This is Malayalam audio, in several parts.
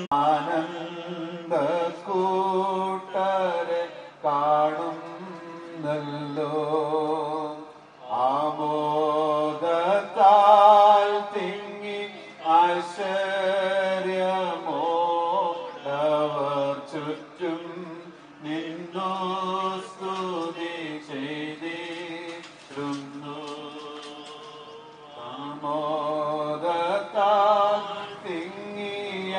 ആനന്ദ കൂട്ടരെ കാണുന്നല്ലോ ആമോദത്താൽ തിങ്ങി ആശ്ചര്യമോടവർ ചുറ്റും നിന്നു സ്തുതി ചെയ്തിരുന്നു ആമോദത്താൽ തിങ്ങിയ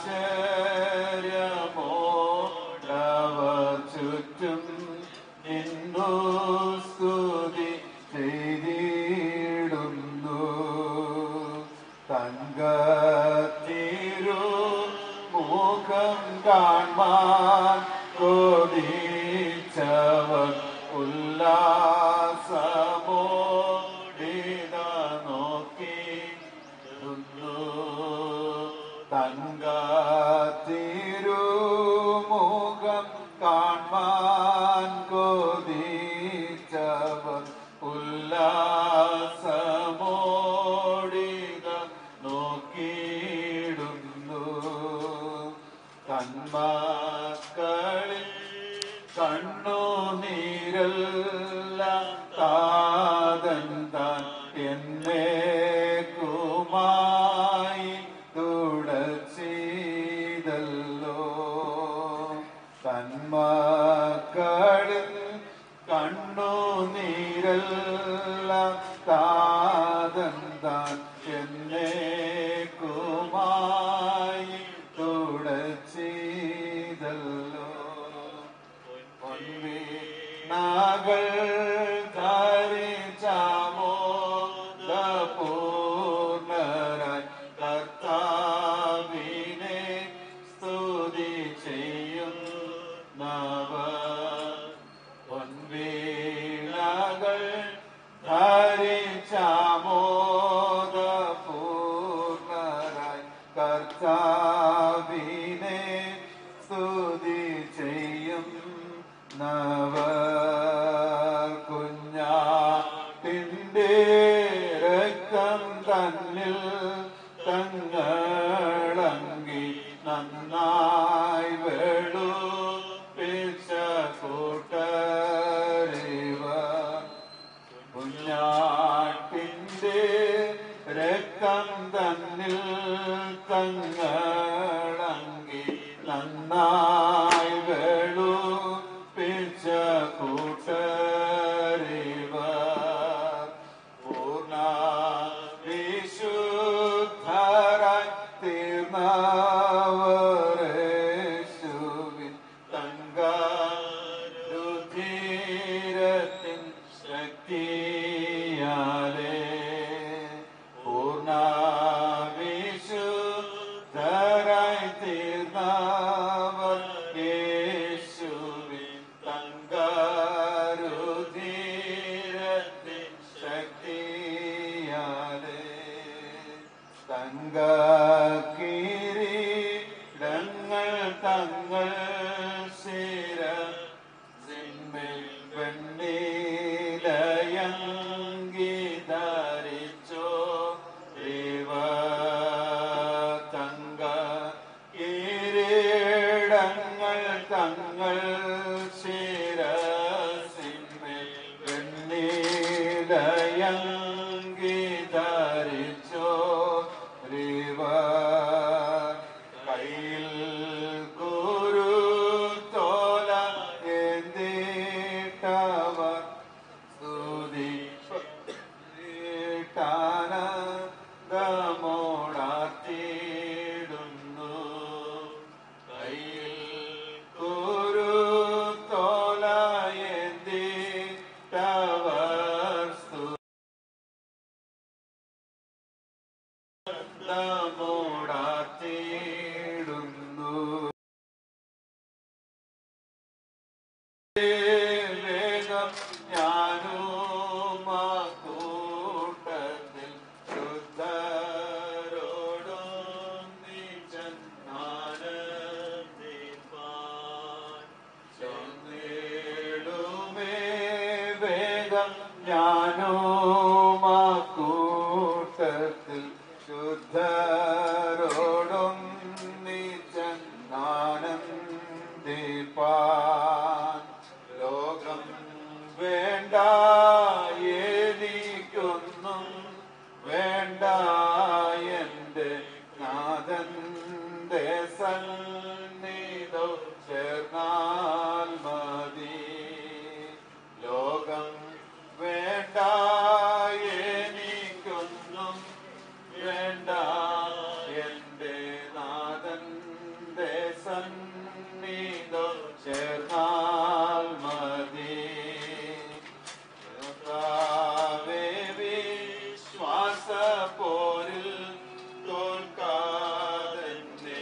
ആശ്ചര്യമോടവർ ചുറ്റും നിന്നു സ്തുതി ചെയ്തിടുന്നു തങ്കത്തിരു മുഖം കാൺമാൻ കൊതിച്ചവർ ഉല്ലാസമോടിത നോക്കി തങ്കത്തിരുമുഖം കാൺമാൻ കൊതിച്ചവർ ഉല്ലാസമോടിത നോക്കിയിടുന്നു തന്മാക്കളിൽ കണ്ണു നീരല്ല താതൻ താൻ എന്നെ കുമായി തുടച്ചിതല്ലോ തന്മാക്കളിൽ കണ്ണു നീരല്ല താതൻ താൻ എന്നെ കുമായി തുടച്ചിതല്ലോ പൊൻവീണകൾ ധരിച്ചാമോ പൂർണ്ണരായി കർത്താവിനെ സ്തുതി ചെയ്യുന്നവ പൊൻവീണകൾ ധരിച്ചാമോദ പൂർണ്ണരായി കർത്താവിനെ സ്തുതി ചെയ്യും നവ കുഞ്ഞാട്ടിൻ്റെ രക്തം തന്നിൽ തങ്ങളങ്കി നന്നായി വെളുപ്പിച്ച കൂട്ടരിവ കുഞ്ഞാട്ടിൻ്റെ രക്തം തന്നിൽ തങ്ങളങ്കി നന്നായി വെളുപ്പിച്ച കൂട്ടരിവ പൂർണ്ണ വിശുദ്ധരായി തീർന്നവരേശുവിൻ തങ്കാരുധീരത്തിൻ ശക്തിയാലേ പൂർണ്ണ വിശുദ്ധരായി തീർന്നവർ യേശുവിൻ തങ്കാരുധീരത്തിൻ ശക്തിയാലേ തങ്കക്കിരീടങ്ങൾ തങ്ങൾ ശിര സിന്മേൽ വെണ്ണീലയങ്കി ധരിച്ചോ ദേവ തങ്ക കിരീടങ്ങൾ തങ്ങൾ ശിരസിന്മേൽ വെണ്ണീലയങ്കി ധരിച്ചോ രിവ കയ്യിൽ കുരുത്തോല എന്തിട്ടവർ സ്തുതി ാനന്ദമോടാത്തിടുന്നു കയ്യിൽ കുരുത്തോല എന്തിട്ടവർ സ്തുതി ിടുന്നു വേഗം ഞാനും ആ കൂട്ടത്തിൽ ശുദ്ധരോടും നീച്ചെന്നാനന്ദിപ്പാൻ ചെന്നിടുമേ വേഗം ഞാനും ആ കൂട്ടത്തിൽ ശുദ്ധരോടും നീച്ച സന്നിധോ ചേർന്നാൽ മതി ലോകം വേണ്ട എനിക്കൊന്നും വേണ്ട എന്റെ നാഥന്റെ സന്നിധോ ചേർന്നാൽ മതി കർത്താവേ, വിശ്വാസപ്പോരിൽ തോൽക്കാതെന്നെ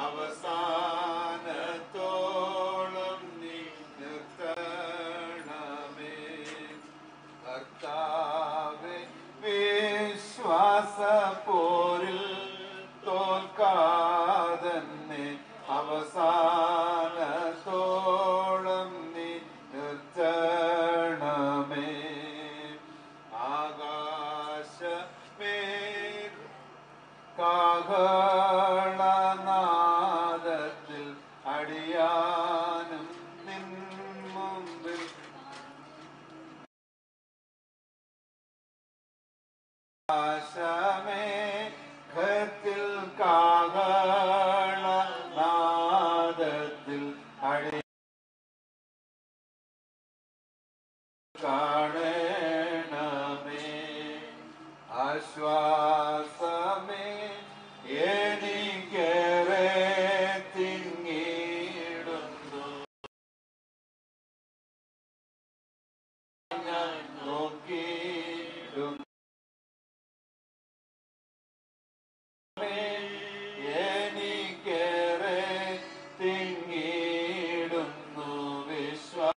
അവസാനത്തോളം നീ നിർത്തണമേ കർത്താവേ, വിശ്വാസപ്പോരിൽ തോൽക്കാതെന്നെ അവസാനത്തോളം നീ നിർത്തണമേ ആകാശമേ കാഹളനാദത്തിൽ അടിയാനും നിൻ മുമ്പിൽ ആശമേ ഘത്തിൽ കാഹളനാദത്തിൽ അടി കാണണമേ ആശ്വാസമേ എനിക്കേറെ തിങ്ങിടുന്നു ഞാൻ നോക്കിയിടുന്നു എനിക്കേറെ തിങ്ങിടുന്നു വിശ്വാ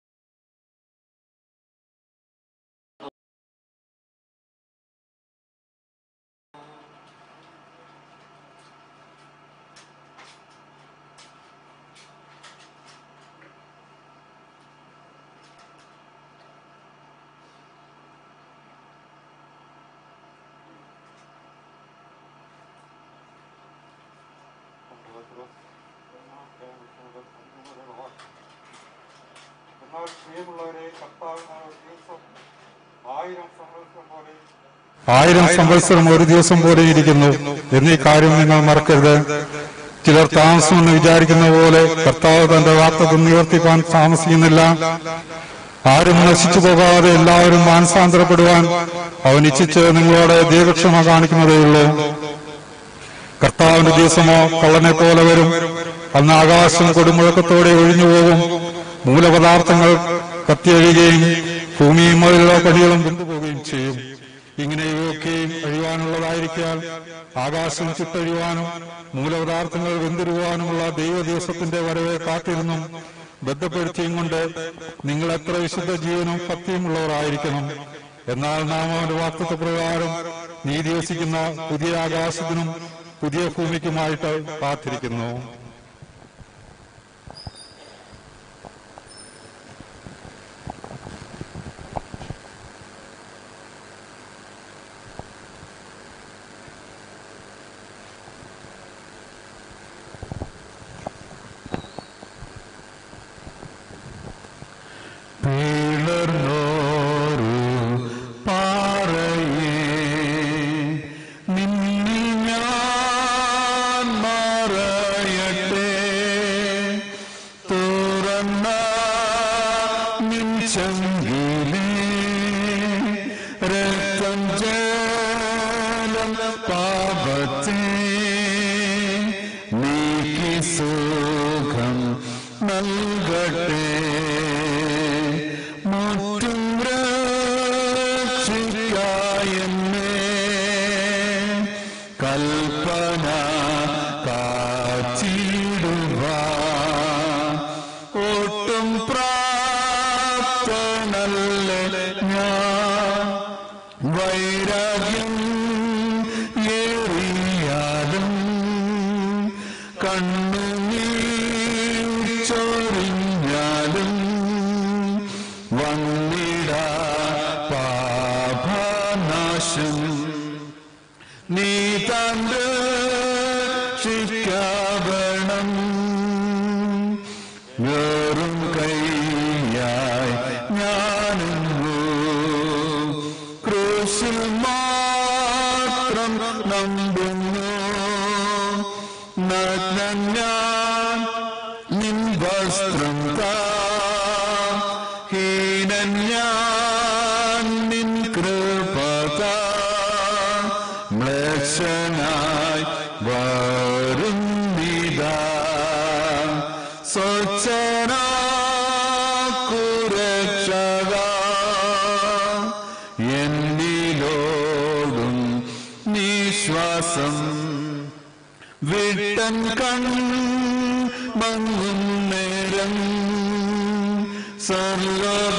എന്നാൽ പ്രിയമുള്ളവരെ കർത്താവിന് ഒരു ദിവസം ആയിരം സംവത്സരം പോലെ ആയിരം സംവത്സരം ഒരു ദിവസം പോലെ ഇരിക്കുന്നു എന്നീ കാര്യം നിങ്ങൾ മറക്കരുത് ചിലർ താമസമെന്ന് വിചാരിക്കുന്ന പോലെ കർത്താവ് തന്റെ വാർത്തകൾ നിവർത്തിക്കാൻ താമസിക്കുന്നില്ല ആരും നശിച്ചു പോകാതെ എല്ലാവരും മാനസാന്തരപ്പെടുവാൻ അവൻ ഇച്ഛിച്ച് നിങ്ങളോട് ദീർഘക്ഷമ കാണിക്കുന്നതേയുള്ളൂ കർത്താവിന്റെ ദിവസമോ കള്ളനെ പോലെ വരും അന്ന് ആകാശം കൊടുമുഴക്കത്തോടെ ഒഴിഞ്ഞു പോകും മൂലപദാർത്ഥങ്ങൾ കത്തിയഴിയുകയും ഭൂമിയും മുതലുള്ള പടികളും കൊണ്ടുപോവുകയും ചെയ്യും ഇങ്ങനെ ഇവയൊക്കെയും അഴിവാനുള്ളതായിരിക്കാൻ ആകാശം ചുട്ടഴിയുവാനും മൂലപദാർത്ഥങ്ങൾ വെന്തിരുവാനുമുള്ള ദൈവ ദിവസത്തിന്റെ വരവെ കാത്തിരുന്നും ബന്ധപ്പെടുത്തിയും കൊണ്ട് നിങ്ങൾ എത്ര വിശുദ്ധ ജീവനും ഭക്തിയുമുള്ളവരായിരിക്കണം എന്നാൽ നാം അവന്റെ വാക്തത്വ പ്രകാരം നീതി വസിക്കുന്ന പുതിയ ആകാശത്തിനും പുതിയ ഭൂമിക്കുമായിട്ട് കാത്തിരിക്കുന്നു പിളർന്നോരു പാറയേ നിന്നിൽ ഞാൻ മറയട്ടെ തുറന്ന നിൻ ചങ്കിലേ രക്തം ജലം പാപത്തെ നീക്കി സുഖം നൽകട്ടെ മുറ്റും രക്ഷിക്കായെന്നെ കൽപ്പന കാച്ചിടുക ഒട്ടും പ്രാപ്തനല്ല ഞാൻ വൈരാഗ്യം ഏറിയാലും കണ്ണുനീർ ചൊരിഞ്ഞാലും വന്നിട പാപനാശം നീ തന്റെ ശിക്കാവണം വേറും കൈയായി ഞാനെങ്ങോ ക്രൂശിൽ മാത്രം നമ്പുന്നു നഗ്നനായി ഞാൻ നിൻ വസ്ത്രം താ ഹീനൻ ഞാൻ നിൻ കൃപ താ മ്ലേച്ഛനായി വരുന്നിതാ സ്വച്ഛനാ കുരക്ഷക എന്നിലോടും നിശ്വാസം വിട്ടൻ കൺ മങ്ങും നേരം സർലോക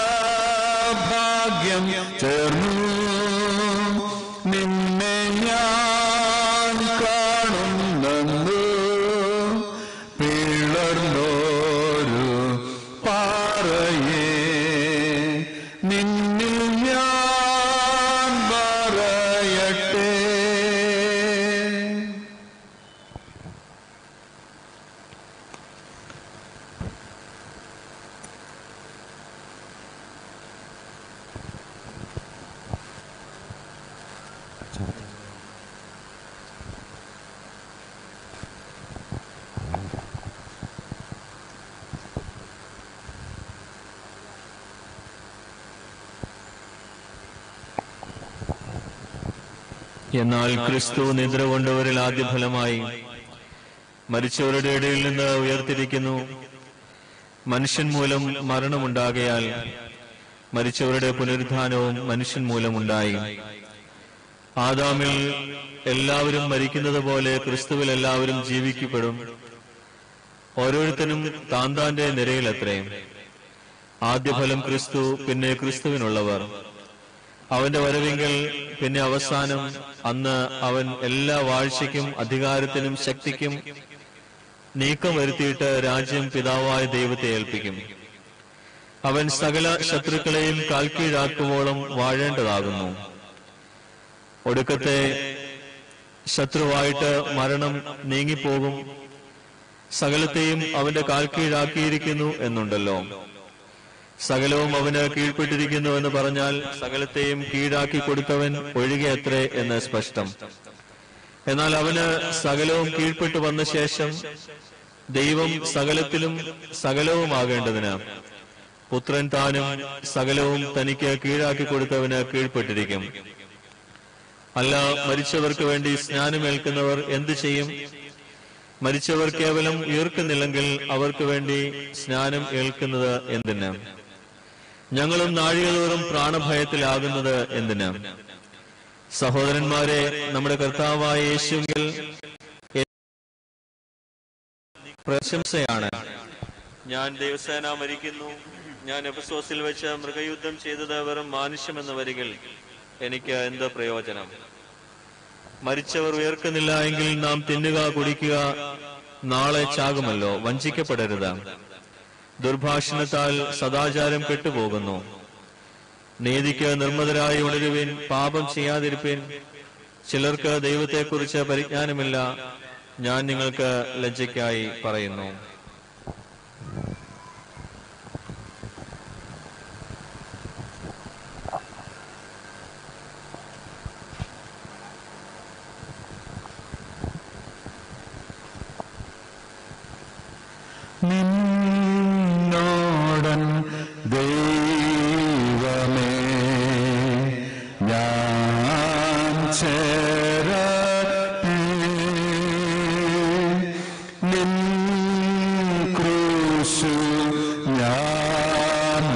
ഭാഗ്യം ചേർന്നു നിന്നെ ഞാൻ കാണുന്നു പിളർന്നോരു പാറയേ നിന്നിൽ ഞാൻ പറയട്ടെ എന്നാൽ ക്രിസ്തു നിദ്ര കൊണ്ടവരിൽ ആദ്യ ഫലമായി മരിച്ചവരുടെ ഇടയിൽ നിന്ന് ഉയർത്തിരിക്കുന്നു മനുഷ്യൻ മൂലം മരണമുണ്ടാകയാൽ മരിച്ചവരുടെ പുനരുദ്ധാനവും മനുഷ്യൻ മൂലമുണ്ടായി ആദാമിൽ എല്ലാവരും മരിക്കുന്നത് പോലെ ക്രിസ്തുവിൽ എല്ലാവരും ജീവിക്കപ്പെടും ഓരോരുത്തരും താൻ താന്റെ നിരയിലത്രേ ആദ്യഫലം ക്രിസ്തു പിന്നെ ക്രിസ്തുവിനുള്ളവർ അവന്റെ വരവെങ്കിൽ പിന്നെ അവസാനം അന്ന് അവൻ എല്ലാ വാഴ്ചയ്ക്കും അധികാരത്തിനും ശക്തിക്കും നീക്കം വരുത്തിയിട്ട് രാജ്യം പിതാവായ ദൈവത്തെ ഏൽപ്പിക്കും അവൻ സകല ശത്രുക്കളെയും കാൽക്കീഴാക്കുവോളം വാഴേണ്ടതാകുന്നു ഒടുക്കത്തെ ശത്രുവായിട്ട് മരണം നീങ്ങിപ്പോകും സകലത്തെയും അവന്റെ കാൽക്കീഴാക്കിയിരിക്കുന്നു എന്നുണ്ടല്ലോ സകലവും അവന് കീഴ്പ്പെട്ടിരിക്കുന്നു എന്ന് പറഞ്ഞാൽ സകലത്തെയും കീഴാക്കി കൊടുത്തവൻ ഒഴികെ അത്രേ എന്ന് സ്പഷ്ടം എന്നാൽ അവന് സകലവും കീഴ്പ്പെട്ടു വന്ന ശേഷം ദൈവം സകലത്തിലും സകലവുമാകേണ്ടതിന് പുത്രൻ താനും സകലവും തനിക്ക് കീഴാക്കി കൊടുത്തവന് കീഴ്പ്പെട്ടിരിക്കും അല്ല മരിച്ചവർക്ക് വേണ്ടി സ്നാനമേൽക്കുന്നവർ എന്തു ചെയ്യും മരിച്ചവർ കേവലം ഉയർക്കുന്നില്ലെങ്കിൽ അവർക്ക് വേണ്ടി സ്നാനം ഏൽക്കുന്നത് എന്തിന് ഞങ്ങളും നാഴികതോറും പ്രാണഭയത്തിലാകുന്നത് എന്തിന് സഹോദരന്മാരെ നമ്മുടെ കർത്താവായ യേശുവിൽ പ്രശംസയാണ് ഞാൻ ദേവസേന മരിക്കുന്നു ഞാൻ എഫസോസിൽ വെച്ച് മൃഗയുദ്ധം ചെയ്തത് വെറും മാനുഷ്യമെന്ന് വരികിൽ എനിക്ക് എന്ത് പ്രയോജനം മരിച്ചവർ ഉയർക്കുന്നില്ല എങ്കിൽ നാം തിന്നുക കുടിക്കുക നാളെ ചാകുമല്ലോ വഞ്ചിക്കപ്പെടരുത് ദുർഭാഷണത്താൽ സദാചാരം കെട്ടുപോകുന്നു നീതിക്ക് നിർമ്മതരായി ഉണരുവിൻ പാപം ചെയ്യാതിരിപ്പിൻ ചിലർക്ക് ദൈവത്തെക്കുറിച്ച് പരിജ്ഞാനമില്ല ഞാൻ നിങ്ങൾക്ക് ലജ്ജയ്ക്കായി പറയുന്നു നിന്നോടൻ ദൈവമേ ഞാൻ ചേരട്ടെ നിൻ ക്രൂശു ഞാൻ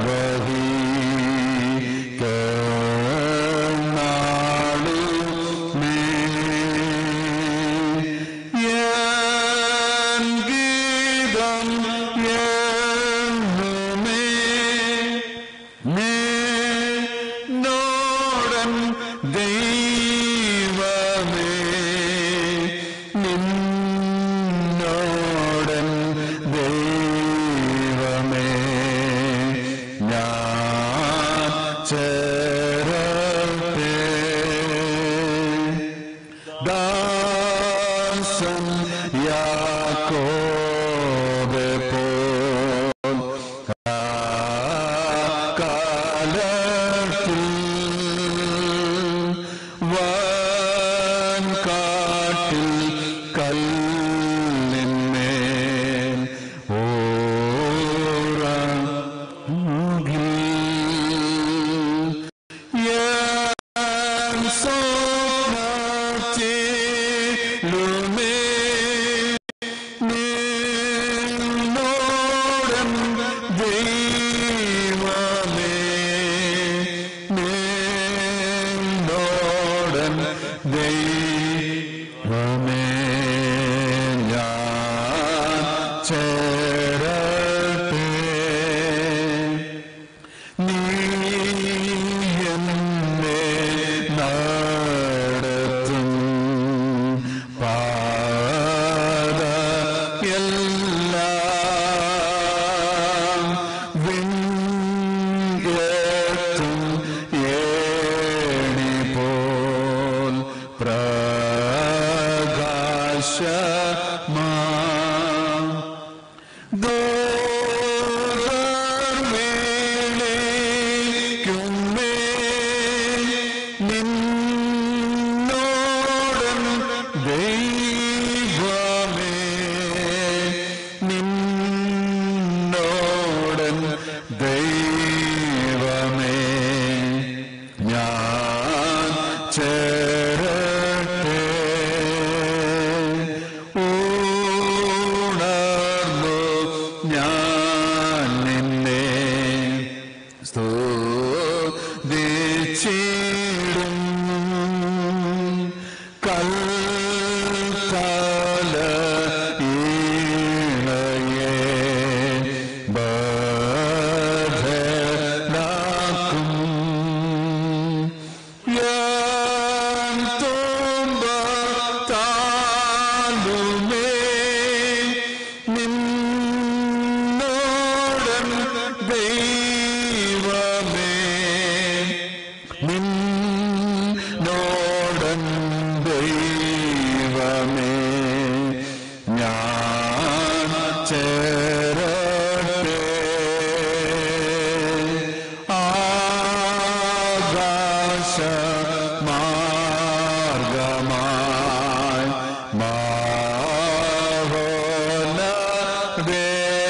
വഹിക്കനാളുമേ എൻ ഗീതം എന്നുമേ നിന്നോടൻ ദൈവമേ നിന്നോടൻ ദൈവമേ ഞാൻ ചേരട്ടെ ദാസൻ യാക്കോബെ പോൽ കാലത്തിൽ വൻ കാട്ടിൽ കല്ലിൻ ചേരട്ടെ നീ എന്നെ നടത്തും പാത എല്ലാം വിങ്കത്തും ഏണി പോൽ പ്രകാശമാ ദോർമേളിക്കുമേ നിന്നോടൻ ദൈവമേ നിന്നോടൻ ദൈവമേ ഞാൻ ചേരട്ടെ ഉണർന്നു ഞാൻ നിന്നെ സ്തുതിച്ചിടും കൽക്കാല ഈണയെ ബദ്ധനാക്കും ഞാൻ തുമ്പത്താലുമേ നിന്നോടൻ ദൈവമേ നിന്നോടൻ ദൈവമേ ഞാൻ ചേരട്ടെ ആകാശ മാർഗമായി മാവോലവേ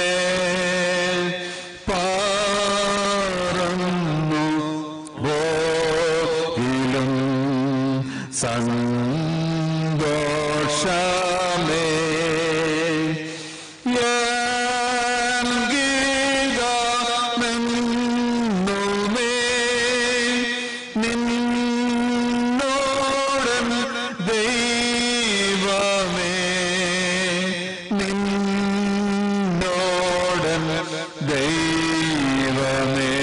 പറന്നു പോയിലും സന്തോഷമേ എൻ ഗീതമെന്നുമേ നിന്നോടൻ ദൈവമേ നിന്നോടൻ ദൈവമേ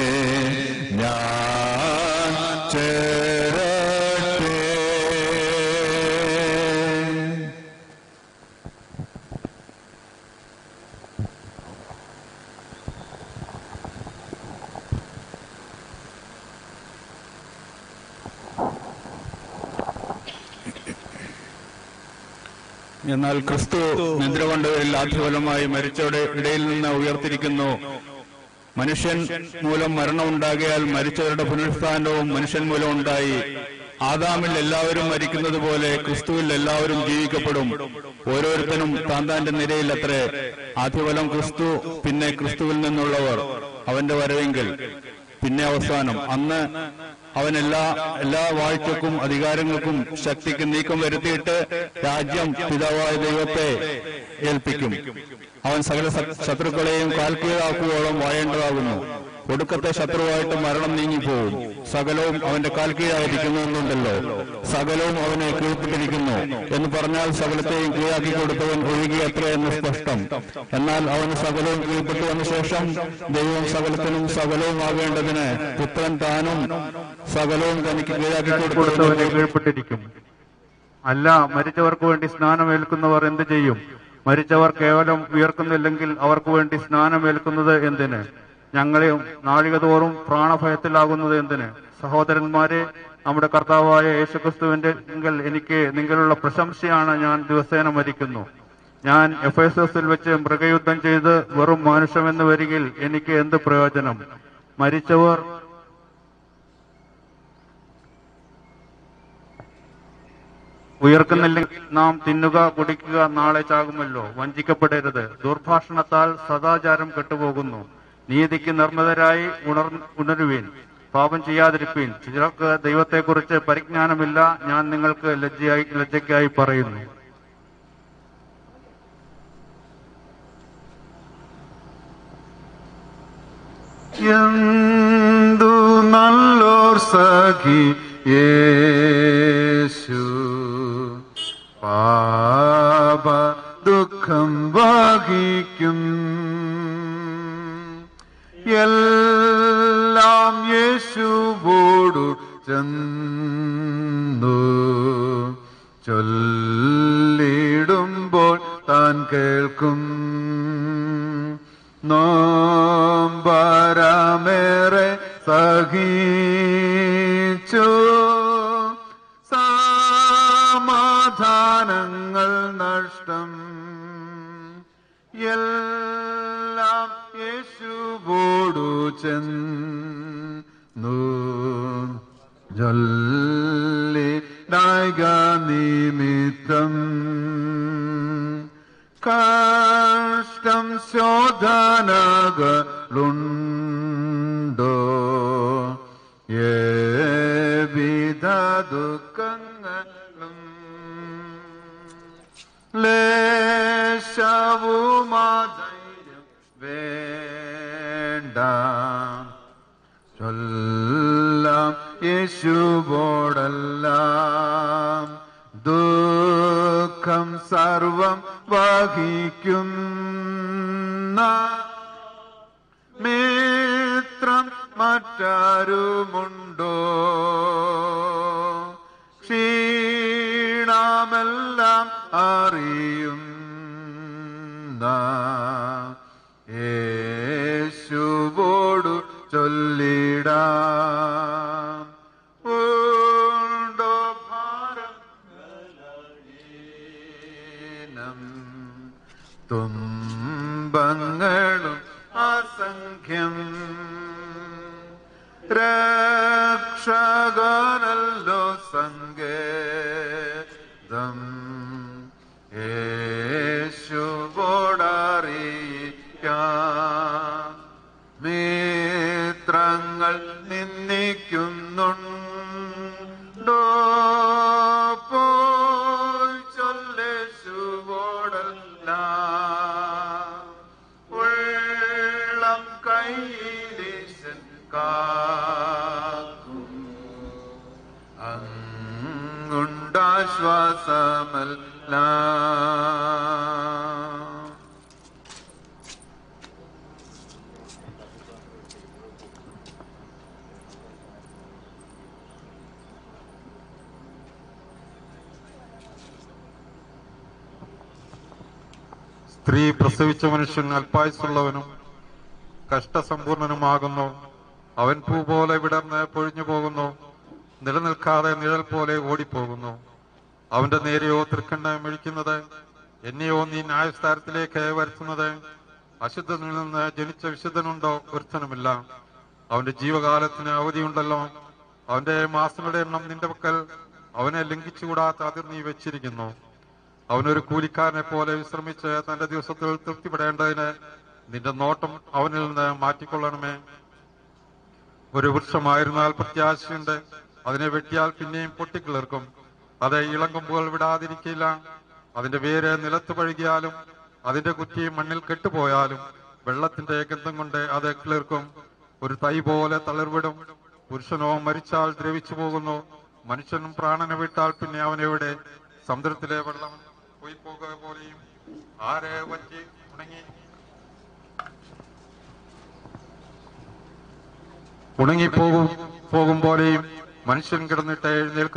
ഞാൻ ചേരട്ടെ എന്നാൽ ക്രിസ്തു നിദ്ര കൊണ്ടവരിൽ ആദ്യഫലമായി മരിച്ചവരുടെ ഇടയിൽ നിന്ന് ഉയർത്തിരിക്കുന്നു മനുഷ്യൻ മൂലം മരണം ഉണ്ടാകിയാൽ മരിച്ചവരുടെ പുനരുത്ഥാനവും മനുഷ്യൻ മൂലം ഉണ്ടായി ആദാമിൽ എല്ലാവരും മരിക്കുന്നത് പോലെ ക്രിസ്തുവിൽ എല്ലാവരും ജീവിക്കപ്പെടും ഓരോരുത്തരും താൻ താന്റെ നിരയിൽ അത്രേ ആദ്യഫലം ക്രിസ്തു പിന്നെ ക്രിസ്തുവിൽ നിന്നുള്ളവർ അവന്റെ വരവെങ്കിൽ പിന്നെ അവസാനം അന്ന് അവൻ എല്ലാ എല്ലാ വാഴ്ചക്കും അധികാരങ്ങൾക്കും ശക്തിക്കും നീക്കം വരുത്തിയിട്ട് രാജ്യം പിതാവായ ദൈവത്തെ ഏൽപ്പിക്കും അവൻ സകല ശ- ശത്രുക്കളെയും കാൽക്കീഴാക്കുവോളം വാഴേണ്ടതാകുന്നു ഒടുക്കത്തെ ശത്രുവായിട്ട് മരണം നീങ്ങിപ്പോവും സകലവും അവന്റെ കാൽക്കീഴായിരിക്കുന്നു എന്നുണ്ടല്ലോ സകലവും അവനെ കീഴ്പ്പെട്ടിരിക്കുന്നു എന്ന് പറഞ്ഞാൽ സകലത്തെയും കീഴാക്കി കൊടുത്തവൻ ഒഴുകിയത്ര എന്ന് സ്പഷ്ടം എന്നാൽ അവന് സകലവും കീഴ്പ്പെട്ടു വന്ന ശേഷം ദൈവം സകലത്തിനും സകലവും ആകേണ്ടതിന് പുത്രൻ താനും സകലവും തനിക്ക് കീഴാക്കി കൊടുത്തവനെ കൊടുത്തവനെ കീഴ്പ്പെട്ടിരിക്കും അല്ല മരിച്ചവർക്ക് വേണ്ടി സ്നാനമേൽക്കുന്നവർ എന്ത് ചെയ്യും മരിച്ചവർ കേവലം ഉയർക്കുന്നില്ലെങ്കിൽ അവർക്ക് വേണ്ടി സ്നാനമേൽക്കുന്നത് എന്തിന് ഞങ്ങളെയും നാഴികതോറും പ്രാണഭയത്തിലാകുന്നത് എന്തിന് സഹോദരന്മാരെ നമ്മുടെ കർത്താവായ യേശുക്രിസ്തുവിന്റെ എങ്കിൽ എനിക്ക് നിങ്ങളുള്ള പ്രശംസയാണ് ഞാൻ ദിവസേന മരിക്കുന്നു ഞാൻ എഫ് എസ് എസിൽ വെച്ച് മൃഗയുദ്ധം ചെയ്ത് വെറും മനുഷ്യമെന്ന് വരികിൽ എനിക്ക് എന്ത് പ്രയോജനം മരിച്ചവർ ഉയർക്കുന്നില്ലെങ്കിൽ നാം തിന്നുക കുടിക്കുക നാളെ ചാകുമല്ലോ വഞ്ചിക്കപ്പെടരുത് ദുർഭാഷണത്താൽ സദാചാരം കെട്ടുപോകുന്നു നീതിക്ക് നിർമ്മിതരായി ഉണർ ഉണരുവീൻ പാപം ചെയ്യാതിരിപ്പീൻ ചിലർക്ക് ദൈവത്തെക്കുറിച്ച് പരിജ്ഞാനമില്ല ഞാൻ നിങ്ങൾക്ക് ലജ്ജയായി ലജ്ജയ്ക്കായി പറയുന്നു എന്തു നല്ലോർ സഖി യേശു പാപ ദുഃഖം വാ വഹിക്കും എല്ലാം യേശുവോടു ചെന്നു ചൊല്ലിടുമ്പോൾ താൻ കേൾക്കും നോമ്പരമേറെ സഹിച്ചു സമാധാനങ്ങൾ നഷ്ടം എല്ലാം യേശുവോടു ചെന്നു ജൊല്ലി നായിക നിമിത്തം കഷ്ടം ശോധനകളുണ്ടോ ഏവിധ ദുഃഖങ്ങളും ലേശവുമാധൈര്യം വേണ്ട ചൊല്ലാം യേശുവോടെല്ലാം ദുഃഖം സർവം വഹിക്കുന്ന മിത്രം മറ്റാരുമുണ്ടോ ക്ഷീണമെല്ലാം അറിയുന്ന യേശുവോടു ചൊല്ലിടാം ഉണ്ടോ ഭാരം ീനം തുമ്പങ്ങളും അസംഖ്യം രക്ഷകനല്ലോ സങ്കേതം യേശുവോടറിയിക്കാം മിത്രങ്ങൾ നിന്ദിക്കുന്നുണ്ടോ പോയി ചൊല്ലേശുവോടല്ല ഉള്ളം കൈലീശൻ കാക്കും അങ്ങുണ്ടാശ്വാസമല്ല സ്ത്രീ പ്രസവിച്ച മനുഷ്യൻ അല്പായുസുള്ളവനും കഷ്ടസമ്പൂർണനുമാകുന്നു അവൻ പൂ പോലെ വിടർന്ന് പൊഴിഞ്ഞു പോകുന്നു നിലനിൽക്കാതെ നിഴൽ പോലെ ഓടിപ്പോകുന്നു അവന്റെ നേരെയോ തൃക്കണ്ണ മിഴിക്കുന്നത് എന്നെയോ നീ ന്യായസ്ഥാനത്തിലേക്ക് വരുത്തുന്നത് അശുദ്ധനിൽ നിന്ന് ജനിച്ച വിശുദ്ധനുണ്ടോ ഒരുത്തനുമില്ല അവന്റെ ജീവകാലത്തിന് അവധിയുണ്ടല്ലോ അവന്റെ മാസങ്ങളുടെ എണ്ണം നിന്റെ പക്കൽ അവനെ ലംഘിച്ചുകൂടാത്ത അതിർ നീ വെച്ചിരിക്കുന്നു അവനൊരു കൂലിക്കാരനെ പോലെ വിശ്രമിച്ച് തന്റെ ദിവസത്തിൽ തൃപ്തിപ്പെടേണ്ടതിന് നിന്റെ നോട്ടം അവനിൽ നിന്ന് മാറ്റിക്കൊള്ളണമേ ഒരു വൃക്ഷമായിരുന്നാൽ പ്രത്യാശയുണ്ട് അതിനെ വെട്ടിയാൽ പിന്നെയും പൊട്ടിക്കിളിർക്കും അത് ഇളങ്കൊമ്പുകൾ വിടാതിരിക്കില്ല അതിന്റെ വേര് നിലത്ത് പഴുകിയാലും അതിന്റെ കുറ്റി മണ്ണിൽ കെട്ടുപോയാലും വെള്ളത്തിന്റെ ഗന്ധം കൊണ്ട് അത് കിളിർക്കും ഒരു തൈ പോലെ തളിർവിടും പുരുഷനോ മരിച്ചാൽ ദ്രവിച്ചു പോകുന്നു മനുഷ്യനും പ്രാണനെ വിട്ടാൽ പിന്നെ അവനെവിടെ സമുദ്രത്തിലെ വെള്ളം പോയി പോകുക പോലെയും ആരെ വറ്റി ഉണങ്ങി ഉണങ്ങിപ്പോകും പോകും പോലെയും മനുഷ്യൻ കിടന്നിട്ട് എഴുന്നേൽക്കും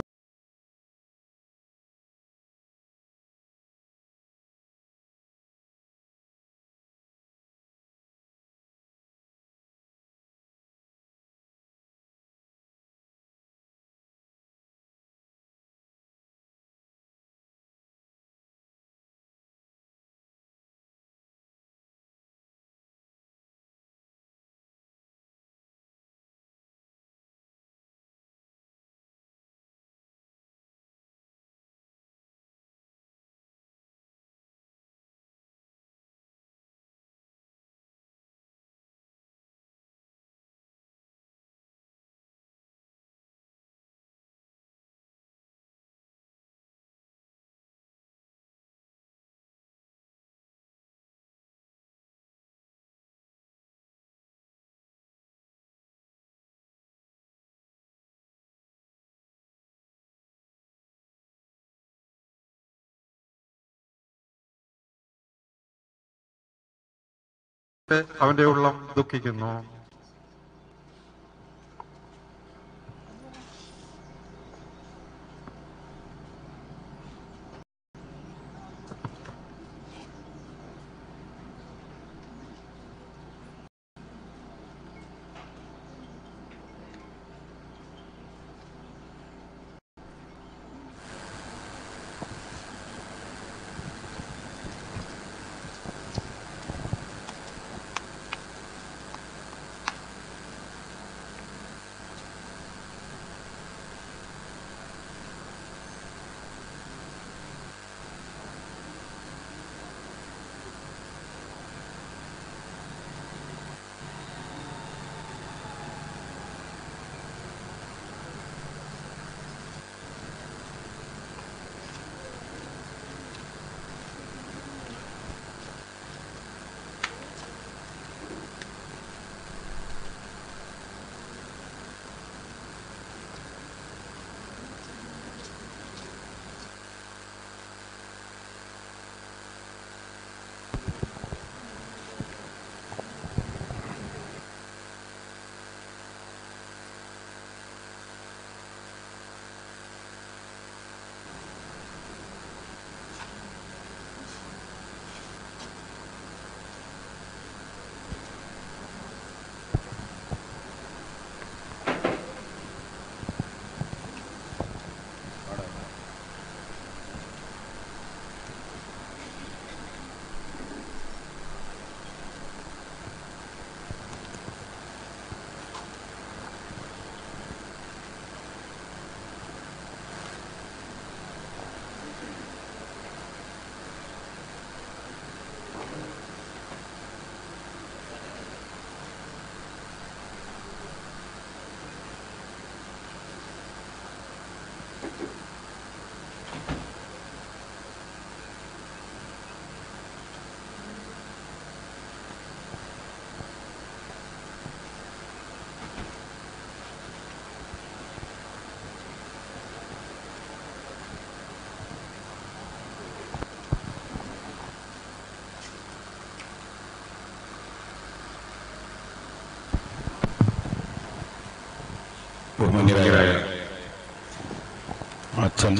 അവന്റെ ഉള്ളം ദുഃഖിക്കുന്നു ബഹുമാന്യരായ അച്ഛൻ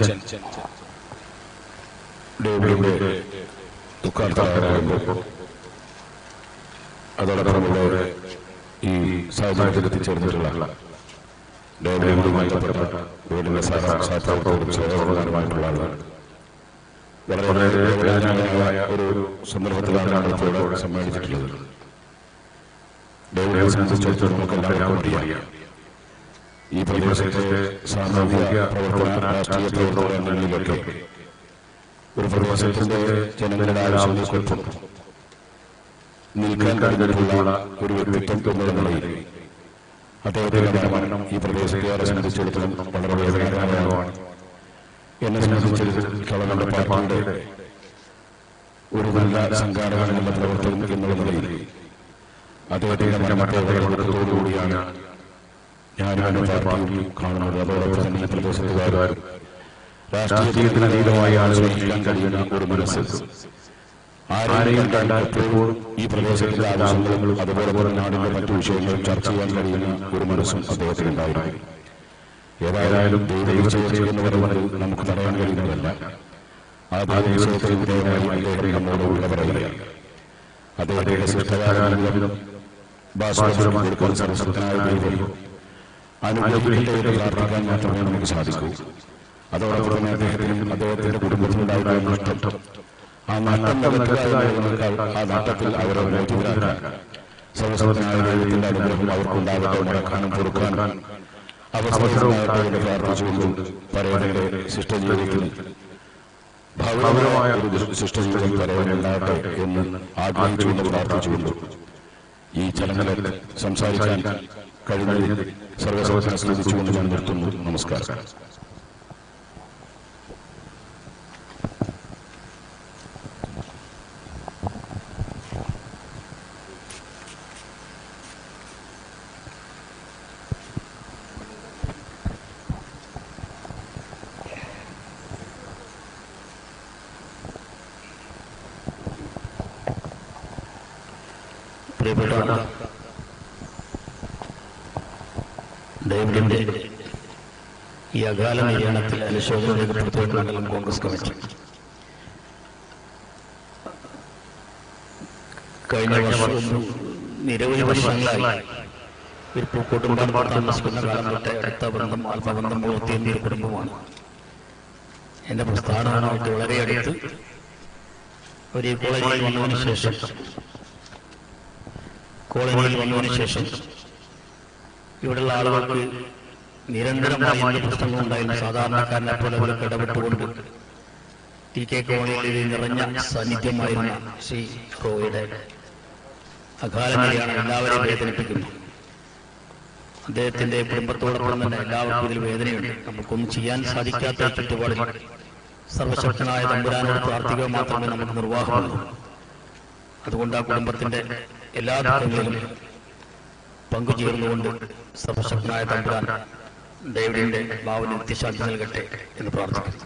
ഡേവിഡിന്റെ ദുഃഖാർത്ഥരാകുമ്പോൾ അതോടൊപ്പമുള്ളവരെ ഈ സാഹചര്യത്തിൽ എത്തിച്ചേർന്നിട്ടുള്ള ഡേവിഡുമായി ബന്ധപ്പെട്ട വീടിന്റെ സാധാരണ സഹോദരന്മാരുമായിട്ടുള്ള ആളുകൾ വളരെ വേദനാജനകമായ ഒരു സന്ദർഭത്തിലാണ് നമ്മളിപ്പോൾ സമ്മേളിച്ചിട്ടുള്ളത് ഡേവിഡിനെ സംബന്ധിച്ചിടത്തോളം നമുക്ക് എല്ലാവർക്കും അറിയാം ഈ പ്രദേശത്തെ സാമൂഹിക പ്രവർത്തന രാഷ്ട്രീയ പ്രവർത്തനങ്ങളിലൊക്കെ ഒരു പ്രദേശത്തിന്റെ ജനങ്ങളുടെ ആവശ്യങ്ങൾക്കൊപ്പം നിൽക്കാൻ കഴിഞ്ഞിട്ടുള്ള ഒരു വ്യക്തിത്വം എന്നുള്ള നിലയിൽ അദ്ദേഹത്തിന്റെ മരണം ഈ പ്രദേശത്തെ സംബന്ധിച്ചിടത്തോളം വളരെ വേദനാജനകമാണ് എന്നെ സംബന്ധിച്ചിടത്തോളം നമ്മുടെ പാർട്ടിയുടെ ഒരു നല്ല സംഘാടകൻ എന്ന പ്രവർത്തനം എന്നുള്ള നിലയിൽ അദ്ദേഹത്തിന്റെ മരണത്തെ വളരെ ദുഃഖത്തോടുകൂടിയാണ് ഞാനും പാർട്ടിയും കാണുന്നത് അതോടൊപ്പം തന്നെ ഈ പ്രദേശത്തുകാരും രാഷ്ട്രീയത്തിന് അതീതമായ ആളുകളെ ചെയ്യാൻ കഴിയുന്ന ഒരു മനസ്സ് ആരെയും കണ്ടപ്പോൾ ഈ പ്രദേശത്തിന്റെ ആവശ്യങ്ങളും അതുപോലെ പോലെ നാടിന്റെ മറ്റു വിഷയങ്ങളും ചർച്ച ചെയ്യാൻ കഴിയുന്ന ഒരു മനസ്സും അദ്ദേഹത്തിന് ഉണ്ടായിരുന്നു ഏതായാലും ദൈവചെയ്യുന്നവർ നമുക്ക് തടയാൻ കഴിയുന്നതല്ല ആ ദൈവചയത്തിൽ വിധേയമായി അദ്ദേഹം നമ്മോട് ഉള്ള പറയുകയാണ് അദ്ദേഹത്തിന്റെ ശ്രദ്ധകാലം ഭാഷാപരമായി കൊടുക്കാൻ സർവശക്തനായ ദൈവം അനുഗ്രഹിക്കട്ടെ എന്ന് പ്രാർത്ഥിക്കാൻ മാത്രമേ നമുക്ക് സാധിക്കൂ അതോടൊപ്പം തന്നെ അദ്ദേഹത്തിനും അദ്ദേഹത്തിന്റെ കുടുംബത്തിനുണ്ടായിരുന്ന നഷ്ടം ആ നഷ്ടം നികത്തുക എന്നതിനേക്കാൾ ആ നഷ്ടത്തിൽ അവരെ മോചിതരാക്കാൻ സർവസമനായ ദൈവത്തിന്റെ അനുഗ്രഹം അവർക്കുണ്ടാകട്ടെ മറക്കാനും പൊറുക്കാനും അവസരമാകട്ടെ എന്ന് പ്രാർത്ഥിച്ചുകൊണ്ട് പറയണയുടെ ശിഷ്ടജീവിതത്തിൽ ഭൗരമായ ഒരു ശിഷ്ടജീവിതം പറയാനുണ്ടാകട്ടെ എന്ന് ആഗ്രഹിച്ചുകൊണ്ട് പ്രാർത്ഥിച്ചുകൊണ്ട് ഈ ചടങ്ങിൽ സംസാരിക്കാൻ കഴിഞ്ഞത് സർവസവസരം ശ്രദ്ധിച്ചുകൊണ്ട് ഞാൻ നിർത്തുന്നു നമസ്കാരം പ്രിയപ്പെട്ട ഡേവിഡിന്റെ ഈ അകാല നിര്യാണത്തിൽ അനുശോചനം രേഖപ്പെടുത്തിയ മണ്ഡലം കോൺഗ്രസ് കമ്മിറ്റി കഴിഞ്ഞ വർഷം നിരവധി വർഷങ്ങളായി ഒരു പൂക്കോട്ടുംപാട് താമസിക്കുന്ന കാലം തൊട്ട് അടുത്ത ബന്ധം ആത്മബന്ധം പുലർത്തിയിരുന്ന ഒരു കുടുംബമാണ് എന്റെ പ്രസ്ഥാനവുമായിട്ട് വളരെ അടുത്ത് ഒരു ഈ കോളേജിൽ വന്നതിന് ശേഷം കോളേജിൽ വന്നതിന് ശേഷം ഇവിടെയുള്ള ആളുകൾക്ക് നിരന്തരമായി എന്ത് പ്രശ്നങ്ങളുണ്ടായിരുന്നു സാധാരണക്കാരനെ പോലെ അവർക്ക് ഇടപെട്ടുകൊണ്ട് ടി കെ കോളേജിൽ നിറഞ്ഞ സാന്നിധ്യമായിരുന്ന ശ്രീ റോയുടെ അകാല നിലയാണ് എല്ലാവരെയും വേദനിപ്പിക്കുന്നത് അദ്ദേഹത്തിന്റെ കുടുംബത്തോടൊപ്പം തന്നെ എല്ലാവർക്കും ഇതിൽ വേദനയുണ്ട് നമുക്കൊന്നും ചെയ്യാൻ സാധിക്കാത്ത ചുറ്റുപാടിൽ സർവശക്തനായ തമ്പുരാനോട് പ്രാർത്ഥിക്കുക മാത്രമേ നമുക്ക് നിർവാഹമുള്ളൂ അതുകൊണ്ട് ആ കുടുംബത്തിന്റെ എല്ലാ ദുഃഖങ്ങളിലും പങ്കുചേർന്നുകൊണ്ട് സർവശക്തനായ തമ്പുരാൻ ഡേവിഡിന്റെ ഭാവന നിത്യശാന്തി നൽകട്ടെ എന്ന് പ്രാർത്ഥിക്കുന്നു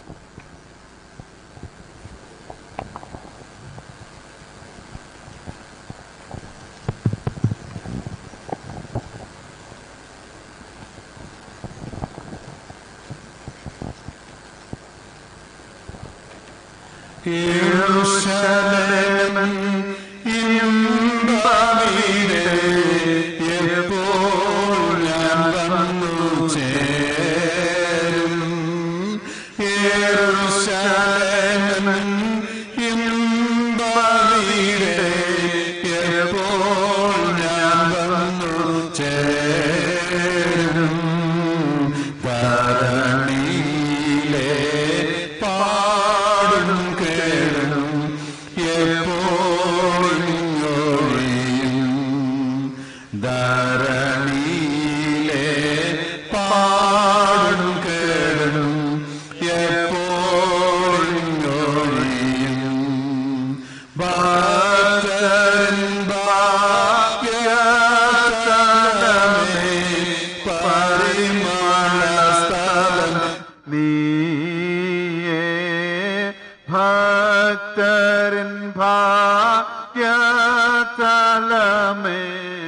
യെരൂശലേമൻ ഇമ്പമീടെ എപ്പോൾ ഞാൻ വന്നു ചേരും യെരൂശലേമൻ ഇമ്പമീടെ എപ്പോൾ ഞാൻ വന്നു ചേരും ധരണിയിലെ പാടും കേടും എപ്പോഴും ധരണിയിലെ പാടും കേടും എപ്പോഴും ഭക്തൻ ഭാഗ്യതലമേ പരിമള സ്ഥലം നീയേ ഭക്തരൻ ഭാഗ്യതലമേ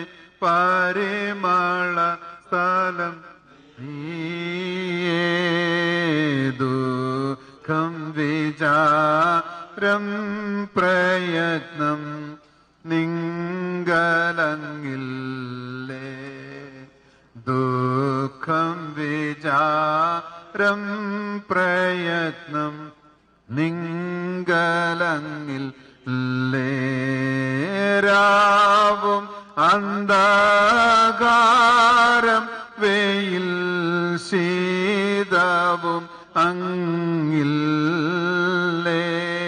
പരിമള സ്ഥലം നീയേ ദുഃഖം വിചാരം പ്രയത്നം നിങ്കലങ്ങില്ലേ ദുഃഖം വിചാരം പ്രയത്നം നിങ്കലങ്ങിൽ ലേരാവും അന്ധകാരം വെയിൽ ശീതവും അങ്ങില്ലേ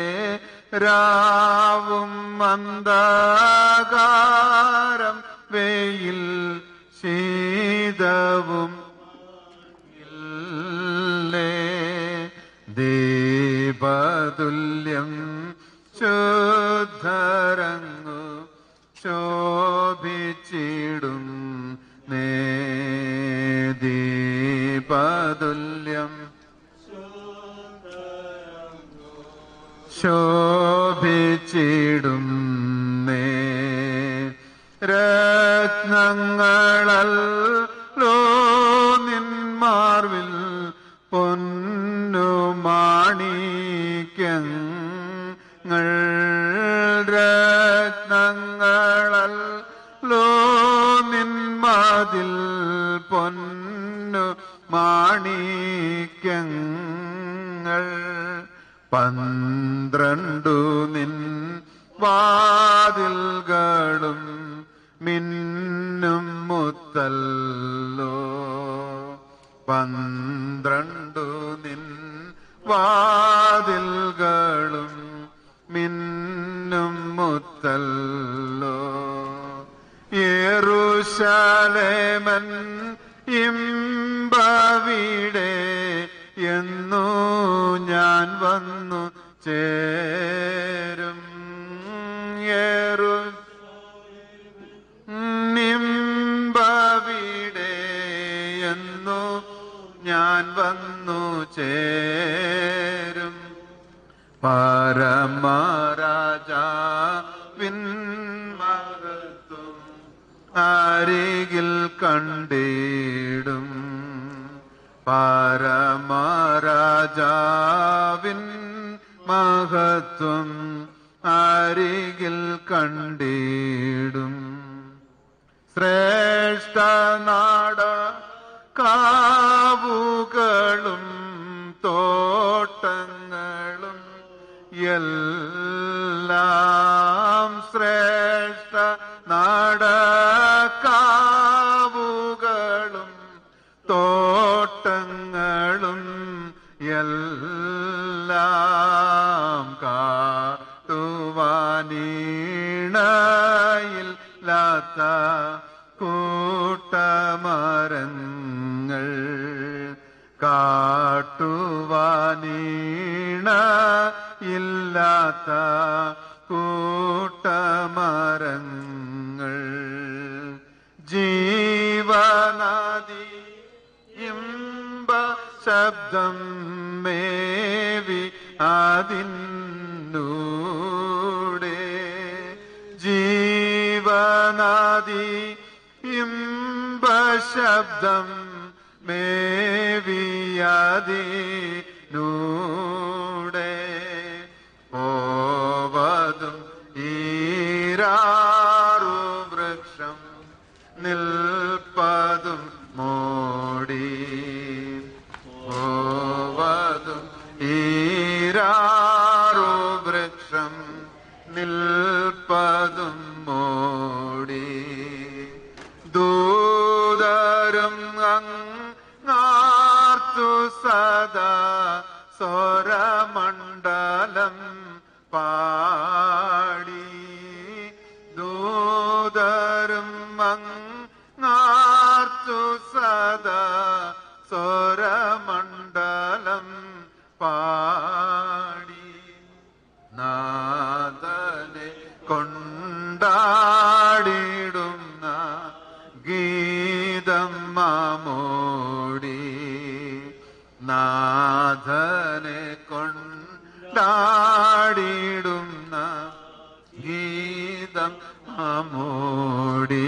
രാവും അന്ധകാരം വെയിൽ ശീതവും ഇല്ലേ ദീപതുല്യം ശുദ്ധരങ്ങു ശോഭിച്ചിടും നേ ദീപതുല്യം ശോഭിച്ചിടും നേ രത്നങ്ങളല്ലോ നിന്മാർവിൽ പൊന്നു മാണിക്യങ്ങൾ രത്നങ്ങളല്ലോ നിന്മതിൽ പൊന്നു മാണിക്യങ്ങൾ പന്ത്രണ്ടു നിൻ വാതിൽകളും മിന്നും മുത്തല്ലോ പന്ത്രണ്ടു നിൻ വാതിൽകളും മിന്നും മുത്തല്ലോ യേറുശലേമൻ ഇമ്പവിടെ എന്നു ഞാൻ വന്നു ചേരും ഏറു നിമ്പവിടെ എന്നു ഞാൻ വന്നു ചേരും പരമരാജാവിൻ മകൾ കണ്ടിടും പരമരാജാവിൻ മഹത്വം അരികിൽ കണ്ടിടും ശ്രേഷ്ഠ നാട കാവുകളും തോട്ടങ്ങളും എല്ലാം ശ്രേഷ്ഠ നടക്കാവുകളും തോട്ടങ്ങളും എല്ലാം കാട്ടുവാനീണയില്ലാത്ത കൂട്ടമരങ്ങൾ കാട്ടുവാനീണ ഇല്ലാത്ത കൂട്ടമരങ്ങൾ ജീവനദി ഇമ്പ ശബ്ദം മേവി അതിന്നൂടെ ജീവനദി ഇമ്പ ശബ്ദം മേവിയതിനൂടെ പോവതും ഈരാറു വൃക്ഷം നിൽപ്പതും മോടി പോവതും ഈരാറു വൃക്ഷം നിൽപ്പതും മോടി ദൂതരും അങ്ങാർത്തു സദാ സ്വരമണ്ഡലം പാടി ദൂതരും അങ്ങാർത്തു സദാ സ്വരമണ്ഡലം പാടി നാദനെ കൊണ്ടാടിടുന്ന ഗീതം മാമോടി നാഥനെ കൊണ്ടാടിടുന്ന ഗീതം മാമോടി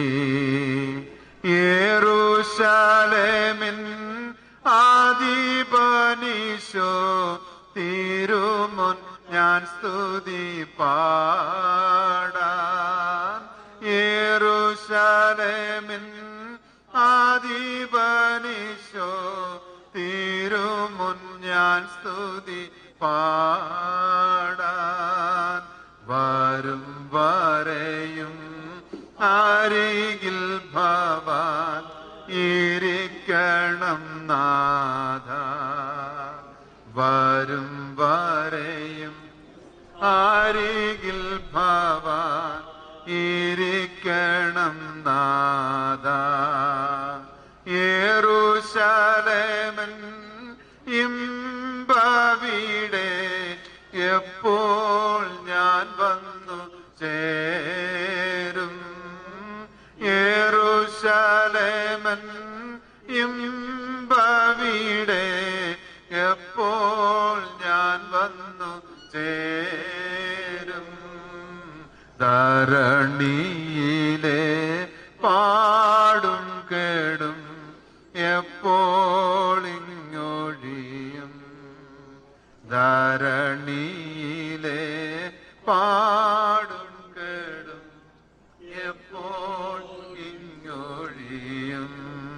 യേറൂശലേമിൻ ആദിപനിശോ തിരുമുൻ ഞാൻ സ്തുതി പാടാൻ യേറൂശലേമിൻ ആദിപനിശോ തിരുമുൻ ഞാൻ സ്തുതി പാടാൻ വരും വരെയും അരികിൽ ഭവാൻ ഇരിക്കണം നാഥ വരും വരെയും അരികിൽ ഭവാൻ ഇരിക്കണം നാഥ യേറൂശലേമൻ ഇമ്പവിടെ എപ്പോൾ ഞാൻ വന്നു ചേരും യേറൂശലേമൻ ഇമ്പവിടെ എപ്പോൾ ഞാൻ വന്നു ചേരും ധരണിയിലെ പാടും കേടും എപ്പോൾ ഇങ്ങൊഴിയും ധരണിയിലെ പാടും കേടും എപ്പോൾ ഇങ്ങൊഴിയും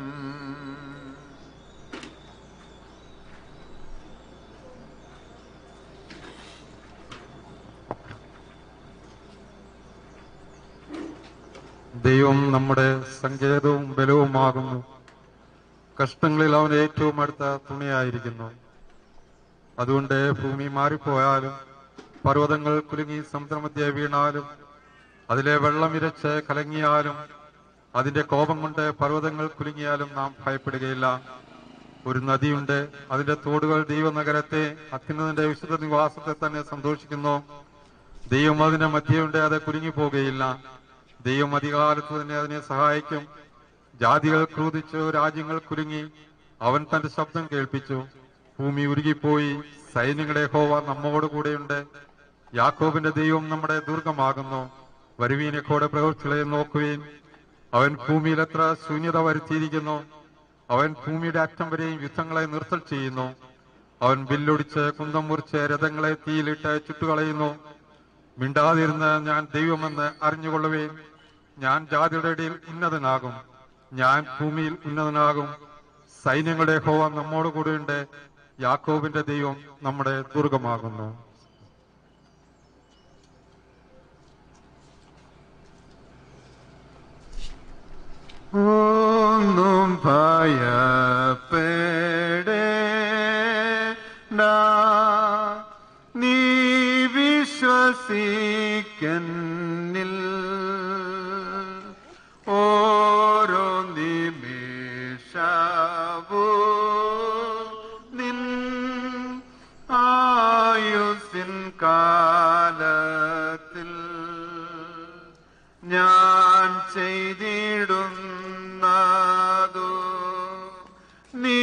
ദൈവം നമ്മുടെ സങ്കേതവും ബലവുമാകുന്നു കഷ്ടങ്ങളിൽ അവൻ ഏറ്റവും അടുത്ത തുണയായിരിക്കുന്നു അതുകൊണ്ട് ഭൂമി മാറിപ്പോയാലും പർവ്വതങ്ങൾ കുലുങ്ങി സമുദ്രമധ്യ വീണാലും അതിലെ വെള്ളം ഇരച്ച് കലങ്ങിയാലും അതിന്റെ കോപം കൊണ്ട് പർവ്വതങ്ങൾ കുലുങ്ങിയാലും നാം ഭയപ്പെടുകയില്ല ഒരു നദിയുണ്ട് അതിന്റെ തോടുകൾ ദൈവനഗരത്തെ അത്യുന്നതിന്റെ വിശുദ്ധ നിവാസത്തെ തന്നെ സന്തോഷിക്കുന്നു ദൈവം അതിന്റെ മധ്യയുണ്ട് അത് കുലുങ്ങിപ്പോകുകയില്ല ദൈവം അധികാലത്ത് തന്നെ അതിനെ സഹായിക്കും ജാതികൾ ക്രൂതിച്ചു രാജ്യങ്ങൾ കുലുങ്ങി അവൻ തന്റെ ശബ്ദം കേൾപ്പിച്ചു ഭൂമി ഉരുകിപ്പോയി സൈന്യങ്ങളുടെ ഹോവ നമ്മോട് കൂടെയുണ്ട് യാക്കോബിന്റെ ദൈവം നമ്മുടെ ദുർഗമാകുന്നു വരുവീനെ കൂടെ പ്രവൃത്തികളെ നോക്കുവീൻ അവൻ ഭൂമിയിൽ എത്ര ശൂന്യത വരുത്തിയിരിക്കുന്നു അവൻ ഭൂമിയുടെ അറ്റം വരെയും യുദ്ധങ്ങളെ നിർത്തൽ ചെയ്യുന്നു അവൻ വില്ലൊടിച്ച് കുന്തം മുറിച്ച് രഥങ്ങളെ തീയിലിട്ട് ചുട്ടുകളയുന്നു മിണ്ടാതിരുന്ന് ഞാൻ ദൈവമെന്ന് അറിഞ്ഞുകൊള്ളുവേൻ ഞാൻ ജാതിയുടെ ഇടയിൽ ഉന്നതനാകും ഞാൻ ഭൂമിയിൽ ഉന്നതനാകും സൈന്യങ്ങളുടെ ഹോവ നമ്മോട് കൂടെയുണ്ട് യാക്കോബിന്റെ ദൈവം നമ്മുടെ ദുർഗമാകുന്നു ഒന്നും ഭയപ്പെടേണ്ട നീ വിശ്വസിക്കന്നിൽ ഓരോ നിമിഷവൂ നിൻ ആയുസിൻ കാലത്തിൽ ഞാൻ ചെയ്തിടുന്നതു നീ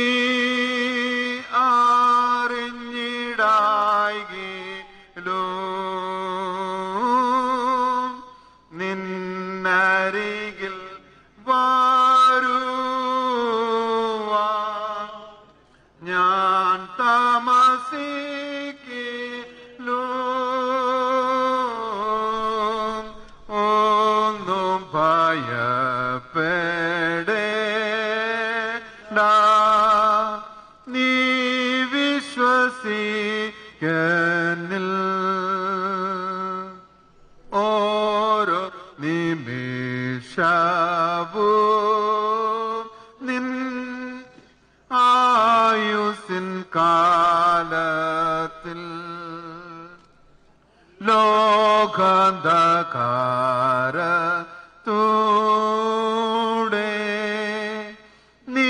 അറിഞ്ഞിടായിലോ നിന്നരികിൽ വരുവാ ഞാൻ താമസിക്കിലോ ഒന്നും ഭയപ്പെടേണ്ട നീ വിശ്വസിക്കന്നിൽ ഓരോ നിമിഷവും നിൻ ആയുസിൻ കാലത്തിൽ ലോകാന്ധകാര തൂടെ നീ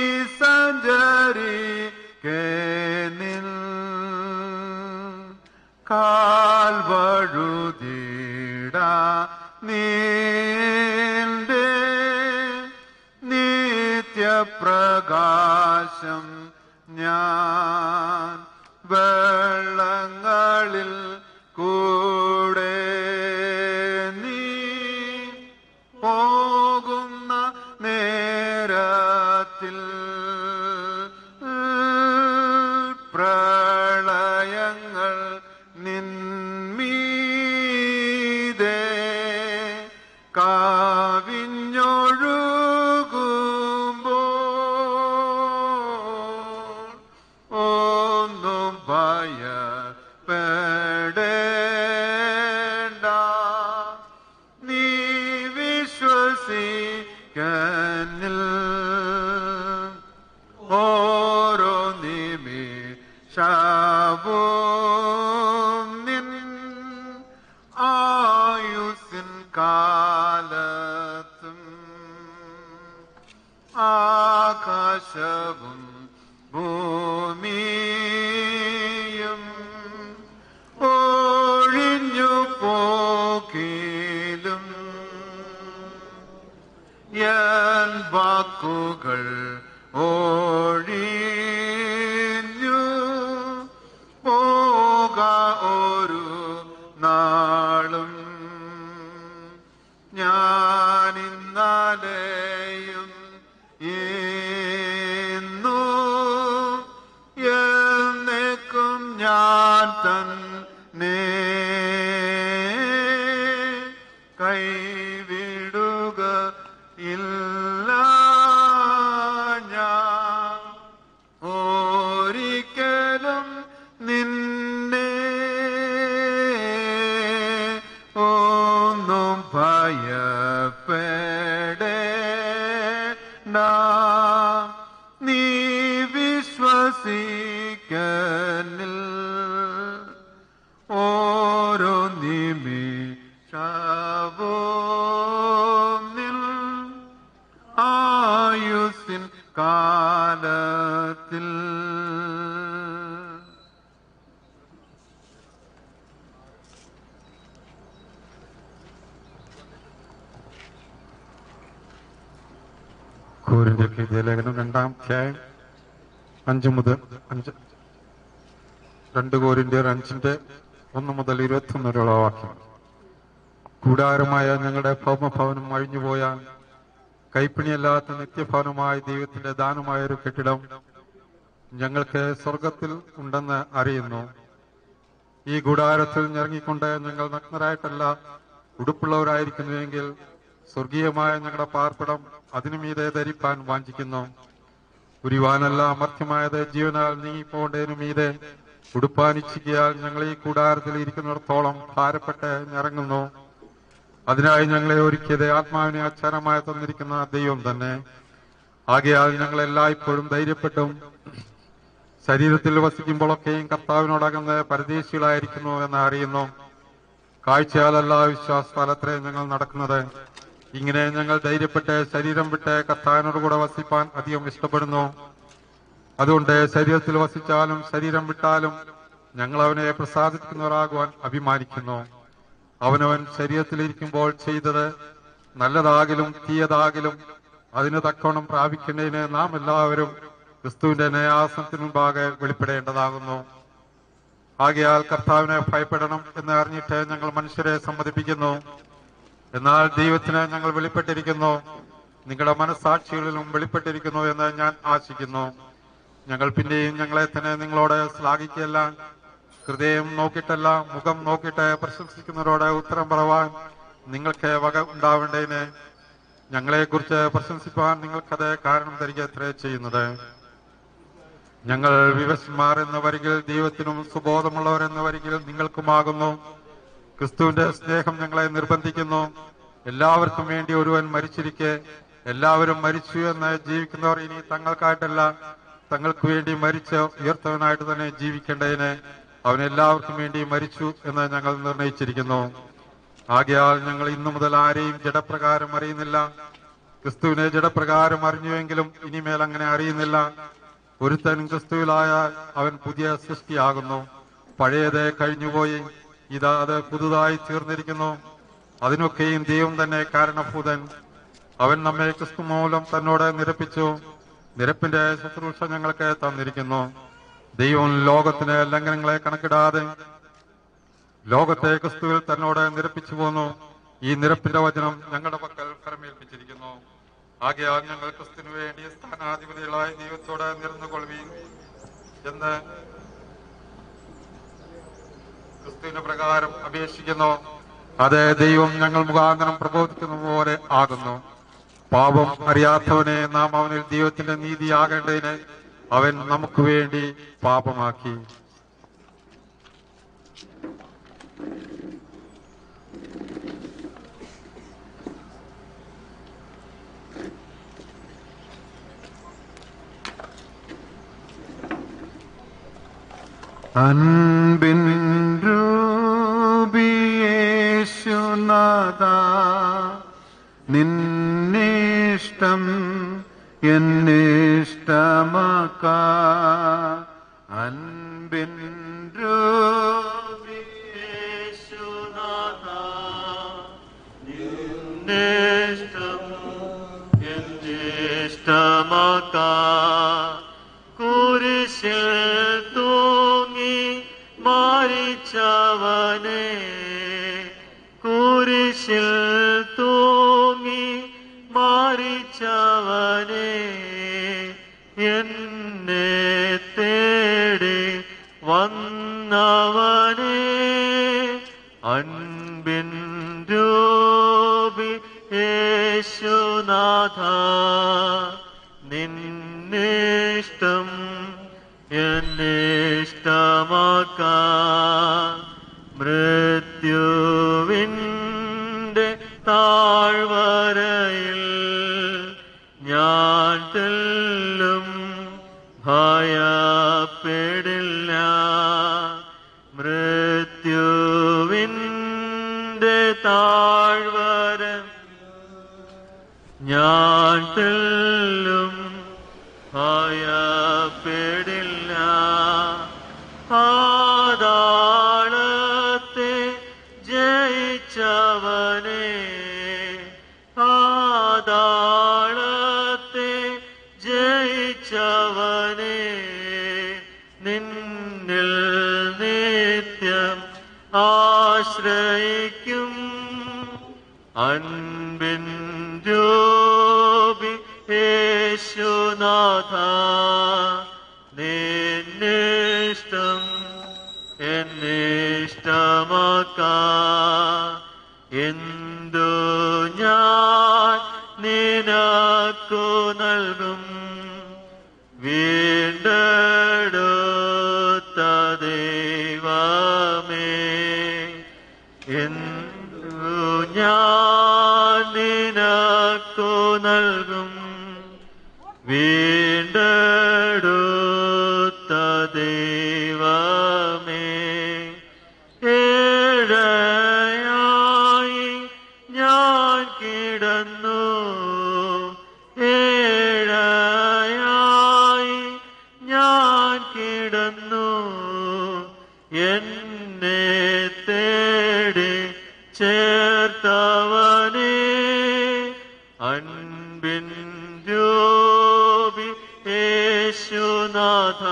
സഞ്ചരിക്കേനിൽ കാൽവഴുതിട നീന്റെ നിത്യപ്രകാശം ഞാൻ വെള്ളങ്ങളിൽ കൂടെ നീ പോകുന്ന നേരത്തിൽ പ്രളയങ്ങൾ നിന്മീതേ കാവിഞ്ഞൊഴുകുമ്പോൾ ഒന്നും ഭയപ്പെടേണ്ട നീ വിശ്വസിക്കന്നിൽ ഓരോ നിമിഷവും നിൻ ആയുസിൻ കാലത്തും ആകാശവും ഭൂമിയും ഒഴിഞ്ഞു പോകിലും എൻ വാക്കുകൾ ഒഴിഞ്ഞു പോക ഒരു നാളും ഞാൻ ഇന്നലെയും ഇന്നു എന്നേക്കും ഞാൻ തന്നെ കൈവിടുക ഇല്ല ഞാൻ ഒരിക്കലും നിന്നെ ഒന്നും ഭയപ്പെടേണ്ട നീ വിശ്വസിക്കന്നിൽ ഓരോ നിമിഷവും നിൽ ആയുസിൻ കാലത്തിൽ കോരിന്ത്യക്ക് ലേഖനം രണ്ടാം അധ്യായം അഞ്ച് മുതൽ അഞ്ച് രണ്ട് കോരിന്ത്യർ അഞ്ചിന്റെ ഒന്ന് മുതൽ ഇരുപത്തൊന്ന് വരെയുള്ള വാക്യം കൂടാരമായ ഞങ്ങളുടെ ഭൗമഭവനം അഴിഞ്ഞുപോയാൽ കൈപ്പിണിയല്ലാത്ത നിത്യഭവനമായ ദൈവത്തിന്റെ ദാനമായ ഒരു കെട്ടിടം ഞങ്ങൾക്ക് സ്വർഗത്തിൽ ഉണ്ടെന്ന് അറിയുന്നു ഈ ഗൂഢാരത്തിൽ ഞെറങ്ങിക്കൊണ്ട് ഞങ്ങൾ നഗ്നരായിട്ടല്ല ഉടുപ്പുള്ളവരായിരിക്കുന്നുവെങ്കിൽ സ്വർഗീയമായ ഞങ്ങളുടെ പാർപ്പിടം അതിനു മീതെ ധരിപ്പാൻ വാഞ്ചിക്കുന്നു ഉരിവാനല്ല അമർത്യമായത് ജീവനാൽ നീങ്ങിപ്പോണ്ടതിനു മീതെ ഉടുപ്പാനിച്ഛിക്കയാൽ ഞങ്ങൾ ഈ കൂടാരത്തിൽ ഇരിക്കുന്നിടത്തോളം ഭാരപ്പെട്ട് ഞെറങ്ങുന്നു അതിനായി ഞങ്ങളെ ഒരുക്കിയത് ആത്മാവിനെ അച്ചാരമായി തന്നിരിക്കുന്ന ദൈവം തന്നെ ആകയാൽ ഞങ്ങൾ എല്ലായ്പ്പോഴും ധൈര്യപ്പെട്ടും ശരീരത്തിൽ വസിക്കുമ്പോഴൊക്കെയും കർത്താവിനോടകന്ന് പരദേശികളായിരിക്കുന്നു എന്ന് അറിയുന്നു കാഴ്ചയാലല്ല വിശ്വാസത്താലത്രേ ഞങ്ങൾ നടക്കുന്നത് ഇങ്ങനെ ഞങ്ങൾ ധൈര്യപ്പെട്ട് ശരീരം വിട്ട് കർത്താവിനോട് കൂടെ വസിപ്പാൻ അധികം ഇഷ്ടപ്പെടുന്നു അതുകൊണ്ട് ശരീരത്തിൽ വസിച്ചാലും ശരീരം വിട്ടാലും ഞങ്ങൾ അവനെ പ്രസാദിക്കുന്നവരാകുവാൻ അഭിമാനിക്കുന്നു അവനവൻ ശരീരത്തിലിരിക്കുമ്പോൾ ചെയ്തത് നല്ലതാകിലും തീയതാകിലും അതിന് തക്കവണ്ണം പ്രാപിക്കേണ്ടതിന് നാം എല്ലാവരും ക്രിസ്തുവിന്റെ ന്യായാസനത്തിന് മുമ്പാകെ വെളിപ്പെടേണ്ടതാകുന്നു ആകയാൽ കർത്താവിനെ ഭയപ്പെടണം എന്ന് അറിഞ്ഞിട്ട് ഞങ്ങൾ മനുഷ്യരെ സമ്മതിപ്പിക്കുന്നു എന്നാൽ ദൈവത്തിന് ഞങ്ങൾ വെളിപ്പെട്ടിരിക്കുന്നു നിങ്ങളുടെ മനസ്സാക്ഷികളിലും വെളിപ്പെട്ടിരിക്കുന്നു എന്ന് ഞാൻ ആശിക്കുന്നു ഞങ്ങൾ പിന്നെയും ഞങ്ങളെ തന്നെ നിങ്ങളോട് ശ്ലാഘിക്കുകയല്ല ഹൃദയം നോക്കിയിട്ടല്ല മുഖം നോക്കിയിട്ട് പ്രശംസിക്കുന്നവരോട് ഉത്തരം പറവാൻ നിങ്ങൾക്ക് വക ഉണ്ടാവേണ്ടതിന് ഞങ്ങളെക്കുറിച്ച് പ്രശംസിപ്പാൻ നിങ്ങൾക്കത് കാരണം തരിക എത്ര ചെയ്യുന്നത് ഞങ്ങൾ വിവശന്മാർ എന്ന വരികിൽ ദൈവത്തിനും സുബോധമുള്ളവർ എന്ന വരികിൽ നിങ്ങൾക്കുമാകുന്നു ക്രിസ്തുവിന്റെ സ്നേഹം ഞങ്ങളെ നിർബന്ധിക്കുന്നു എല്ലാവർക്കും വേണ്ടി ഒരുവൻ മരിച്ചിരിക്കെ എല്ലാവരും മരിച്ചു എന്ന് ജീവിക്കുന്നവർ ഇനി തങ്ങൾക്കായിട്ടല്ല തങ്ങൾക്ക് വേണ്ടി മരിച്ച് ഉയർത്തവനായിട്ട് തന്നെ ജീവിക്കേണ്ടതിന് അവൻ എല്ലാവർക്കും വേണ്ടി മരിച്ചു എന്ന് ഞങ്ങൾ നിർണയിച്ചിരിക്കുന്നു ആകയാൽ ഞങ്ങൾ ഇന്നു മുതൽ ആരെയും ജഡപ്രകാരം അറിയുന്നില്ല ക്രിസ്തുവിനെ ജഡപ്രകാരം അറിഞ്ഞുവെങ്കിലും ഇനിമേൽ അങ്ങനെ അറിയുന്നില്ല ഒരുത്തൻ ക്രിസ്തുവിലായ അവൻ പുതിയ സൃഷ്ടിയാകുന്നു പഴയത് കഴിഞ്ഞുപോയി ഇതാ അത് പുതുതായി തീർന്നിരിക്കുന്നു അതിനൊക്കെയും ദൈവം തന്നെ കാരണഭൂതൻ അവൻ നമ്മെ ക്രിസ്തു മൂലം തന്നോട് നിരപ്പിച്ചു നിരപ്പിന്റെ ശുശ്രൂഷ ഞങ്ങൾക്ക് തന്നിരിക്കുന്നു ദൈവം ലോകത്തിന് ലംഘനങ്ങളെ കണക്കിടാതെ ലോകത്തെ ക്രിസ്തുവിൽ തന്നോട് നിരപ്പിച്ചു പോന്നു ഈ നിരപ്പിന്റെ വചനം ഞങ്ങളുടെ പക്കൽ ഫലമേൽപ്പിച്ചിരിക്കുന്നു ആകയാൽ ഞങ്ങൾ ക്രിസ്തുവിന് വേണ്ടി സ്ഥാനാധിപതികളായ ദൈവത്തോട് നിരന്നുകൊള്ളുവീൻ എന്ന് ക്രിസ്തുവിന്റെ പ്രകാരം അപേക്ഷിക്കുന്നു അത് ദൈവം ഞങ്ങൾ മുഖാന്തരം പ്രബോധിക്കുന്ന പോലെ ആകുന്നു പാപം അറിയാത്തവനെ നാം അവനിൽ ദൈവത്തിന്റെ നീതിയാകേണ്ടതിന് അവൻ നമുക്ക് വേണ്ടി പാപമാക്കി അൻപിൻ രൂപിയേശുനാഥ നിന്നിഷ്ടം എന്നിഷ്ടമാക്ക അൻപിൻ നിന്നിഷ്ടം എന്നിഷ്ടമാക്കാ കുരിശിൽ തൂങ്ങി മരിച്ചവനെ കുരിശിൽ തൂങ്ങി മരിച്ചവനെ എന്നെ തേടി വന്നവനെ അൻപിൻ രൂപി യേശുനാഥ നിന്നിഷ്ടം എന്നിഷ്ടമാക്ക മൃത്യുവിൻ്റെ താഴ്വരയിൽ ഞാൻ തെല്ലും ഭയപ്പെടില്ല മൃത്യുവിൻ്റെ താഴ്വര ഞാൻ തെല്ലും ഭയപ്പെടില്ല പാതാളത്തെ ജയിച്ചവനെ പാതാളത്തെ ജയിച്ചവനെ നിന്നിൽ നിത്യം ആശ്രയിക്കും അൻപിൻ രൂപ നാഥ നിന്നിഷ്ടം എന്നിഷ്ടമാക്ക എന്തു ഞാൻ നിനക്കു നൽകും വീണ്ടെടുത്ത ദൈവമേ എന്തു ഞാൻ നിനക്കു നൽകും വീണ്ടെടുത്ത ദൈവമേ ഏഴയായി ഞാൻ കിടന്നു ഏഴയായി ഞാൻ കിടന്നു എന്നെ തേടി ചേർത്തവനേ അൻപിൻ രൂപി യേശുനാഥ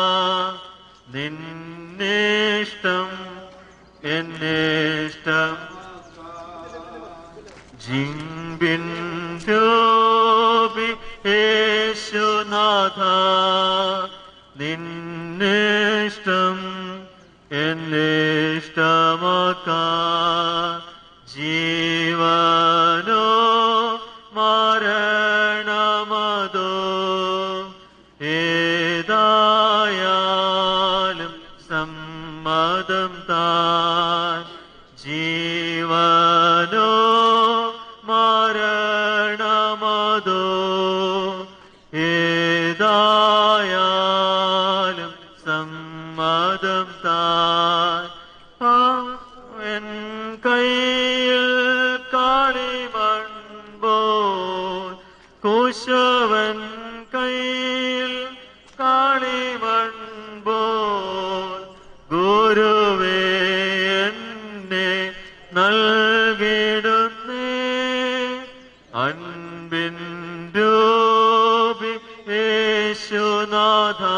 നിന്നിഷ്ടം എന്നിഷ്ടം ജിംബിൻ രൂപി യേശുനാഥ നിന്നിഷ്ടം എന്നിഷ്ടമാക്ക ജീവനോ മരണമതോ ഏതായാലും സമ്മതം താൻ ജീവനോ മരണമതോ ഏതായാലും സമ്മതം താൻ അവൻ കയ്യിൽ കാളിമൺപോൽ കുശവൻ കയ്യിൽ കാളിമൺപോൽ ഗുരുവേ എന്നെ നൽകിടുന്നേ അൻപിൻ രൂപി യേശുനാഥ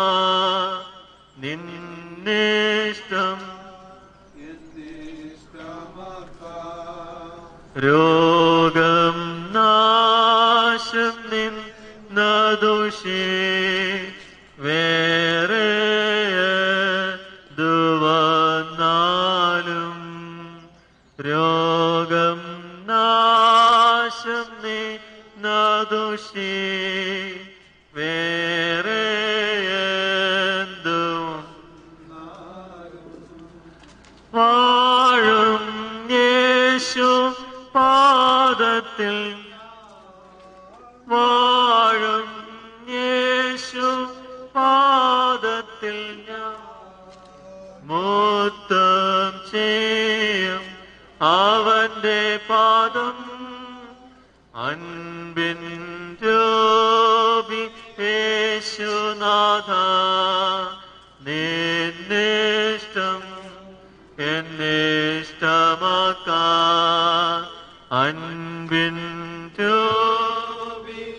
നിന്നിഷ്ടം രോഗം നാശം നിന്നദുഷേ വേറെ ദുവന്നാലും രോഗം നാശം നിന്നദുഷേ വേറെ എന്തു വാഴും യേശു പാദത്തിൽ വാഴും യേശു പാദത്തിൽ ഞാൻ മൂത്തം ചെയ്യും അവന്റെ പാദം അൻപിൻ രൂപി യേശുനാഥ നിന്നിഷ്ടം എന്നിഷ്ടമാക്ക അൻപിൻ രൂപി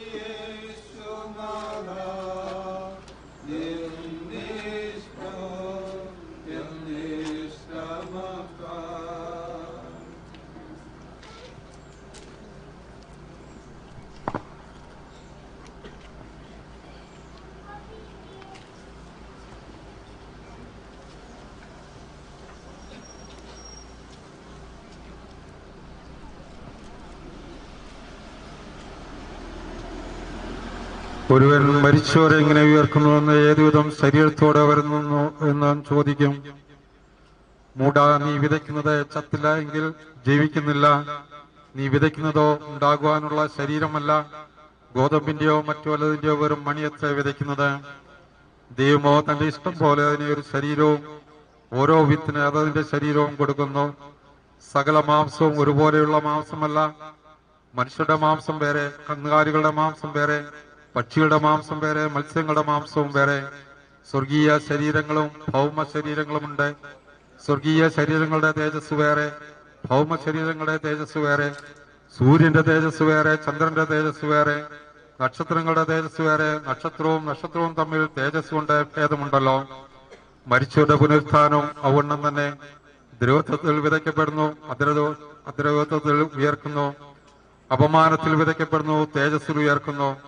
ഒരുവൻ മരിച്ചവരെ എങ്ങനെ ഉയർക്കുന്നുവെന്ന് ഏതുവിധം ശരീരത്തോടെ വരുന്നു എന്ന് നാം ചോദിക്കും മൂട നീ വിതയ്ക്കുന്നത് ചത്തില്ല എങ്കിൽ ജീവിക്കുന്നില്ല നീ വിതയ്ക്കുന്നതോ ഉണ്ടാകുവാനുള്ള ശരീരമല്ല ഗോതമ്പിന്റെയോ മറ്റു വല്ലതിന്റെയോ വെറും മണിയത്തെ വിതയ്ക്കുന്നത് ദൈവമോ തന്റെ ഇഷ്ടം പോലെ അതിനെ ഒരു ശരീരവും ഓരോ വിത്തിന് അതതിന്റെ ശരീരവും കൊടുക്കുന്നു സകല മാംസവും ഒരുപോലെയുള്ള മാംസമല്ല മനുഷ്യരുടെ മാംസം വേറെ കന്നുകാലികളുടെ മാംസം വേറെ പക്ഷികളുടെ മാംസം വേറെ മത്സ്യങ്ങളുടെ മാംസവും വേറെ സ്വർഗീയ ശരീരങ്ങളും ഭൗമ ശരീരങ്ങളുമുണ്ട് സ്വർഗീയ ശരീരങ്ങളുടെ തേജസ് വേറെ ഭൗമ ശരീരങ്ങളുടെ തേജസ് വേറെ സൂര്യന്റെ തേജസ് വേറെ ചന്ദ്രന്റെ തേജസ് വേറെ നക്ഷത്രങ്ങളുടെ തേജസ് വേറെ നക്ഷത്രവും നക്ഷത്രവും തമ്മിൽ തേജസ് കൊണ്ട് ഭേദമുണ്ടല്ലോ മരിച്ചവരുടെ പുനരുത്ഥാനവും ഔവണ്ണം തന്നെ ദ്രവത്വത്തിൽ വിതയ്ക്കപ്പെടുന്നു അദ്രവ അദ്രവത്വത്തിൽ ഉയർക്കുന്നു അപമാനത്തിൽ വിതയ്ക്കപ്പെടുന്നു തേജസ്സിൽ ഉയർക്കുന്നു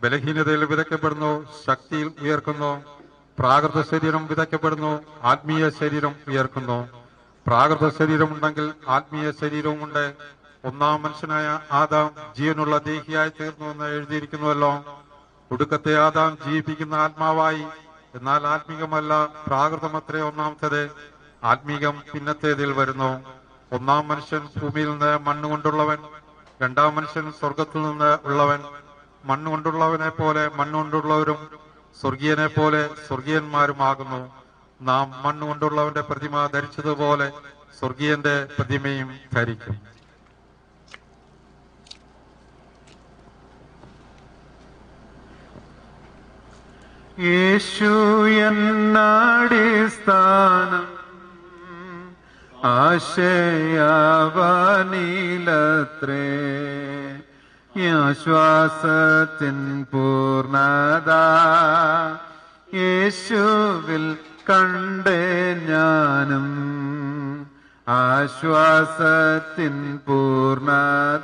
ബലഹീനതയിൽ വിതയ്ക്കപ്പെടുന്നു ശക്തിയിൽ ഉയർക്കുന്നു പ്രാകൃത ശരീരം വിതയ്ക്കപ്പെടുന്നു ആത്മീയ ശരീരം ഉയർക്കുന്നു പ്രാകൃത ശരീരമുണ്ടെങ്കിൽ ആത്മീയ ശരീരവുമുണ്ട് ഒന്നാം മനുഷ്യനായ ആദാം ജീവനുള്ള ദേഹിയായി തീർന്നു എന്ന് എഴുതിയിരിക്കുന്നുവല്ലോ ഒടുക്കത്തെ ആദാം ജീവിപ്പിക്കുന്ന ആത്മാവായി എന്നാൽ ആത്മീകമല്ല പ്രാകൃതമത്രേ ഒന്നാമത്തേത് ആത്മീകം പിന്നത്തേതിൽ വരുന്നു ഒന്നാം മനുഷ്യൻ ഭൂമിയിൽ നിന്ന് മണ്ണുകൊണ്ടുള്ളവൻ രണ്ടാം മനുഷ്യൻ സ്വർഗത്തിൽ നിന്ന് ഉള്ളവൻ മണ്ണുകൊണ്ടുള്ളവനെ പോലെ മണ്ണുകൊണ്ടുള്ളവരും സ്വർഗീയനെ പോലെ സ്വർഗീയന്മാരുമാകുന്നു നാം മണ്ണുകൊണ്ടുള്ളവന്റെ പ്രതിമ ധരിച്ചതുപോലെ സ്വർഗീയന്റെ പ്രതിമയും ധരിക്കും യേശു എന്നാടിസ്ഥാനം ആശയവനിലത്രേ ആശ്വാസത്തിൻ പൂർണത യേശുവിൽ കണ്ടേ ഞാനും ആശ്വാസത്തിൻ പൂർണത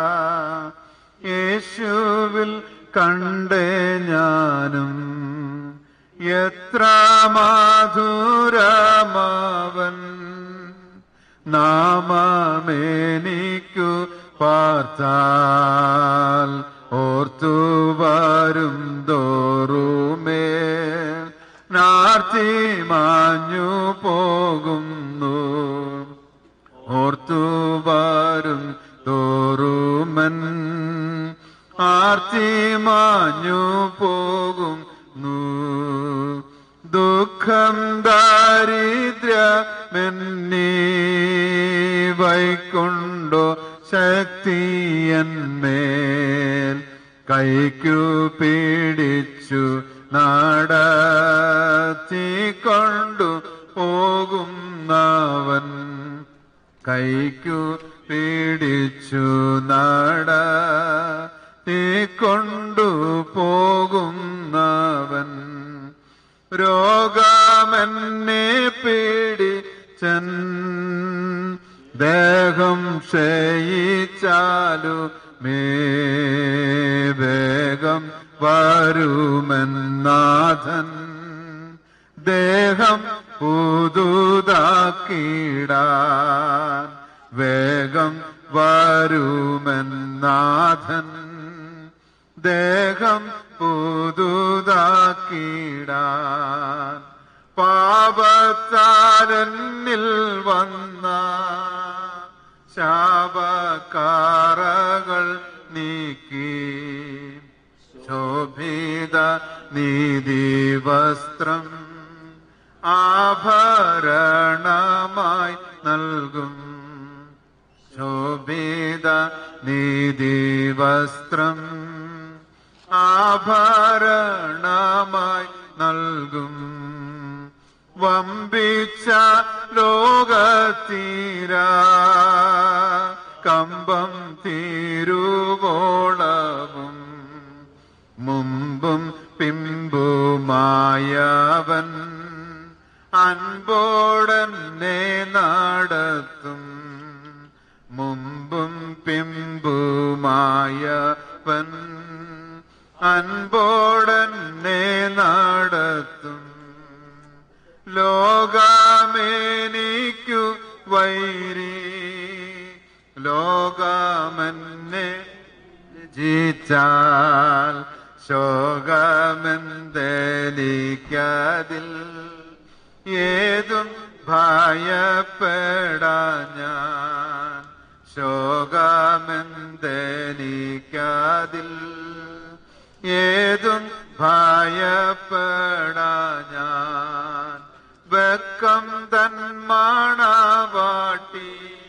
യേശുവിൽ കണ്ടേ ഞാനും എത്ര മാധുരമാവൻ നാമമേനിക്കു പാർത്താൽ ഓർത്തു വരും തോറുമേ നാർത്തി മാഞ്ഞു പോകുന്നു ഓർത്തു വരും തോറുമൻ ആർത്തി മാഞ്ഞു പോകുന്നു ദുഃഖം ദാരിദ്ര്യമെന്നീ വൈക്കൊണ്ടോ ശക്തിയന്മേൽ കൈക്കു പിടിച്ചു നടത്തിക്കൊണ്ടു പോകുന്നവൻ കൈക്കു പിടിച്ചു നടത്തിക്കൊണ്ടു പോകുന്നവൻ രോഗമെന്നെ പിടിച്ചൻ ദേഹം ക്ഷയിച്ചാലു മേ വേഗം വരുമെന്നാഥൻ ദേഹം പുതുതാക്കിടാൻ വേഗം വരുമെന്നാഥൻ ദേഹം പുതുതാക്കിടാൻ പാപത്താരനിൽ വന്ന ശാപക്കാറകൾ നീക്കി ശോഭിത നീതി വസ്ത്രം ആഭരണമായി നൽകും ശോഭിത നീതി വസ്ത്രം ആഭരണമായി നൽകും വമ്പിച്ച ലോകത്തീര കമ്പം തീരുവോളവും മുമ്പും പിമ്പുമായവൻ അൻപോടന്നെ നടത്തും മുമ്പും പിമ്പുമായവൻ അൻപോടന്നെ നടത്തും ലോകമേനിക്കു വൈരി ലോകമെന്നെ ജീച്ചാൽ ശോകമെന്തലിക്കതിൽ ഏതും ഭയപ്പെടാ ഞാൻ ശോകമെന്തലിക്കതിൽ ഏതും ഭയപ്പെടാ ഞാൻ വെക്കം തന്മാണവാട്ടി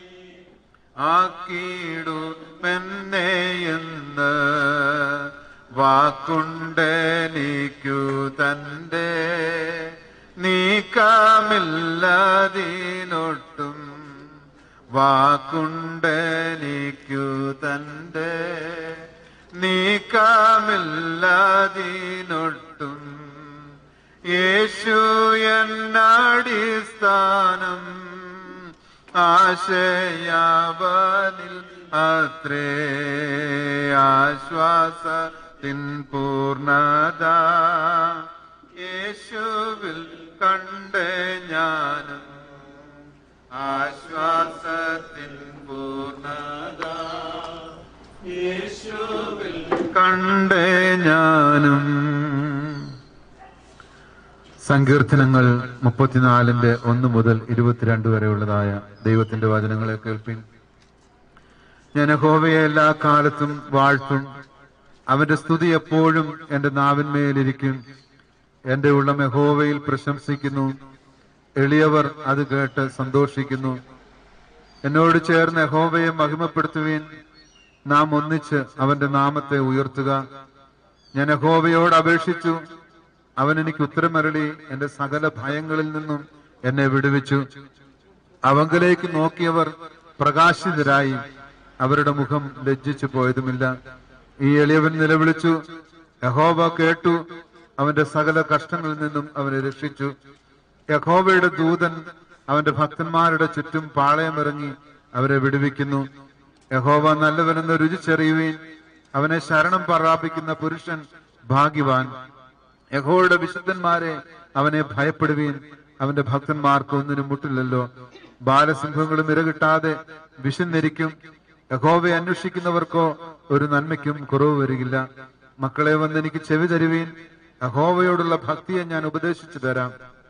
ആക്കിയിടുമെന്നെയെന്ന് വാക്കുണ്ടെനിക്കു തന്റെ നീക്കമില്ലതിനൊട്ടും വാക്കുണ്ടെനിക്കു തന്റെ നീക്കമില്ലതിനൊട്ടും യേശു എന്നടിസ്ഥാനം ആശയാവനിൽ അത്രേ ആശ്വാസ ആശ്വാസത്തിൻ പൂർണ്ണത യേശുവിൽ കണ്ട് ഞാനും ആശ്വാസത്തിൻ പൂർണ്ണത യേശുവിൽ കണ്ട് ഞാനും സങ്കീർത്തനങ്ങൾ മുപ്പത്തിനാലിന്റെ ഒന്ന് മുതൽ ഇരുപത്തിരണ്ട് വരെയുള്ളതായ ദൈവത്തിന്റെ വചനങ്ങളെ കേൾപ്പിൻ ഞാൻ യഹോവയെ എല്ലാ കാലത്തും വാഴ്ത്തും അവന്റെ സ്തുതി എപ്പോഴും എന്റെ നാവിന്മേലിരിക്കും എന്റെ ഉള്ളം യഹോവയിൽ പ്രശംസിക്കുന്നു എളിയവർ അത് കേട്ട് സന്തോഷിക്കുന്നു എന്നോട് ചേർന്ന് യഹോവയെ മഹിമപ്പെടുത്തുവീൻ നാം ഒന്നിച്ച് അവന്റെ നാമത്തെ ഉയർത്തുക ഞാൻ യഹോവയോട് അപേക്ഷിച്ചു അവൻ എനിക്ക് ഉത്തരമരളി എന്റെ സകല ഭയങ്ങളിൽ നിന്നും എന്നെ വിടുവിച്ചു അവങ്കലേക്ക് നോക്കിയവർ പ്രകാശിതരായി അവരുടെ മുഖം ലജ്ജിച്ചു പോയതുമില്ല ഈ എളിയവൻ നിലവിളിച്ചു യഹോവ കേട്ടു അവന്റെ സകല കഷ്ടങ്ങളിൽ നിന്നും അവനെ രക്ഷിച്ചു യഹോവയുടെ ദൂതൻ അവന്റെ ഭക്തന്മാരുടെ ചുറ്റും പാളയമിറങ്ങി അവരെ വിടുവിക്കുന്നു യഹോവ നല്ലവനെന്ന് രുചിച്ചറിയുകയും അവനെ ശരണം പ്രാപിക്കുന്ന പുരുഷൻ ഭാഗ്യവാൻ യഹോയുടെ വിശുദ്ധന്മാരെ അവനെ ഭയപ്പെടുവീൻ അവന്റെ ഭക്തന്മാർക്ക് ഒന്നിനും മുട്ടില്ലല്ലോ ബാലസിംഹങ്ങളും ഇരകിട്ടാതെ വിശന്നിരിക്കും യഹോവയെ അന്വേഷിക്കുന്നവർക്കോ ഒരു നന്മയ്ക്കും കുറവ് വരികില്ല മക്കളെ വന്ന് എനിക്ക് ചെവി തരുവീൻ യഹോവയോടുള്ള ഭക്തിയെ ഞാൻ ഉപദേശിച്ചു തരാം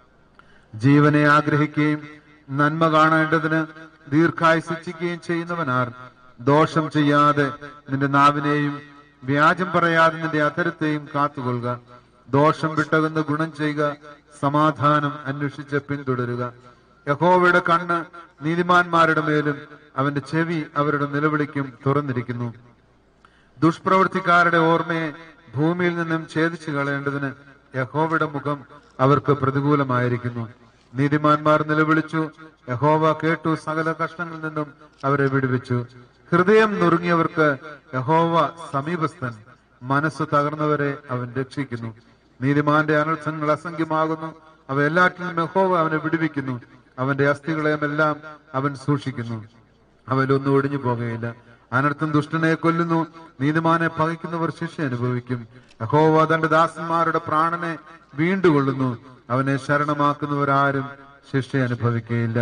ജീവനെ ആഗ്രഹിക്കുകയും നന്മ കാണേണ്ടതിന് ദീർഘായുസിക്കുകയും ചെയ്യുന്നവനാർ ദോഷം ചെയ്യാതെ നിന്റെ നാവിനെയും വ്യാജം പറയാതെ നിന്റെ അധരത്തെയും കാത്തുകൊള്ളുക ദോഷം വിട്ടകന്ന് ഗുണം ചെയ്യുക സമാധാനം അന്വേഷിച്ച് പിന്തുടരുക യഹോവയുടെ കണ്ണ് നീതിമാന്മാരുടെ മേലും അവന്റെ ചെവി അവരുടെ നിലവിളിക്കും തുറന്നിരിക്കുന്നു ദുഷ്പ്രവൃത്തിക്കാരുടെ ഓർമ്മയെ ഭൂമിയിൽ നിന്നും ഛേദിച്ചു കളയേണ്ടതിന് യഹോവയുടെ മുഖം അവർക്ക് പ്രതികൂലമായിരിക്കുന്നു നീതിമാന്മാർ നിലവിളിച്ചു യഹോവ കേട്ടു സകല കഷ്ടങ്ങളിൽ നിന്നും അവരെ വിടുവിച്ചു ഹൃദയം നുറുങ്ങിയവർക്ക് യഹോവ സമീപസ്ഥൻ മനസ്സ് തകർന്നവരെ അവൻ രക്ഷിക്കുന്നു നീതിമാന്റെ അനർത്ഥങ്ങൾ അസംഖ്യമാകുന്നു അവ എല്ലാറ്റിലും യഹോവ അവനെ വിടുവിക്കുന്നു അവന്റെ അസ്ഥികളെയുമെല്ലാം അവൻ സൂക്ഷിക്കുന്നു അവലൊന്നും ഒടിഞ്ഞു പോകുകയില്ല അനർത്ഥം ദുഷ്ടനെ കൊല്ലുന്നു നീതിമാനെ പകയ്ക്കുന്നവർ ശിക്ഷ അനുഭവിക്കും യഹോവ തന്റെ ദാസന്മാരുടെ പ്രാണനെ വീണ്ടുകൊള്ളുന്നു അവനെ ശരണമാക്കുന്നവരാരും ശിക്ഷ അനുഭവിക്കുകയില്ല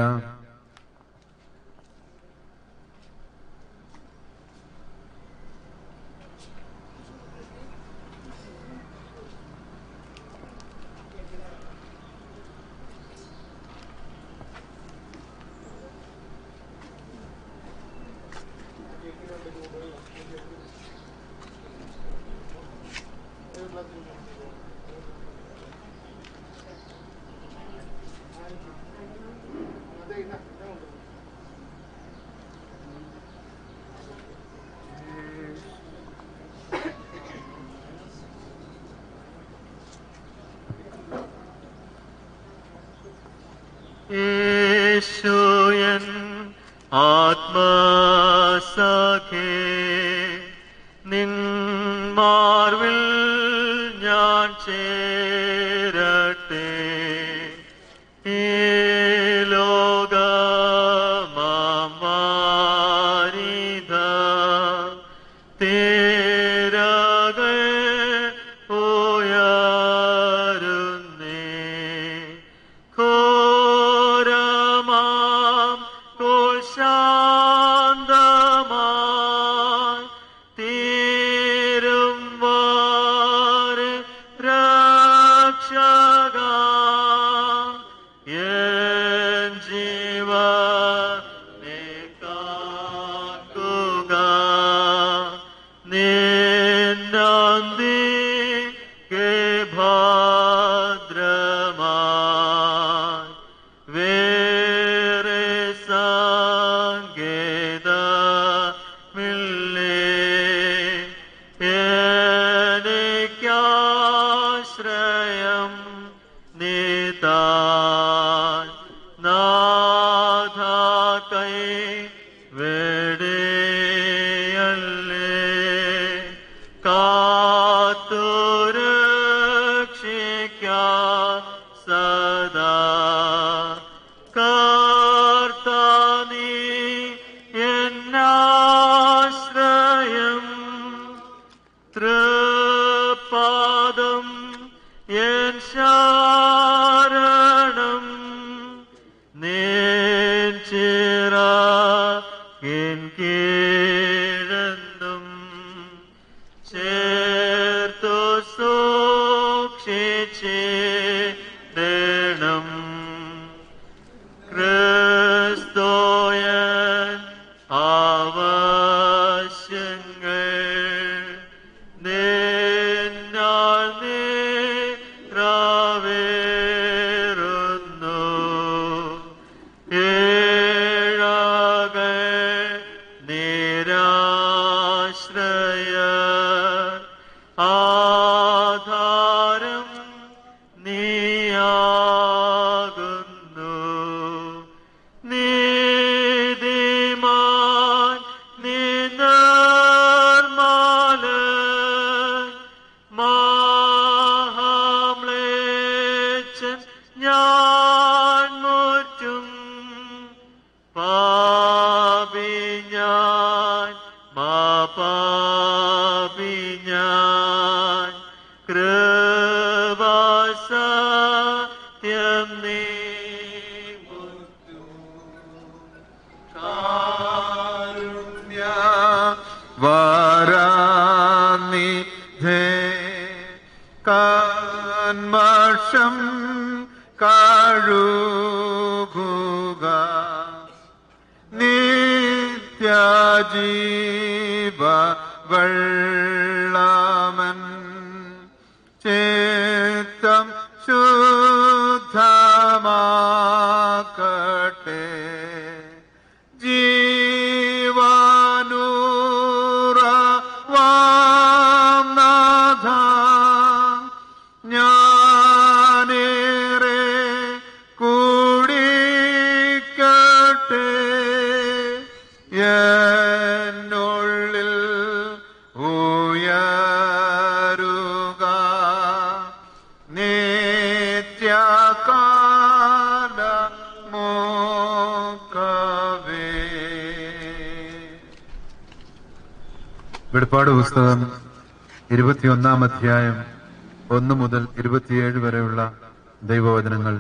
യേശുയൻ ആത്മസഖേ നിൻ മാർവിൽ ഞാൻ ചേരട്ടെ ഈ ലോകമാരിത തേരകൾ ഉയരുന്നേ ഘോരമാം ശാന്തമായി തീരും വാര് രക്ഷക എൻ ജീവനെ കാക്കുക നിന്നന്തിക്ക് ഭദ്രമായി വേറെ സങ്കേതമില്ലേ എനിക്കാശ്രയം നീതാൻ നാഥ കൈ വെടിയല്ലേ കാത്തുരക്ഷിക്ക സദാ കർത്താനീ എന്നാശ്രയം തൃ നിന്നാൽ നിറവേറുന്നു ഏഴാകെ നിരാശ്രയ ആധാരം നീയാകുന്നു നീതിമാൻ നിന്നർമാല മഹാമ്ലേച്ഛൻ ഞാൻ മുറ്റും പാപി ഞാൻ മാ പാപി ഞാൻ കൃപാസത്യം നീ കാരുണ്യ വാരാനിധേ കന്മഷം കഴുകുക നിത്യജീവ വെള്ളമൻ ചേത്തം ശുദ്ധമാക്കട്ടെ ജീവാനൂറ വാംനാഥ ഞാനേറെ കൂടിക്കട്ടെ എന്നുള്ളിൽ ഉയരുക നിത്യകാല മോക്കവേ വെളിപ്പാട് പുസ്തകം ഇരുപത്തിയൊന്നാം അധ്യായം ഒന്ന് മുതൽ ഇരുപത്തിയേഴ് വരെയുള്ള ദൈവവചനങ്ങൾ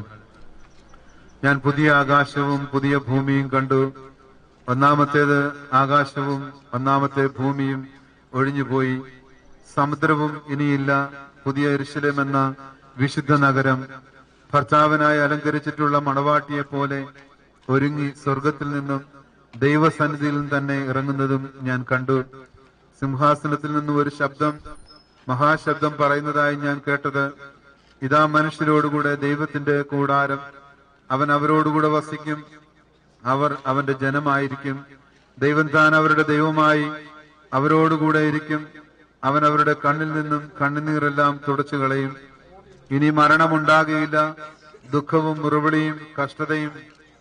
ഞാൻ പുതിയ ആകാശവും പുതിയ ഭൂമിയും കണ്ടു ഒന്നാമത്തേത് ആകാശവും ഒന്നാമത്തെ ഭൂമിയും ഒഴിഞ്ഞുപോയി സമുദ്രവും ഇനിയില്ല പുതിയ എരുശലേം എന്ന വിശുദ്ധ നഗരം ഭർത്താവിനായി അലങ്കരിച്ചിട്ടുള്ള മണവാട്ടിയെ പോലെ ഒരുങ്ങി സ്വർഗത്തിൽ നിന്നും ദൈവസന്നിധിയിൽ നിന്ന് തന്നെ ഇറങ്ങുന്നതും ഞാൻ കണ്ടു സിംഹാസനത്തിൽ നിന്നും ഒരു ശബ്ദം മഹാശബ്ദം പറയുന്നതായി ഞാൻ കേട്ടത് ഇതാ മനുഷ്യരോടുകൂടെ ദൈവത്തിന്റെ കൂടാരം അവൻ അവരോടുകൂടെ വസിക്കും അവർ അവന്റെ ജനമായിരിക്കും ദൈവം താൻ അവരുടെ ദൈവമായി അവരോടുകൂടെ ഇരിക്കും അവൻ അവരുടെ കണ്ണിൽ നിന്നും കണ്ണുനീരെല്ലാം തുടച്ചു കളയും ഇനി മരണമുണ്ടാകുകയില്ല ദുഃഖവും മുറിവിളിയും കഷ്ടതയും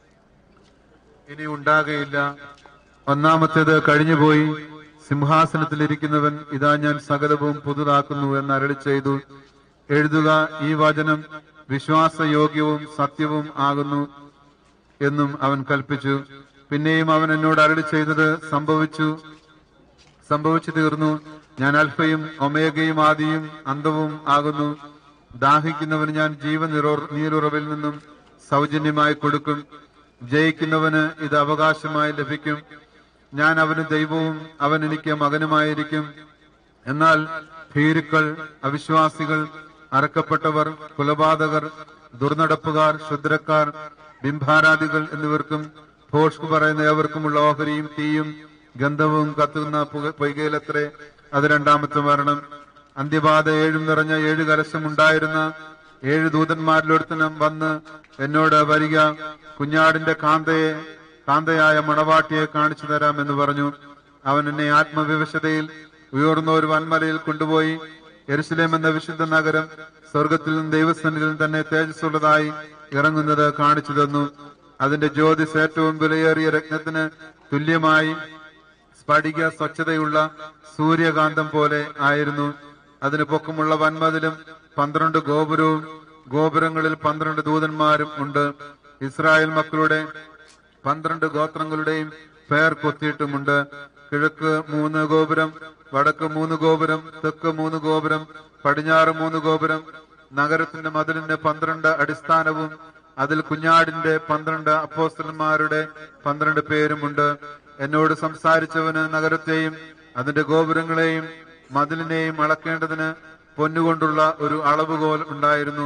ഇനി ഉണ്ടാകുകയില്ല ഒന്നാമത്തേത് കഴിഞ്ഞുപോയി സിംഹാസനത്തിലിരിക്കുന്നവൻ ഇതാ ഞാൻ സകലവും പുതുതാക്കുന്നു എന്ന് അരളി ചെയ്തു എഴുതുക ഈ വചനം വിശ്വാസയോഗ്യവും സത്യവും ആകുന്നു എന്നും അവൻ കൽപ്പിച്ചു പിന്നെയും അവൻ എന്നോട് അരളി ചെയ്തത് സംഭവിച്ചു സംഭവിച്ചു തീർന്നു ഞാൻ അൽഫയും ഒമേഗയും ആദിയും അന്തവും ആകുന്നു ദാഹിക്കുന്നവന് ഞാൻ ജീവനിറോ നീരുറവിൽ നിന്നും സൗജന്യമായി കൊടുക്കും ജയിക്കുന്നവന് ഇത് അവകാശമായി ലഭിക്കും ഞാൻ അവന് ദൈവവും അവൻ എനിക്ക് മകനുമായിരിക്കും എന്നാൽ ഭീരുക്കൾ അവിശ്വാസികൾ അറക്കപ്പെട്ടവർ കുലപാതകർ ദുർനടപ്പുകാർ ക്ഷുദ്രക്കാർ ബിംബാരാധികൾ എന്നിവർക്കും ഭോഷ്കു പറയുന്ന ഏവർക്കുമുള്ള ഓഹരിയും തീയും ഗന്ധവും കത്തുന്ന പുക- പൊയ്കയിലത്രേ അത് രണ്ടാമത്തെ മരണം അന്ത്യബാധ ഏഴും നിറഞ്ഞ ഏഴ് കലശമുണ്ടായിരുന്ന ഏഴ് ദൂതന്മാരിലൊരുത്തനും വന്ന് എന്നോട് വരിക കുഞ്ഞാടിന്റെ കാന്തയെ കാന്തയായ മണവാട്ടിയെ കാണിച്ചു തരാം എന്ന് പറഞ്ഞു അവൻ എന്നെ ആത്മവിവശതയിൽ ഉയർന്ന ഒരു വൻമലയിൽ കൊണ്ടുപോയി യെരുശലേം എന്ന വിശുദ്ധ നഗരം സ്വർഗത്തിൽ നിന്നും ദൈവസന്നിധിയിൽ തന്നെ തേജസ്സുള്ളതായി ഇറങ്ങുന്നത് കാണിച്ചു തന്നു അതിന്റെ ജ്യോതിസ് ഏറ്റവും വിലയേറിയ രത്നത്തിന് തുല്യമായി സ്ഫടിക സ്വച്ഛതയുള്ള സൂര്യകാന്തം പോലെ ആയിരുന്നു അതിന് പൊക്കമുള്ള വൻമതിലും പന്ത്രണ്ട് ഗോപുരവും ഗോപുരങ്ങളിൽ പന്ത്രണ്ട് ദൂതന്മാരും ഉണ്ട് ഇസ്രായേൽ മക്കളുടെ പന്ത്രണ്ട് ഗോത്രങ്ങളുടെയും പേർ കൊത്തിയിട്ടുമുണ്ട് കിഴക്ക് മൂന്ന് ഗോപുരം വടക്ക് മൂന്ന് ഗോപുരം തെക്ക് മൂന്ന് ഗോപുരം പടിഞ്ഞാറ് മൂന്ന് ഗോപുരം നഗരത്തിന്റെ മതിലിന് പന്ത്രണ്ട് അടിസ്ഥാനവും അതിൽ കുഞ്ഞാടിന്റെ പന്ത്രണ്ട് അപ്പോസ്റ്റലന്മാരുടെ പന്ത്രണ്ട് പേരുമുണ്ട് എന്നോട് സംസാരിച്ചവന് നഗരത്തെയും അതിന്റെ ഗോപുരങ്ങളെയും മതിലിനെയും അളക്കേണ്ടതിന് പൊന്നുകൊണ്ടുള്ള ഒരു അളവുകോൽ ഉണ്ടായിരുന്നു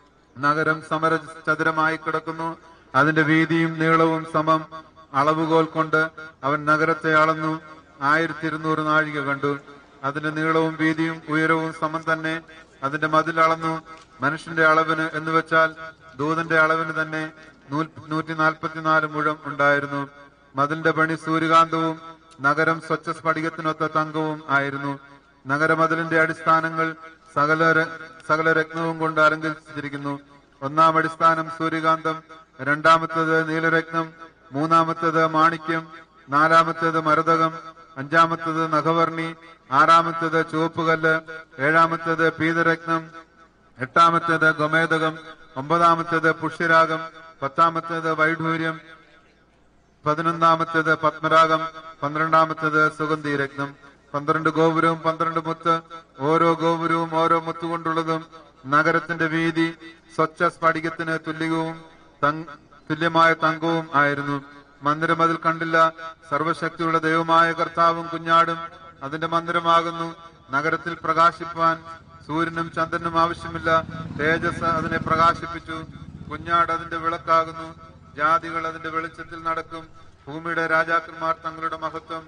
നഗരം സമര ചതുരമായി കിടക്കുന്നു അതിന്റെ വീതിയും നീളവും സമം അളവുകോൽ കൊണ്ട് അവൻ നഗരത്തെ അളന്നു ആയിരത്തി ഇരുന്നൂറ് നാഴിക കണ്ടു അതിന്റെ നീളവും വീതിയും ഉയരവും സമം തന്നെ അതിന്റെ മതിൽ അളന്നു മനുഷ്യന്റെ അളവിന് എന്ന് വെച്ചാൽ ദൂതന്റെ അളവിന് തന്നെ നൂറ്റി നാൽപ്പത്തിനാല് മുഴം ഉണ്ടായിരുന്നു മതിലിന്റെ പണി സൂര്യകാന്തവും നഗരം സ്വച്ഛ സ്ഫടികത്തിനൊത്ത തങ്കവും ആയിരുന്നു നഗരമതിലിന്റെ അടിസ്ഥാനങ്ങൾ സകല ര- സകല രത്നവും കൊണ്ട് അലങ്കരിച്ചിരിക്കുന്നു ഒന്നാം അടിസ്ഥാനം സൂര്യകാന്തം രണ്ടാമത്തേത് നീലരത്നം മൂന്നാമത്തേത് മാണിക്യം നാലാമത്തേത് മരതകം അഞ്ചാമത്തേത് നഖവർണി ആറാമത്തേത് ചുവപ്പുകല്ല് ഏഴാമത്തേത് പീതരത്നം എട്ടാമത്തേത് ഗോമേതകം ഒമ്പതാമത്തേത് പുഷ്യരാഗം പത്താമത്തേത് വൈഢൂര്യം പതിനൊന്നാമത്തേത് പത്മരാഗം പന്ത്രണ്ടാമത്തേത് സുഗന്ധി രത്നം പന്ത്രണ്ട് ഗോപുരവും പന്ത്രണ്ട് മുത്ത് ഓരോ ഗോപുരവും ഓരോ മുത്ത് കൊണ്ടുള്ളതും നഗരത്തിന്റെ വീതി സ്വച്ഛ സ്ഫടികത്തിന് തുല്യവും തങ്- തുല്യമായ തങ്കവും ആയിരുന്നു മന്ദിരം അതിൽ കണ്ടില്ല സർവശക്തിയുള്ള ദൈവമായ കർത്താവും കുഞ്ഞാടും അതിന്റെ മന്ദിരമാകുന്നു നഗരത്തിൽ പ്രകാശിപ്പാൻ സൂര്യനും ചന്ദ്രനും ആവശ്യമില്ല തേജസ് അതിനെ പ്രകാശിപ്പിച്ചു കുഞ്ഞാട് അതിന്റെ വിളക്കാകുന്നു ജാതികൾ അതിന്റെ വെളിച്ചത്തിൽ നടക്കും ഭൂമിയുടെ രാജാക്കന്മാർ തങ്ങളുടെ മഹത്വം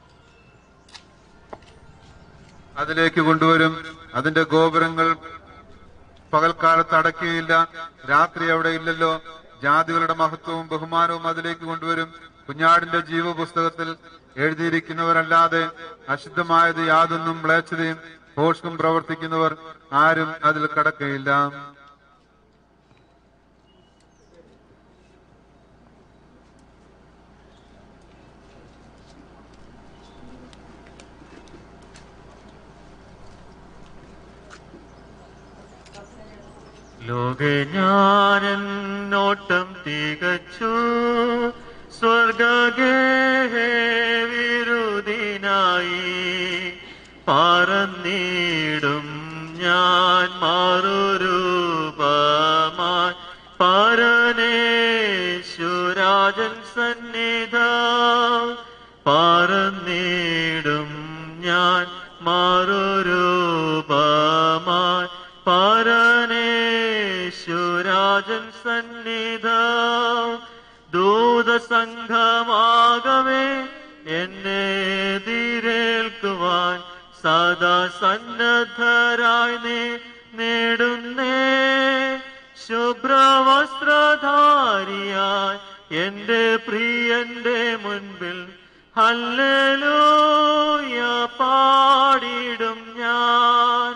അതിലേക്ക് കൊണ്ടുവരും അതിന്റെ ഗോപുരങ്ങൾ പകൽക്കാലത്ത് അടക്കുകയില്ല രാത്രി അവിടെ ഇല്ലല്ലോ ജാതികളുടെ മഹത്വവും ബഹുമാനവും അതിലേക്ക് കൊണ്ടുവരും കുഞ്ഞാടിന്റെ ജീവപുസ്തകത്തിൽ എഴുതിയിരിക്കുന്നവരല്ലാതെ അശുദ്ധമായത് യാതൊന്നും മ്ലേച്ഛതയും ഭോഷ്കും പ്രവർത്തിക്കുന്നവർ ആരും അതിൽ കടക്കയില്ല ലോകെ ഞാനെന്നോട്ടം തികച്ചു സ്വർഗേ വിരുദിനായി പറന്നിടും ഞാൻ മാറുരൂപമായി പരനേശ്വരാജൻ സന്നിധ പറന്നിടും ഞാൻ മാറുരൂപമായി പരനേശ്വരാജൻ സന്നിധ ദൂതസംഘമാകവേ എന്നെ എതിരേൽക്കുവാൻ സദാ സന്നദ്ധരായി നീ നേടുന്നേ ശുഭ്രവസ്ത്രധാരിയായി എന്റെ പ്രിയന്റെ മുൻപിൽ ഹല്ലേലൂയ പാടിടും ഞാൻ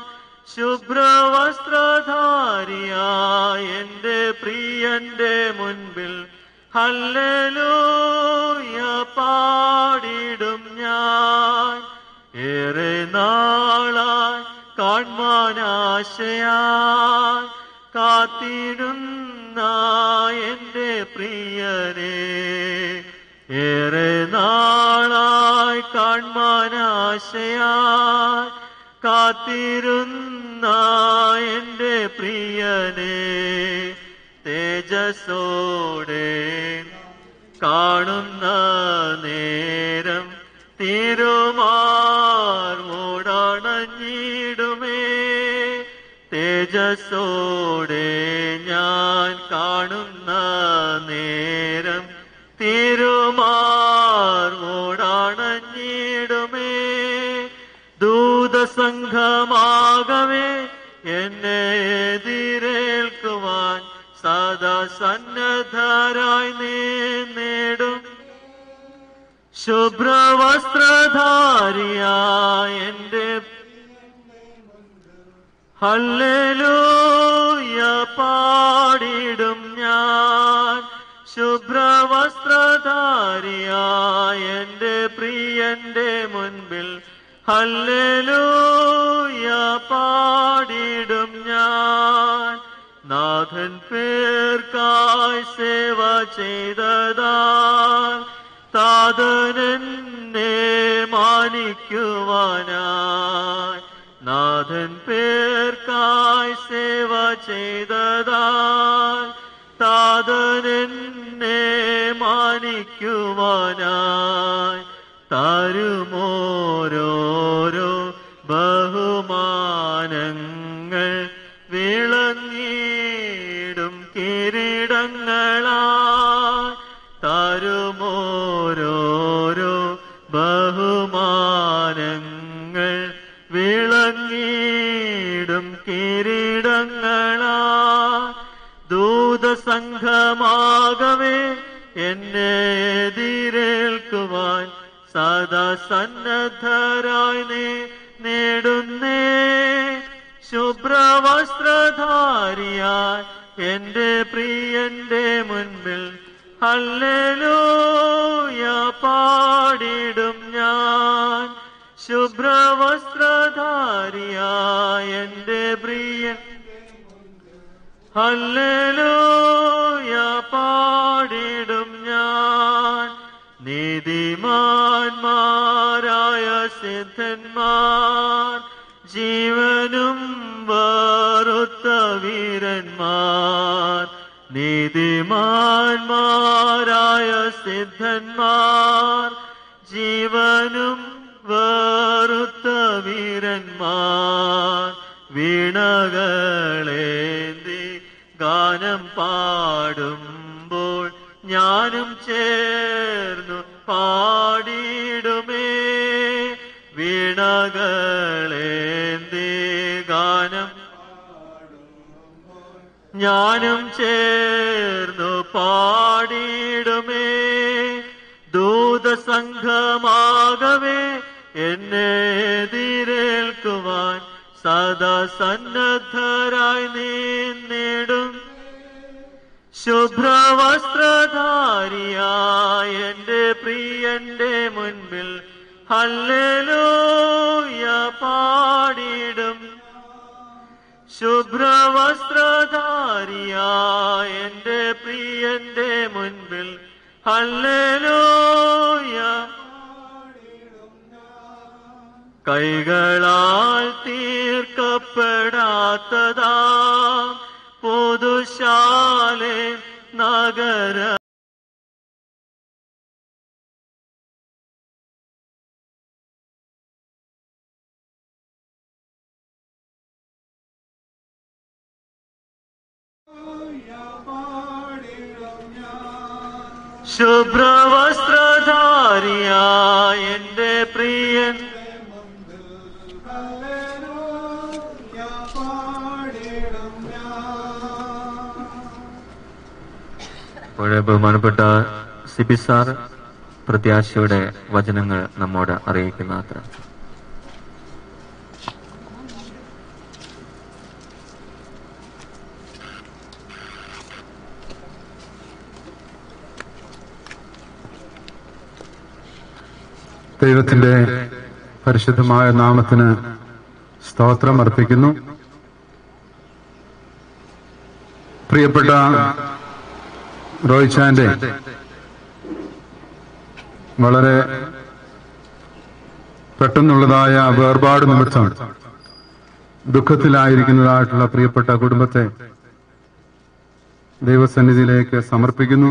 ശുഭ്രവസ്ത്രധാരിയായി എന്റെ പ്രിയന്റെ മുൻപിൽ ഹല്ലേലൂയ പാടിടും ഞാൻ ഏറെ നാളായി കാൺമാനാശയായി കാത്തിരുന്ന എന്റെ പ്രിയനെ ഏറെ നാളായി കാൺമാനാശയായി കാത്തിരുന്ന എന്റെ പ്രിയനെ തേജസ്സോടെ കാണുന്ന നേരം തിരുമാർമോടണഞ്ഞിടുമേ തേജസ്സോടെ ഞാൻ കാണുന്ന നേരം തിരുമാർമോടണഞ്ഞിടുമേ ദൂതസംഘമാകവേ എന്നെ എതിരേൽക്കുവാൻ സദാ സന്നദ്ധരായി നീ നേടും ശുഭ്രവസ്ത്രധാരിയായ എന്റെ ഹല്ലേലൂയ പാടിടും ഞാൻ ശുഭ്രവസ്ത്രധാരിയായ എന്റെ പ്രിയന്റെ മുൻപിൽ ഹല്ലേലൂയ പാടിടും ഞാൻ നാഥൻ പേർക്കായി സേവ ചെയ്തതാൽ താതനെന്നെ മാനിക്കുവാനായി നാഥൻ പേർക്കായി സേവ ചെയ്തതാൽ താതനെന്നെ മാനിക്കുവാനായി തരുമോരോരോ ബഹുമാനങ്ങൾ വിളങ്ങിടും കിരീടങ്ങളാ തരുമോരോരോ ബഹുമാ ഞങ്ങൾ വിളങ്ങിടും കിരീടങ്ങളാ ദൂതസംഘമാകവേ എന്നെ എതിരേൽക്കുവാൻ സദാ സന്നദ്ധരായി നീ നേടുന്നേ ശുഭ്രവസ്ത്രധാരിയായി എന്റെ പ്രിയന്റെ മുൻപിൽ ഹല്ലേലൂയ പാടിടും ഞാൻ ശുഭ്രവസ്ത്രധാരിയായ എന്റെ പ്രിയൻ ഹല്ലേലൂയ പാടിടും ഞാൻ നീതിമാന്മാരായ സിദ്ധന്മാർ ജീവനും വേറുത്ത വീരന്മാർ നീതിമാന്മാരായ സിദ്ധന്മാർ ജീവനും വേറുത്ത വീരന്മാർ വീണകളേന്തി ഗാനം പാടുമ്പോൾ ഞാനും ചേർന്നു പാടിയിടുമേ വീണകളേന്തി ഗാനം ഞാനും ചേർന്നു പാടിയിടുമേ ദൂതസംഘമാകവേ എന്നെ എതിരേൽക്കുവാൻ സദാ സന്നദ്ധരായി നീന്നിടും ശുഭ്രവസ്ത്രധാരിയായ എന്റെ പ്രിയന്റെ മുൻപിൽ ഹല്ലേലൂയ പാടിടും ശുഭ്രവസ്ത്രധാരിയായ എന്റെ പ്രിയന്റെ മുൻപിൽ ഹല്ലേലൂയ കൈകളാൽ തീർക്കപ്പെടാത്തതാ പൊതുശാലെ നഗര ശുഭ്രവസ്ത്രധാരിയായ എന്റെ പ്രിയൻ ഇവിടെ ബഹുമാനപ്പെട്ട സിബി സാർ പ്രത്യാശയുടെ വചനങ്ങൾ നമ്മോട് അറിയിക്കുന്ന അത്ര ദൈവത്തിന്റെ പരിശുദ്ധമായ നാമത്തിന് സ്തോത്രം അർപ്പിക്കുന്നു പ്രിയപ്പെട്ട റോയ്ചാന്റെ വളരെ പെട്ടെന്നുള്ളതായ വേർപാട് നിമിത്തം ദുഃഖത്തിലായിരിക്കുന്നതായിട്ടുള്ള പ്രിയപ്പെട്ട കുടുംബത്തെ ദൈവസന്നിധിയിലേക്ക് സമർപ്പിക്കുന്നു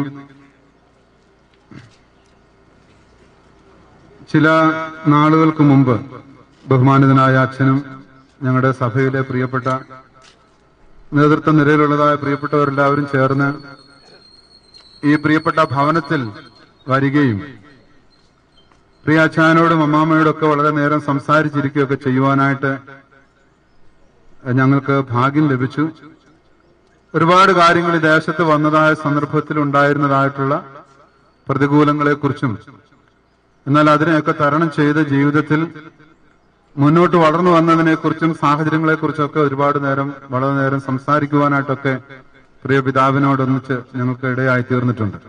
ചില നാളുകൾക്ക് മുമ്പ് ബഹുമാനിതനായ അച്ഛനും ഞങ്ങളുടെ സഭയിലെ പ്രിയപ്പെട്ട നേതൃത്വ നിരയിലുള്ളതായ പ്രിയപ്പെട്ടവരെല്ലാവരും ചേർന്ന് ഈ പ്രിയപ്പെട്ട ഭവനത്തിൽ വരികയും പ്രിയ അച്ഛനോടും അമ്മാമ്മയോടും ഒക്കെ വളരെ നേരം സംസാരിച്ചിരിക്കുകയൊക്കെ ചെയ്യുവാനായിട്ട് ഞങ്ങൾക്ക് ഭാഗ്യം ലഭിച്ചു ഒരുപാട് കാര്യങ്ങൾ ഈ ദേശത്ത് വന്നതായ സന്ദർഭത്തിൽ ഉണ്ടായിരുന്നതായിട്ടുള്ള പ്രതികൂലങ്ങളെക്കുറിച്ചും എന്നാൽ അതിനെയൊക്കെ തരണം ചെയ്ത് ജീവിതത്തിൽ മുന്നോട്ട് വളർന്നു വന്നതിനെക്കുറിച്ചും സാഹചര്യങ്ങളെക്കുറിച്ചൊക്കെ ഒരുപാട് നേരം വളരെ നേരം സംസാരിക്കുവാനായിട്ടൊക്കെ പ്രിയ പിതാവിനോടൊന്നിച്ച് ഞങ്ങൾക്ക് ഇടയായി തീർന്നിട്ടുണ്ട്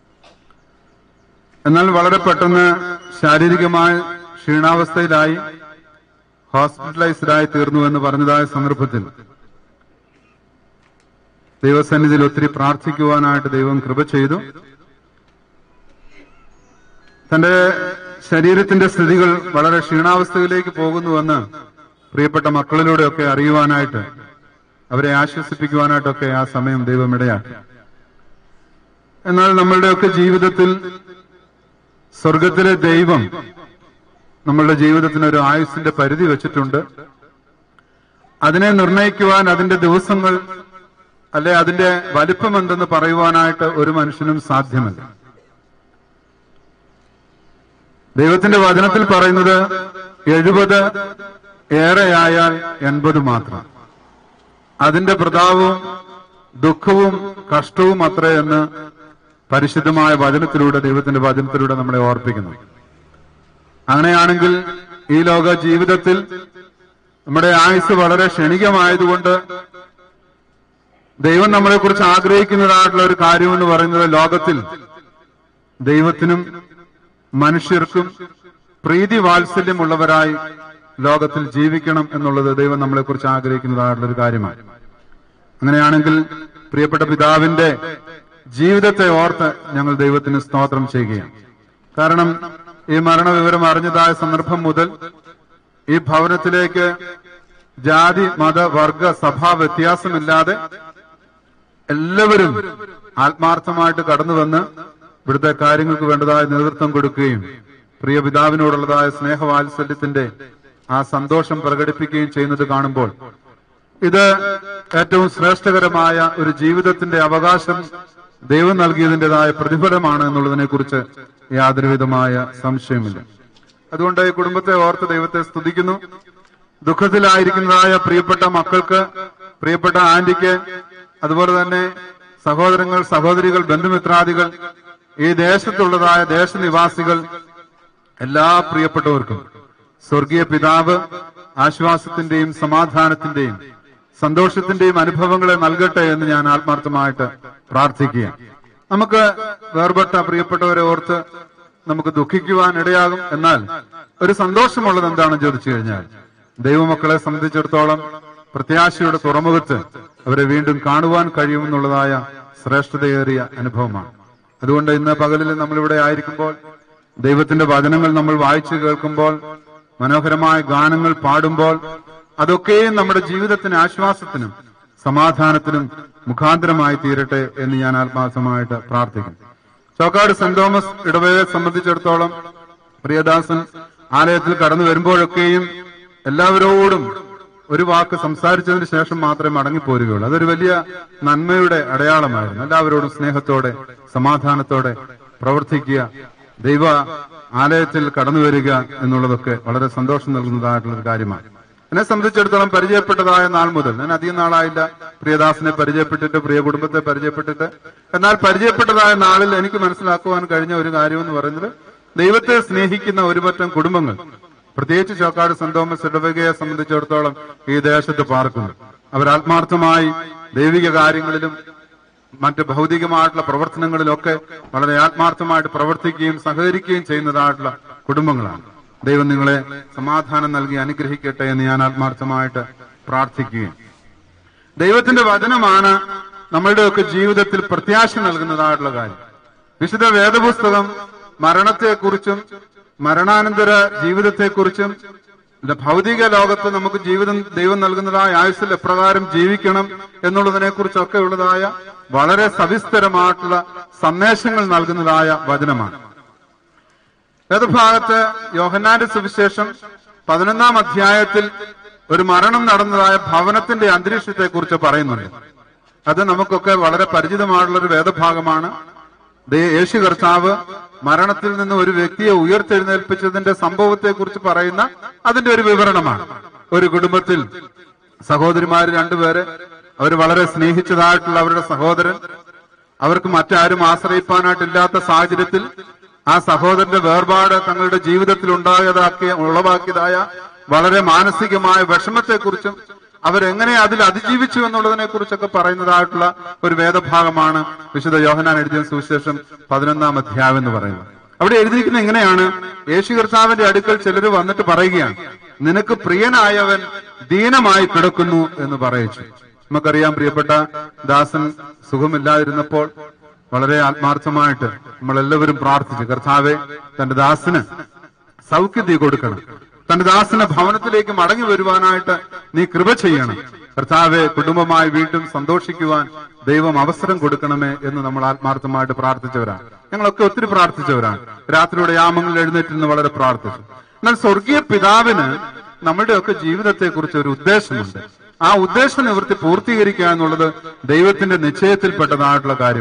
എന്നാൽ വളരെ പെട്ടെന്ന് ശാരീരികമായ ക്ഷീണാവസ്ഥയിലായി ഹോസ്പിറ്റലൈസ്ഡായി തീർന്നു എന്ന് പറഞ്ഞതായ സന്ദർഭത്തിൽ ദൈവസന്നിധിയിൽ ഒത്തിരി പ്രാർത്ഥിക്കുവാനായിട്ട് ദൈവം കൃപ ചെയ്തു തന്റെ ശരീരത്തിന്റെ സ്ഥിതികൾ വളരെ ക്ഷീണാവസ്ഥയിലേക്ക് പോകുന്നുവെന്ന് പ്രിയപ്പെട്ട മക്കളിലൂടെയൊക്കെ അറിയുവാനായിട്ട് അവരെ ആശ്വസിപ്പിക്കുവാനായിട്ടൊക്കെ ആ സമയം ദൈവം ഇടയാക്കി എന്നാൽ നമ്മളുടെയൊക്കെ ജീവിതത്തിൽ സ്വർഗത്തിലെ ദൈവം നമ്മളുടെ ജീവിതത്തിന് ഒരു ആയുസിന്റെ പരിധി വെച്ചിട്ടുണ്ട് അതിനെ നിർണയിക്കുവാൻ അതിന്റെ ദിവസങ്ങൾ അല്ലെ അതിന്റെ വലിപ്പം എന്തെന്ന് പറയുവാനായിട്ട് ഒരു മനുഷ്യനും സാധ്യമല്ല ദൈവത്തിന്റെ വചനത്തിൽ പറയുന്നത് എഴുപത് ഏറെയായാൽ എൺപത് മാത്രം അതിന്റെ പ്രതാപവും ദുഃഖവും കഷ്ടവും അത്രേ എന്ന് പരിശുദ്ധമായ വചനത്തിലൂടെ ദൈവത്തിന്റെ വചനത്തിലൂടെ നമ്മളെ ഓർപ്പിക്കുന്നു അങ്ങനെയാണെങ്കിൽ ഈ ലോക ജീവിതത്തിൽ നമ്മുടെ ആയുസ് വളരെ ക്ഷണികമായതുകൊണ്ട് ദൈവം നമ്മളെ കുറിച്ച് ആഗ്രഹിക്കുന്നതായിട്ടുള്ള ഒരു കാര്യമെന്ന് പറയുന്നത് ലോകത്തിൽ ദൈവത്തിനും മനുഷ്യർക്കും പ്രീതി വാത്സല്യമുള്ളവരായി ലോകത്തിൽ ജീവിക്കണം എന്നുള്ളത് ദൈവം നമ്മളെ കുറിച്ച് ആഗ്രഹിക്കുന്നതായിട്ടുള്ള ഒരു കാര്യമാണ് അങ്ങനെയാണെങ്കിൽ പ്രിയപ്പെട്ട പിതാവിന്റെ ജീവിതത്തെ ഓർത്ത് ഞങ്ങൾ ദൈവത്തിന് സ്തോത്രം ചെയ്യുകയാണ് കാരണം ഈ മരണവിവരം അറിഞ്ഞതായ സന്ദർഭം മുതൽ ഈ ഭവനത്തിലേക്ക് ജാതി മത വർഗ സഭാ വ്യത്യാസമില്ലാതെ എല്ലാവരും ആത്മാർത്ഥമായിട്ട് കടന്നു വന്ന് ഇവിടുത്തെ കാര്യങ്ങൾക്ക് വേണ്ടതായ നേതൃത്വം കൊടുക്കുകയും പ്രിയ പിതാവിനോടുള്ളതായ സ്നേഹവാത്സല്യത്തിന്റെ ആ സന്തോഷം പ്രകടിപ്പിക്കുകയും ചെയ്യുന്നത് കാണുമ്പോൾ ഇത് ഏറ്റവും ശ്രേഷ്ഠകരമായ ഒരു ജീവിതത്തിന്റെ അവകാശം ദൈവം നൽകിയതിൻ്റെതായ പ്രതിഫലമാണ് എന്നുള്ളതിനെ കുറിച്ച് യാതൊരുവിധമായ സംശയമില്ല അതുകൊണ്ട് ഈ കുടുംബത്തെ ഓർത്ത് ദൈവത്തെ സ്തുതിക്കുന്നു ദുഃഖത്തിലായിരിക്കുന്നതായ പ്രിയപ്പെട്ട മക്കൾക്ക് പ്രിയപ്പെട്ട ആന്റിക്ക് അതുപോലെ തന്നെ സഹോദരങ്ങൾ സഹോദരികൾ ബന്ധുമിത്രാദികൾ ഈ ദേശത്തുള്ളതായ ദേശനിവാസികൾ എല്ലാ പ്രിയപ്പെട്ടവർക്കും സ്വർഗീയ പിതാവ് ആശ്വാസത്തിന്റെയും സമാധാനത്തിന്റെയും സന്തോഷത്തിന്റെയും അനുഭവങ്ങളെ നൽകട്ടെ എന്ന് ഞാൻ ആത്മാർത്ഥമായിട്ട് പ്രാർത്ഥിക്കുക നമുക്ക് വേർപെട്ട പ്രിയപ്പെട്ടവരെ ഓർത്ത് നമുക്ക് ദുഃഖിക്കുവാൻ ഇടയാകും എന്നാൽ ഒരു സന്തോഷമുള്ളത് എന്താണെന്ന് ചോദിച്ചു കഴിഞ്ഞാൽ ദൈവമക്കളെ സംബന്ധിച്ചിടത്തോളം പ്രത്യാശയുടെ തുറമുഖത്ത് അവരെ വീണ്ടും കാണുവാൻ കഴിയുമെന്നുള്ളതായ ശ്രേഷ്ഠതയേറിയ അനുഭവമാണ് അതുകൊണ്ട് ഇന്ന് പകലിൽ നമ്മളിവിടെ ആയിരിക്കുമ്പോൾ ദൈവത്തിന്റെ വചനങ്ങൾ നമ്മൾ വായിച്ചു കേൾക്കുമ്പോൾ മനോഹരമായ ഗാനങ്ങൾ പാടുമ്പോൾ അതൊക്കെയും നമ്മുടെ ജീവിതത്തിന് ആശ്വാസത്തിനും സമാധാനത്തിനും മുഖാന്തരമായി തീരട്ടെ എന്ന് ഞാൻ ആത്മാർത്ഥമായിട്ട് പ്രാർത്ഥിക്കുന്നു ചോക്കാട് സെന്റ് തോമസ് ഇടവകയെ സംബന്ധിച്ചിടത്തോളം പ്രിയദാസൻ ആലയത്തിൽ കടന്നു വരുമ്പോഴൊക്കെയും എല്ലാവരോടും ഒരു വാക്ക് സംസാരിച്ചതിന് ശേഷം മാത്രമേ മടങ്ങിപ്പോരുകയുള്ളൂ അതൊരു വലിയ നന്മയുടെ അടയാളമായിരുന്നു എല്ലാവരോടും സ്നേഹത്തോടെ സമാധാനത്തോടെ പ്രവർത്തിക്കുക ദൈവ ആലയത്തിൽ കടന്നു വരിക എന്നുള്ളതൊക്കെ വളരെ സന്തോഷം നൽകുന്നതായിട്ടുള്ള ഒരു കാര്യമാണ് എന്നെ സംബന്ധിച്ചിടത്തോളം പരിചയപ്പെട്ടതായ നാൾ മുതൽ ഞാൻ അധികം നാളായില്ല പ്രിയദാസിനെ പരിചയപ്പെട്ടിട്ട് പ്രിയ കുടുംബത്തെ പരിചയപ്പെട്ടിട്ട് എന്നാൽ പരിചയപ്പെട്ടതായ നാളിൽ എനിക്ക് മനസ്സിലാക്കുവാൻ കഴിഞ്ഞ ഒരു കാര്യം എന്ന് പറയുന്നത് ദൈവത്തെ സ്നേഹിക്കുന്ന ഒരുപറ്റം കുടുംബങ്ങൾ പ്രത്യേകിച്ച് ചോക്കാട് സെന്റ് തോമസ് ഇടവകയെ സംബന്ധിച്ചിടത്തോളം ഈ ദേശത്ത് പാർക്കുന്നു അവർ ആത്മാർത്ഥമായി ദൈവിക കാര്യങ്ങളിലും മറ്റ് ഭൗതികമായിട്ടുള്ള പ്രവർത്തനങ്ങളിലൊക്കെ വളരെ ആത്മാർത്ഥമായിട്ട് പ്രവർത്തിക്കുകയും സഹകരിക്കുകയും ചെയ്യുന്നതായിട്ടുള്ള കുടുംബങ്ങളാണ് ദൈവം നിങ്ങളെ സമാധാനം നൽകി അനുഗ്രഹിക്കട്ടെ എന്ന് ഞാൻ ആത്മാർത്ഥമായിട്ട് പ്രാർത്ഥിക്കുകയും ദൈവത്തിന്റെ വചനമാണ് നമ്മളുടെയൊക്കെ ജീവിതത്തിൽ പ്രത്യാശ നൽകുന്നതായിട്ടുള്ള കാര്യം വിശുദ്ധ വേദപുസ്തകം മരണത്തെക്കുറിച്ചും മരണാനന്തര ജീവിതത്തെക്കുറിച്ചും ഇത് ഭൗതിക ലോകത്ത് നമുക്ക് ജീവിതം ദൈവം നൽകുന്നതായ ആയുസ്സിൽ എപ്രകാരം ജീവിക്കണം എന്നുള്ളതിനെ കുറിച്ചൊക്കെ ഉള്ളതായ വളരെ സവിസ്തരമായിട്ടുള്ള സന്ദേശങ്ങൾ നൽകുന്നതായ വചനമാണ് വേദഭാഗത്ത് യോഹന്നാന്റെ സുവിശേഷം പതിനൊന്നാം അധ്യായത്തിൽ ഒരു മരണം നടന്നതായ ഭവനത്തിന്റെ അന്തരീക്ഷത്തെ കുറിച്ച് പറയുന്നുണ്ട് അത് നമുക്കൊക്കെ വളരെ പരിചിതമായിട്ടുള്ള ഒരു വേദഭാഗമാണ് ദേ- യേശു കർത്താവ് മരണത്തിൽ നിന്ന് ഒരു വ്യക്തിയെ ഉയർത്തെഴുന്നേൽപ്പിച്ചതിന്റെ സംഭവത്തെ കുറിച്ച് പറയുന്ന അതിന്റെ ഒരു വിവരണമാണ് ഒരു കുടുംബത്തിൽ സഹോദരിമാര് രണ്ടുപേര് അവർ വളരെ സ്നേഹിച്ചതായിട്ടുള്ള അവരുടെ സഹോദരൻ അവർക്ക് മറ്റാരും ആശ്രയിപ്പാനായിട്ടില്ലാത്ത സാഹചര്യത്തിൽ ആ സഹോദരന്റെ വേർപാട് തങ്ങളുടെ ജീവിതത്തിൽ ഉണ്ടായതാക്കിയ ഉളവാക്കിയതായ വളരെ മാനസികമായ വിഷമത്തെക്കുറിച്ചും അവരെങ്ങനെ അതിൽ അതിജീവിച്ചു എന്നുള്ളതിനെ കുറിച്ചൊക്കെ പറയുന്നതായിട്ടുള്ള ഒരു വേദഭാഗമാണ് വിശുദ്ധ യോഹനാൻ എഴുതിയ സുവിശേഷം പതിനൊന്നാം അധ്യായം എന്ന് പറയുന്നത് അവിടെ എഴുതിയിരിക്കുന്ന എങ്ങനെയാണ് യേശു കർത്താവിന്റെ അടുക്കൽ ചിലർ വന്നിട്ട് പറയുകയാണ് നിനക്ക് പ്രിയനായവൻ ദീനമായി കിടക്കുന്നു എന്ന് പറയിച്ചു നമുക്കറിയാം പ്രിയപ്പെട്ട ദാസൻ സുഖമില്ലാതിരുന്നപ്പോൾ വളരെ ആത്മാർത്ഥമായിട്ട് നമ്മളെല്ലാവരും പ്രാർത്ഥിച്ചു കർത്താവെ തന്റെ ദാസന് സൗഖ്യത കൊടുക്കണം തന്റെ ദാസന് ഭവനത്തിലേക്ക് മടങ്ങി വരുവാനായിട്ട് നീ കൃപ ചെയ്യണം കർത്താവെ കുടുംബമായി വീണ്ടും സന്തോഷിക്കുവാൻ ദൈവം അവസരം കൊടുക്കണമേ എന്ന് നമ്മൾ ആത്മാർത്ഥമായിട്ട് പ്രാർത്ഥിച്ചവരാണ് ഞങ്ങളൊക്കെ ഒത്തിരി പ്രാർത്ഥിച്ചവരാണ് രാത്രിയുടെ യാമങ്ങളിൽ എഴുന്നേറ്റിരുന്ന് വളരെ പ്രാർത്ഥിച്ചു എന്നാൽ സ്വർഗീയ പിതാവിന് നമ്മുടെയൊക്കെ ജീവിതത്തെ കുറിച്ച് ഒരു ഉദ്ദേശമുണ്ട് ആ ഉദ്ദേശ നിവൃത്തി പൂർത്തീകരിക്കുക എന്നുള്ളത് ദൈവത്തിന്റെ നിശ്ചയത്തിൽപ്പെട്ടതായിട്ടുള്ള കാര്യമാണ്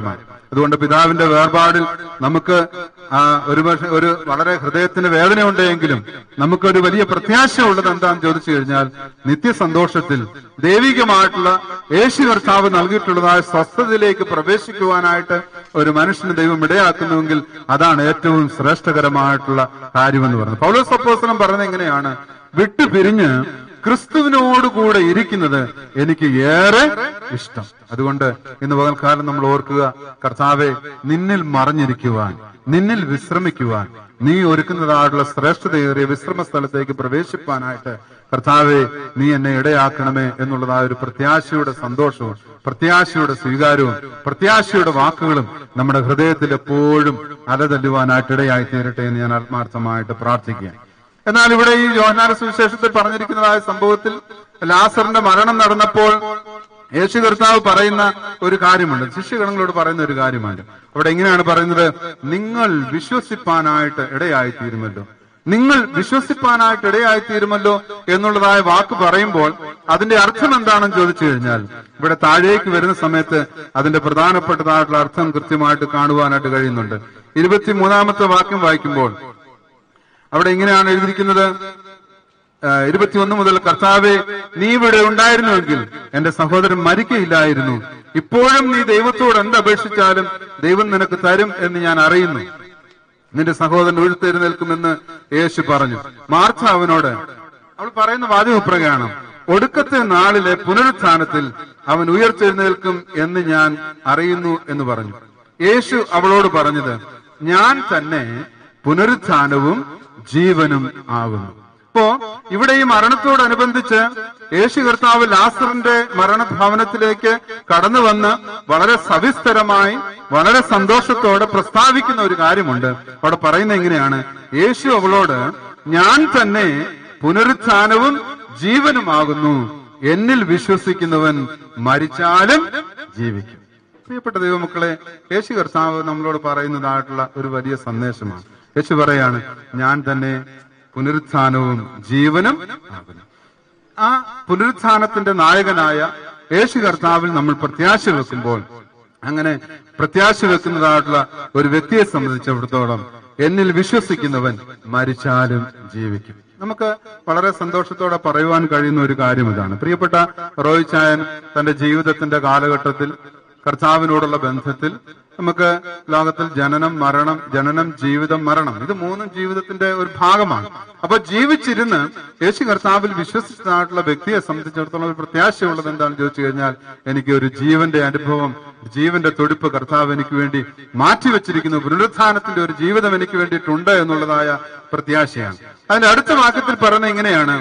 അതുകൊണ്ട് പിതാവിന്റെ വേർപാടിൽ നമുക്ക് ആ, ഒരു പക്ഷേ ഒരു വളരെ ഹൃദയത്തിന് വേദനയുണ്ടെങ്കിലും നമുക്കൊരു വലിയ പ്രത്യാശ ഉള്ളത് എന്താണെന്ന് ചോദിച്ചു കഴിഞ്ഞാൽ നിത്യസന്തോഷത്തിൽ ദൈവികമായിട്ടുള്ള യേശു കർത്താവ് നൽകിയിട്ടുള്ളതായ സ്വസ്ഥതയിലേക്ക് പ്രവേശിക്കുവാനായിട്ട് ഒരു മനുഷ്യന് ദൈവം ഇടയാക്കുന്നുവെങ്കിൽ അതാണ് ഏറ്റവും ശ്രേഷ്ഠകരമായിട്ടുള്ള കാര്യമെന്ന് പറയുന്നത് പൗലോസ് അപ്പോസ്തലൻ പറയുന്നത് എങ്ങനെയാണ് വിട്ടുപിരിഞ്ഞ് ക്രിസ്തുവിനോടുകൂടെ ഇരിക്കുന്നത് എനിക്ക് ഏറെ ഇഷ്ടം അതുകൊണ്ട് ഇന്ന് പകൽക്കാലം നമ്മൾ ഓർക്കുക കർത്താവെ നിന്നിൽ മറഞ്ഞിരിക്കുവാൻ നിന്നിൽ വിശ്രമിക്കുവാൻ നീ ഒരുക്കുന്നതായിട്ടുള്ള ശ്രേഷ്ഠതയേറിയ വിശ്രമ സ്ഥലത്തേക്ക് പ്രവേശിപ്പാനായിട്ട് കർത്താവെ നീ എന്നെ ഇടയാക്കണമേ എന്നുള്ളതായ ഒരു പ്രത്യാശയുടെ സന്തോഷവും പ്രത്യാശയുടെ സ്വീകാരവും പ്രത്യാശയുടെ വാക്കുകളും നമ്മുടെ ഹൃദയത്തിൽ എപ്പോഴും അലതല്ലുവാനായിട്ട് ഇടയായി തീരട്ടെ എന്ന് ഞാൻ ആത്മാർത്ഥമായിട്ട് പ്രാർത്ഥിക്കുക എന്നാൽ ഇവിടെ ഈ യോഹനാന സുവിശേഷത്തിൽ പറഞ്ഞിരിക്കുന്നതായ സംഭവത്തിൽ ലാസറിന്റെ മരണം നടന്നപ്പോൾ യേശു കർത്താവ് പറയുന്ന ഒരു കാര്യമുണ്ട് ശിഷ്യഗണങ്ങളോട് പറയുന്ന ഒരു കാര്യമാണ് അവിടെ എങ്ങനെയാണ് പറയുന്നത് നിങ്ങൾ വിശ്വസിപ്പാനായിട്ട് ഇടയായി തീരുമല്ലോ നിങ്ങൾ വിശ്വസിപ്പാനായിട്ട് ഇടയായി തീരുമല്ലോ എന്നുള്ളതായ വാക്ക് പറയുമ്പോൾ അതിന്റെ അർത്ഥം എന്താണെന്ന് ചോദിച്ചു കഴിഞ്ഞാൽ ഇവിടെ താഴേക്ക് വരുന്ന സമയത്ത് അതിന്റെ പ്രധാനപ്പെട്ടതായിട്ടുള്ള അർത്ഥം കൃത്യമായിട്ട് കാണുവാനായിട്ട് കഴിയുന്നുണ്ട് ഇരുപത്തിമൂന്നാമത്തെ വാക്യം വായിക്കുമ്പോൾ അവിടെ ഇങ്ങനെയാണ് എഴുതിയിരിക്കുന്നത് ആ, ഇരുപത്തിയൊന്ന് മുതൽ കർത്താവെ നീ ഇവിടെ ഉണ്ടായിരുന്നുവെങ്കിൽ എന്റെ സഹോദരൻ മരിക്കയില്ലായിരുന്നു ഇപ്പോഴും നീ ദൈവത്തോട് എന്ത് അപേക്ഷിച്ചാലും ദൈവം നിനക്ക് തരും എന്ന് ഞാൻ അറിയുന്നു നിന്റെ സഹോദരൻ ഉഴുത്തെഴുന്നേൽക്കുമെന്ന് യേശു പറഞ്ഞു മാർച്ച അവനോട് അവൾ പറയുന്ന വാചകപ്രകാരം ഒടുക്കത്തെ നാളിലെ പുനരുത്ഥാനത്തിൽ അവൻ ഉയർത്തെഴുന്നേൽക്കും എന്ന് ഞാൻ അറിയുന്നു എന്ന് പറഞ്ഞു യേശു അവളോട് പറഞ്ഞത് ഞാൻ തന്നെ പുനരുത്ഥാനവും ജീവനും ആകുന്നു അപ്പോ ഇവിടെ ഈ മരണത്തോടനുബന്ധിച്ച് യേശു കർത്താവ് ലാസറിന്റെ മരണഭവനത്തിലേക്ക് കടന്നു വന്ന് വളരെ സവിസ്തരമായി വളരെ സന്തോഷത്തോടെ പ്രസ്താവിക്കുന്ന ഒരു കാര്യമുണ്ട് അവിടെ പറയുന്നത് എങ്ങനെയാണ് യേശു അവളോട് ഞാൻ തന്നെ പുനരുത്ഥാനവും ജീവനുമാകുന്നു എന്നിൽ വിശ്വസിക്കുന്നവൻ മരിച്ചാലും ജീവിക്കും പ്രിയപ്പെട്ട ദൈവമക്കളെ യേശു കർത്താവ് നമ്മളോട് പറയുന്നതായിട്ടുള്ള ഒരു വലിയ സന്ദേശമാണ് യേശു പറയാണ് ഞാൻ തന്നെ പുനരുത്ഥാനവും ജീവനും ആകുന്നു ആ പുനരുത്ഥാനത്തിന്റെ നായകനായ യേശു കർത്താവിൽ നമ്മൾ പ്രത്യാശ വെക്കുമ്പോൾ അങ്ങനെ പ്രത്യാശ വെക്കുന്നതായിട്ടുള്ള ഒരു വ്യക്തിയെ സംബന്ധിച്ചിടത്തോളം എന്നിൽ വിശ്വസിക്കുന്നവൻ മരിച്ചാലും ജീവിക്കും നമുക്ക് വളരെ സന്തോഷത്തോടെ പറയുവാൻ കഴിയുന്ന ഒരു കാര്യം ഇതാണ് പ്രിയപ്പെട്ട റോയ് ചായൻ തന്റെ ജീവിതത്തിന്റെ കാലഘട്ടത്തിൽ കർത്താവിനോടുള്ള ബന്ധത്തിൽ നമുക്ക് ലോകത്തിൽ ജനനം മരണം ജനനം ജീവിതം മരണം ഇത് മൂന്നും ജീവിതത്തിന്റെ ഒരു ഭാഗമാണ് അപ്പൊ ജീവിച്ചിരുന്ന് യേശു കർത്താവിൽ വിശ്വസിച്ചതായിട്ടുള്ള വ്യക്തിയെ സംബന്ധിച്ചിടത്തോളം ഒരു പ്രത്യാശയുള്ളത് എന്താണെന്ന് ചോദിച്ചു കഴിഞ്ഞാൽ എനിക്ക് ഒരു ജീവന്റെ അനുഭവം ജീവന്റെ തുടിപ്പ് കർത്താവ് എനിക്ക് വേണ്ടി മാറ്റിവെച്ചിരിക്കുന്നു പുനരുത്ഥാനത്തിന്റെ ഒരു ജീവിതം എനിക്ക് വേണ്ടിയിട്ടുണ്ട് എന്നുള്ളതായ പ്രത്യാശയാണ് അതിന്റെ അടുത്ത വാക്യത്തിൽ പറയുന്നത് ഇങ്ങനെയാണ്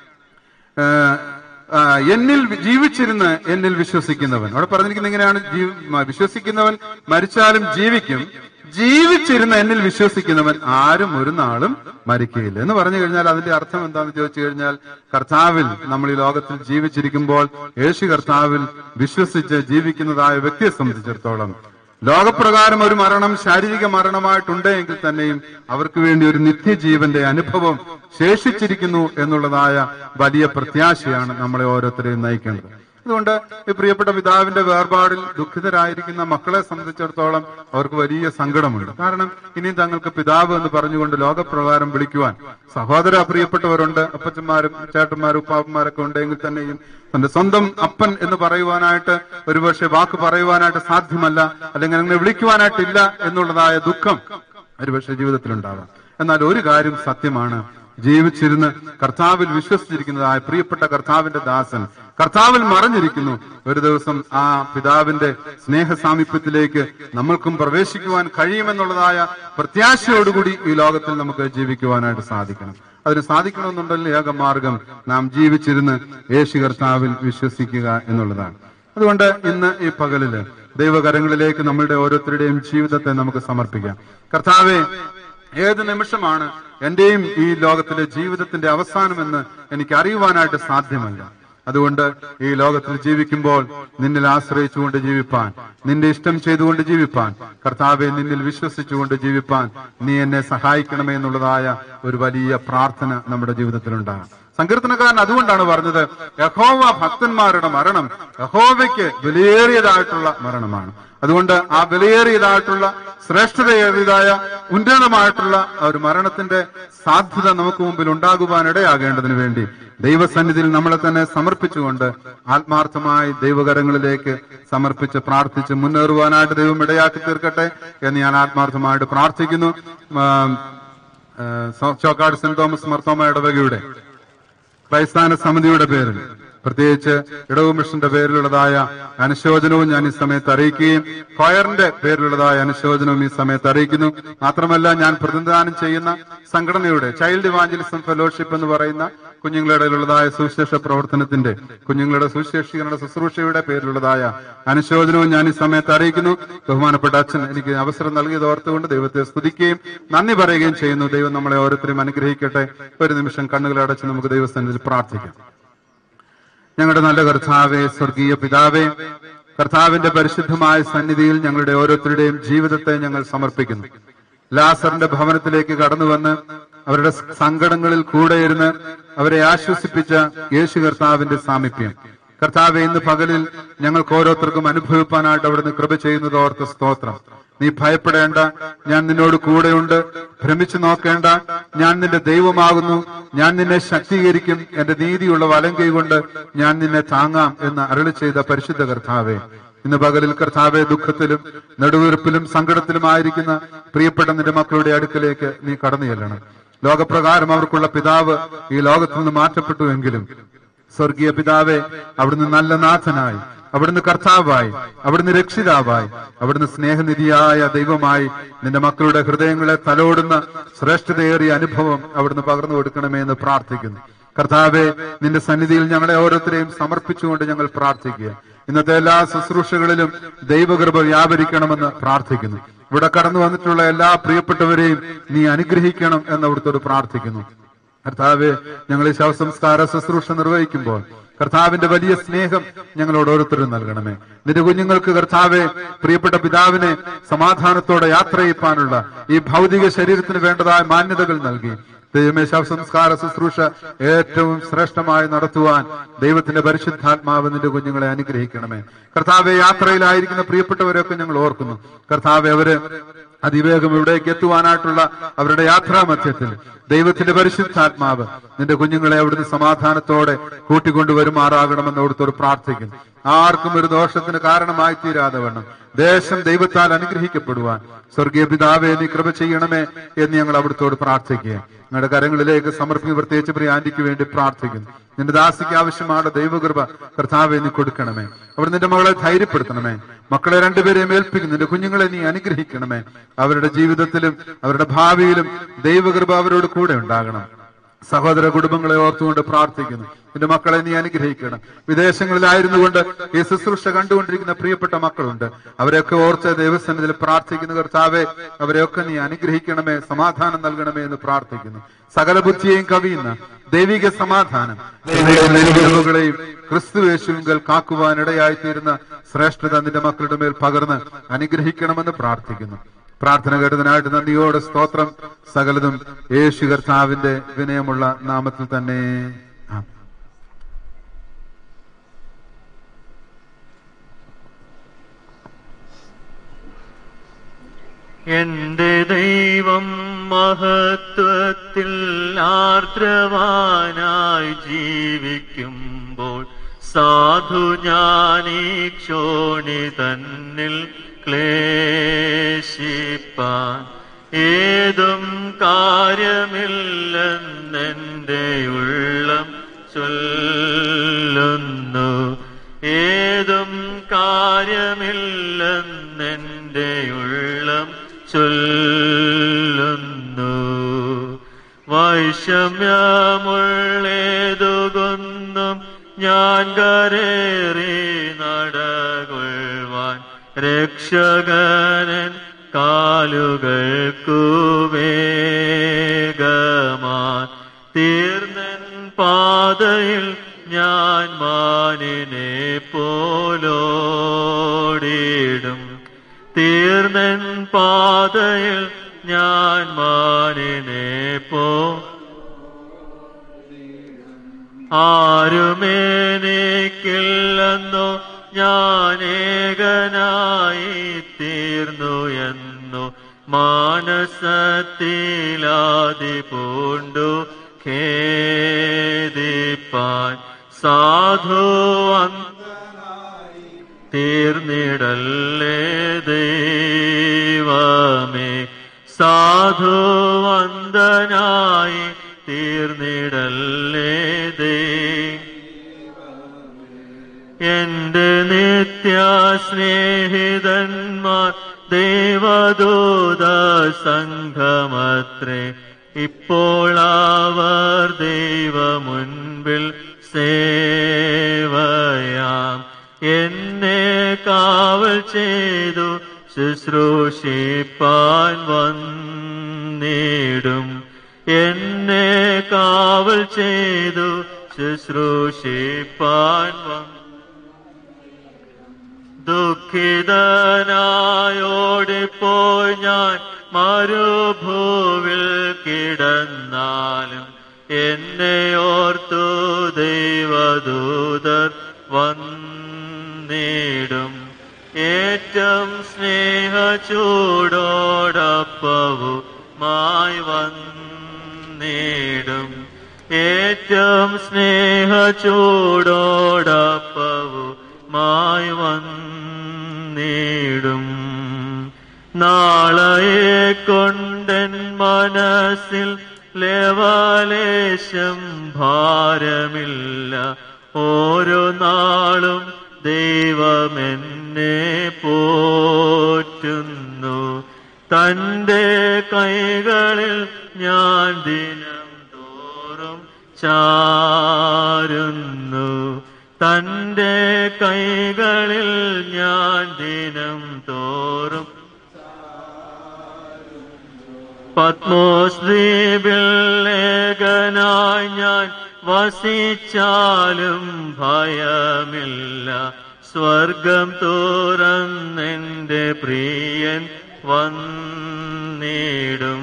ഏഹ്, ആ, എന്നിൽ വി- ജീവിച്ചിരുന്ന് എന്നിൽ വിശ്വസിക്കുന്നവൻ അവിടെ പറഞ്ഞിരിക്കുന്നത് എങ്ങനെയാണ് ജീവ- മ- വിശ്വസിക്കുന്നവൻ മരിച്ചാലും ജീവിക്കും ജീവിച്ചിരുന്ന് എന്നിൽ വിശ്വസിക്കുന്നവൻ ആരും ഒരു നാളും മരിക്കുകയില്ല എന്ന് പറഞ്ഞു കഴിഞ്ഞാൽ അതിന്റെ അർത്ഥം എന്താണെന്ന് ചോദിച്ചു കഴിഞ്ഞാൽ കർത്താവിൽ നമ്മൾ ഈ ലോകത്തിൽ ജീവിച്ചിരിക്കുമ്പോൾ യേശു കർത്താവിൽ വിശ്വസിച്ച് ജീവിക്കുന്നതായ വ്യക്തിയെ സംബന്ധിച്ചിടത്തോളം ലോകപ്രകാരം ഒരു മരണം ശാരീരിക മരണമായിട്ടുണ്ട് എങ്കിൽ തന്നെയും അവർക്ക് വേണ്ടി ഒരു നിത്യജീവന്റെ അനുഭവം ശേഷിച്ചിരിക്കുന്നു എന്നുള്ളതായ വലിയ പ്രത്യാശയാണ് നമ്മളെ ഓരോരുത്തരെയും നയിക്കേണ്ടത് അതുകൊണ്ട് ഈ പ്രിയപ്പെട്ട പിതാവിന്റെ വേർപാടിൽ ദുഃഖിതരായിരിക്കുന്ന മക്കളെ സംബന്ധിച്ചിടത്തോളം അവർക്ക് വലിയ സങ്കടമുണ്ട് കാരണം ഇനിയും തങ്ങൾക്ക് പിതാവ് എന്ന് പറഞ്ഞുകൊണ്ട് ലോകപ്രകാരം വിളിക്കുവാൻ സഹോദര പ്രിയപ്പെട്ടവരുണ്ട് അപ്പച്ചന്മാരും ചേട്ടന്മാരും ഉപ്പാപ്പന്മാരൊക്കെ ഉണ്ടെങ്കിൽ തന്നെയും തന്റെ സ്വന്തം അപ്പൻ എന്ന് പറയുവാനായിട്ട് ഒരുപക്ഷെ വാക്ക് പറയുവാനായിട്ട് സാധ്യമല്ല അല്ലെങ്കിൽ അങ്ങനെ വിളിക്കുവാനായിട്ടില്ല എന്നുള്ളതായ ദുഃഖം ഒരുപക്ഷെ ജീവിതത്തിലുണ്ടാകാം എന്നാൽ ഒരു കാര്യം സത്യമാണ് ജീവിച്ചിരുന്ന് കർത്താവിൽ വിശ്വസിച്ചിരിക്കുന്നതായ പ്രിയപ്പെട്ട കർത്താവിന്റെ ദാസൻ കർത്താവിൽ മറഞ്ഞിരിക്കുന്നു ഒരു ദിവസം ആ പിതാവിന്റെ സ്നേഹ സാമീപ്യത്തിലേക്ക് നമ്മൾക്കും പ്രവേശിക്കുവാൻ കഴിയുമെന്നുള്ളതായ പ്രത്യാശയോടുകൂടി ഈ ലോകത്തിൽ നമുക്ക് ജീവിക്കുവാനായിട്ട് സാധിക്കണം അതിന് സാധിക്കണമെന്നുണ്ടല്ലോ ഏക മാർഗം നാം ജീവിച്ചിരുന്ന് യേശു കർത്താവിൽ വിശ്വസിക്കുക എന്നുള്ളതാണ് അതുകൊണ്ട് ഇന്ന് ഈ പകലില് ദൈവകരങ്ങളിലേക്ക് നമ്മളുടെ ഓരോരുത്തരുടെയും ജീവിതത്തെ നമുക്ക് സമർപ്പിക്കാം കർത്താവെ ഏത് നിമിഷമാണ് എന്റെയും ഈ ലോകത്തിലെ ജീവിതത്തിന്റെ അവസാനമെന്ന് എനിക്ക് അറിയുവാനായിട്ട് സാധ്യമല്ല അതുകൊണ്ട് ഈ ലോകത്തിൽ ജീവിക്കുമ്പോൾ നിന്നിൽ ആശ്രയിച്ചുകൊണ്ട് ജീവിപ്പാൻ നിന്റെ ഇഷ്ടം ചെയ്തുകൊണ്ട് ജീവിപ്പാൻ കർത്താവെ നിന്നിൽ വിശ്വസിച്ചുകൊണ്ട് ജീവിപ്പാൻ നീ എന്നെ സഹായിക്കണമേ എന്നുള്ളതായ ഒരു വലിയ പ്രാർത്ഥന നമ്മുടെ ജീവിതത്തിലുണ്ടാകും സങ്കീർത്തനക്കാരൻ അതുകൊണ്ടാണ് പറഞ്ഞത് യഹോവ ഭക്തന്മാരുടെ മരണം യഹോവയ്ക്ക് വിലയേറിയതായിട്ടുള്ള മരണമാണ് അതുകൊണ്ട് ആ വിലയേറിയതായിട്ടുള്ള ശ്രേഷ്ഠതയേറിയതായ ഉന്നതമായിട്ടുള്ള ആ ഒരു മരണത്തിന്റെ സാധ്യത നമുക്ക് മുമ്പിൽ ഉണ്ടാകുവാൻ ഇടയാകേണ്ടതിന് വേണ്ടി ദൈവസന്നിധിയിൽ നമ്മളെ തന്നെ സമർപ്പിച്ചുകൊണ്ട് ആത്മാർത്ഥമായി ദൈവകരങ്ങളിലേക്ക് സമർപ്പിച്ച് പ്രാർത്ഥിച്ച് മുന്നേറുവാനായിട്ട് ദൈവം ഇടയാക്കി തീർക്കട്ടെ എന്ന് ഞാൻ ആത്മാർത്ഥമായിട്ട് പ്രാർത്ഥിക്കുന്നു ആ, ആ, ചോക്കാട് സെന്റ് തോമസ് മർത്തോമ ഇടവകയുടെ ക്രൈസ്ഥാന സമിതിയുടെ പേരിൽ പ്രത്യേകിച്ച് ഇടവ മിഷന്റെ പേരിലുള്ളതായ അനുശോചനവും ഞാൻ ഈ സമയത്ത് അറിയിക്കുകയും ഫയറിന്റെ പേരിലുള്ളതായ അനുശോചനവും ഈ സമയത്ത് അറിയിക്കുന്നു മാത്രമല്ല ഞാൻ പ്രതിനിധാനം ചെയ്യുന്ന സംഘടനയുടെ ചൈൽഡ് ഇവാഞ്ചലിസം ഫെലോഷിപ്പ് എന്ന് പറയുന്ന കുഞ്ഞുങ്ങളുടെ ഇടയിലുള്ളതായ സുവിശേഷ പ്രവർത്തനത്തിന്റെ കുഞ്ഞുങ്ങളുടെ സുവിശേഷീകരണ ശുശ്രൂഷയുടെ പേരിലുള്ളതായ അനുശോചനവും ഞാൻ ഈ സമയത്ത് അറിയിക്കുന്നു ബഹുമാനപ്പെട്ട അച്ഛൻ എനിക്ക് അവസരം നൽകിയത് ഓർത്തുകൊണ്ട് ദൈവത്തെ സ്തുതിക്കുകയും നന്ദി പറയുകയും ചെയ്യുന്നു ദൈവം നമ്മളെ ഓരോരുത്തരും അനുഗ്രഹിക്കട്ടെ ഒരു നിമിഷം കണ്ണുകളെ അടച്ച് നമുക്ക് ദൈവസ്ഥാനത്തിൽ പ്രാർത്ഥിക്കാം ഞങ്ങളുടെ നല്ല കർത്താവെ സ്വർഗീയ പിതാവേ കർത്താവിന്റെ പരിശുദ്ധമായ സന്നിധിയിൽ ഞങ്ങളുടെ ഓരോരുത്തരുടെയും ജീവിതത്തെ ഞങ്ങൾ സമർപ്പിക്കുന്നു ലാസറിന്റെ ഭവനത്തിലേക്ക് കടന്നു വന്ന് അവരുടെ സങ്കടങ്ങളിൽ കൂടെ ഇരുന്ന് അവരെ ആശ്വസിപ്പിച്ച യേശു കർത്താവിന്റെ സാമീപ്യം കർത്താവെ ഇന്ന് പകലിൽ ഞങ്ങൾക്ക് ഓരോരുത്തർക്കും അനുഭവിപ്പാനായിട്ട് അവിടുന്ന് കൃപ ചെയ്യുന്നത് ഓർത്ത സ്തോത്രം നീ ഭയപ്പെടേണ്ട ഞാൻ നിന്നോട് കൂടെയുണ്ട് ഭ്രമിച്ചു നോക്കേണ്ട ഞാൻ നിന്റെ ദൈവമാകുന്നു ഞാൻ നിന്നെ ശക്തീകരിക്കും എന്റെ നീതിയുള്ള വലം കൈകൊണ്ട് ഞാൻ നിന്നെ താങ്ങാം എന്ന് അരളി ചെയ്ത പരിശുദ്ധ കർത്താവെ ഇന്ന് പകലിൽ കർത്താവെ ദുഃഖത്തിലും നെടുവീർപ്പിലും സങ്കടത്തിലുമായിരിക്കുന്ന പ്രിയപ്പെട്ട നിന്റെ മക്കളുടെ അടുക്കലേക്ക് നീ കടന്നു ചെല്ലണം ലോകപ്രകാരം അവർക്കുള്ള പിതാവ് ഈ ലോകത്തു നിന്ന് മാറ്റപ്പെട്ടുവെങ്കിലും സ്വർഗീയ പിതാവെ അവിടുന്ന് നല്ല നാഥനായി അവിടുന്ന് കർത്താവായി അവിടുന്ന് രക്ഷിതാവായി അവിടുന്ന് സ്നേഹനിധിയായ ദൈവമായി നിന്റെ മക്കളുടെ ഹൃദയങ്ങളെ തലോടുന്ന ശ്രേഷ്ഠതയേറിയ അനുഭവം അവിടുന്ന് പകർന്നു കൊടുക്കണമേ എന്ന് പ്രാർത്ഥിക്കുന്നു കർത്താവെ നിന്റെ സന്നിധിയിൽ ഞങ്ങളെ ഓരോരുത്തരെയും സമർപ്പിച്ചുകൊണ്ട് ഞങ്ങൾ പ്രാർത്ഥിക്കുക ഇന്നത്തെ എല്ലാ ശുശ്രൂഷകളിലും ദൈവകൃപ വ്യാപരിക്കണമെന്ന് പ്രാർത്ഥിക്കുന്നു ഇവിടെ കടന്നു വന്നിട്ടുള്ള എല്ലാ പ്രിയപ്പെട്ടവരെയും നീ അനുഗ്രഹിക്കണം എന്ന് അവിടുത്തോട് പ്രാർത്ഥിക്കുന്നു കർത്താവെ ഞങ്ങൾ ഈ ശവസംസ്കാര ശുശ്രൂഷ നിർവഹിക്കുമ്പോൾ കർത്താവിന്റെ വലിയ സ്നേഹം ഞങ്ങളോട് ഓരോരുത്തരും നൽകണമേ നിന്റെ കുഞ്ഞുങ്ങൾക്ക് കർത്താവെ പ്രിയപ്പെട്ട പിതാവിനെ സമാധാനത്തോടെ യാത്ര ചെയ്യിപ്പാനുള്ള ഈ ഭൗതിക ശരീരത്തിന് വേണ്ടതായ മാന്യതകൾ നൽകി ദൈവമേ ശവസംസ്കാര ശുശ്രൂഷ ഏറ്റവും ശ്രേഷ്ഠമായി നടത്തുവാൻ ദൈവത്തിന്റെ പരിശുദ്ധാത്മാവ് നിന്റെ കുഞ്ഞുങ്ങളെ അനുഗ്രഹിക്കണമേ കർത്താവെ യാത്രയിലായിരിക്കുന്ന പ്രിയപ്പെട്ടവരെയൊക്കെ ഞങ്ങൾ ഓർക്കുന്നു കർത്താവെ അവര് അതിവേഗം ഇവിടേക്ക് എത്തുവാനായിട്ടുള്ള അവരുടെ യാത്രാമധ്യത്തിൽ ദൈവത്തിന്റെ പരിശുദ്ധാത്മാവ് നിന്റെ കുഞ്ഞുങ്ങളെ അവിടുന്ന് സമാധാനത്തോടെ കൂട്ടിക്കൊണ്ടുവരുമാറാകണമെന്ന് അവിടുത്തോട് പ്രാർത്ഥിക്കുന്നു ആർക്കും ഒരു ദോഷത്തിന് കാരണമായി തീരാതെ വേണം ദേശം ദൈവത്താൽ അനുഗ്രഹിക്കപ്പെടുവാൻ സ്വർഗീയ പിതാവെ നീ കൃപ ചെയ്യണമേ എന്ന് ഞങ്ങൾ അവിടുത്തോട് പ്രാർത്ഥിക്കുക ഞങ്ങളുടെ കരങ്ങളിലേക്ക് സമർപ്പിക്കുന്ന പ്രത്യേകിച്ച് പ്രിയ ആന്റിക്ക് വേണ്ടി പ്രാർത്ഥിക്കുന്നു നിന്റെ ദാസിക്ക് ആവശ്യമാണ് ദൈവകൃപ കർത്താവെ നീ കൊടുക്കണമേ അവിടെ നിന്റെ മകളെ ധൈര്യപ്പെടുത്തണമേ മക്കളെ രണ്ടുപേരെയും ഏൽപ്പിക്കുന്നു നിന്റെ കുഞ്ഞുങ്ങളെ നീ അനുഗ്രഹിക്കണമേ അവരുടെ ജീവിതത്തിലും അവരുടെ ഭാവിയിലും ദൈവകൃപ അവരോട് കൂടെ ഉണ്ടാകണം സഹോദര കുടുംബങ്ങളെ ഓർത്തുകൊണ്ട് പ്രാർത്ഥിക്കുന്നു നിന്റെ മക്കളെ നീ അനുഗ്രഹിക്കണം വിദേശങ്ങളിലായിരുന്നു കൊണ്ട് ഈ ശുശ്രൂഷ കണ്ടുകൊണ്ടിരിക്കുന്ന പ്രിയപ്പെട്ട മക്കളുണ്ട് അവരെയൊക്കെ ഓർത്ത് ദൈവസന്നിധിയിൽ പ്രാർത്ഥിക്കുന്ന കർത്താവെ അവരെയൊക്കെ നീ അനുഗ്രഹിക്കണമേ സമാധാനം നൽകണമേ എന്ന് പ്രാർത്ഥിക്കുന്നു സകല ബുദ്ധിയെയും കവിയുന്ന ദൈവിക സമാധാനം നെരുവുകളെയും ക്രിസ്തു യേശുവിങ്കൽ കാക്കുവാനിടയായിത്തീരുന്ന ശ്രേഷ്ഠത നിന്റെ മക്കളുടെ മേൽ പകർന്ന് അനുഗ്രഹിക്കണമെന്ന് പ്രാർത്ഥിക്കുന്നു പ്രാർത്ഥന കേട്ടതിനായിട്ട് നന്ദിയോടെ സ്തോത്രം സകലതും യേശു കർത്താവിന്റെ വിനയമുള്ള നാമത്തിൽ തന്നെ ആമേൻ. എന്റെ ദൈവം മഹത്വത്തിൽ ആർദ്രവാനായി ജീവിക്കുമ്പോൾ സാധു ഞാനീ ക്ഷോണി തന്നിൽ ക്ലേശിപ്പാൻ ഏതും കാര്യമില്ലെന്നെന്റെ ഉള്ളം ചൊല്ലുന്നു ഏതും കാര്യമില്ലെന്നെന്റെ ഉള്ളം ചൊല്ലുന്നു വൈഷമ്യമുള്ളേതുകൊന്നും ഞാൻ കരേറി നടകൊള്ളുവാൻ രക്ഷകനൻ കാലുകൾക്കു വേഗമാൻ തീർന്നൻ പാതയിൽ ഞാൻ മാനിനെ പോലോടിടും തീർന്നൻ പാതയിൽ ഞാൻ മാനിനെ പോ ആരുമേനിക്കില്ലെന്നു ഞാനേകനായി തീർന്നു എന്നു മാനസത്തിലാതി പൂണ്ടു ഖേദിപ്പാൻ സാധു തീർന്നിടല്ലേ ദൈവമേ സാധുവന്ദനായി തീർന്നിടല്ലേ ദൈ എന്റെ നിത്യ സ്നേഹിതന്മാർ ദേവദൂത സംഘമത്രേ ഇപ്പോൾ അവർ ദൈവ മുൻപിൽ സേവയാം എന്നെ കാവൽ ചെയ്തു ശുശ്രൂഷിപ്പാൻ വന്നിടും എന്നെ കാവൽ ചെയ്തു ശുശ്രൂഷിപ്പാൻ വന്നു ദുഃഖിതനായോടിപ്പോയി ഞാൻ മരുഭൂവിൽ കിടന്നാലും എന്നെ ഓർത്തു ദൈവദൂതർ വന്നിടും ഏറ്റം സ്നേഹ ചൂടോടപ്പവുമായി വന്നിടും ഏറ്റം സ്നേഹ ചൂടോടപ്പവുമായി വന്നിടും നാളയെ കൊണ്ടൻ മനസ്സിൽ ലേവാലേശം ഭാരമില്ല ഓരോ നാളും ദൈവമെന്നെ പോറ്റുന്നു തന്റെ കൈകളിൽ ഞാൻ ദിനം തോറും ചാരുന്നു തന്റെ കൈകളിൽ ഞാൻ ദിനം തോറും പത്മോസ് ദ്വീപിൽ ലേഖനായി ഞാൻ വസിച്ചാലും ഭയമില്ല സ്വർഗം തുറന്നെന്റെ പ്രിയൻ വന്നിടും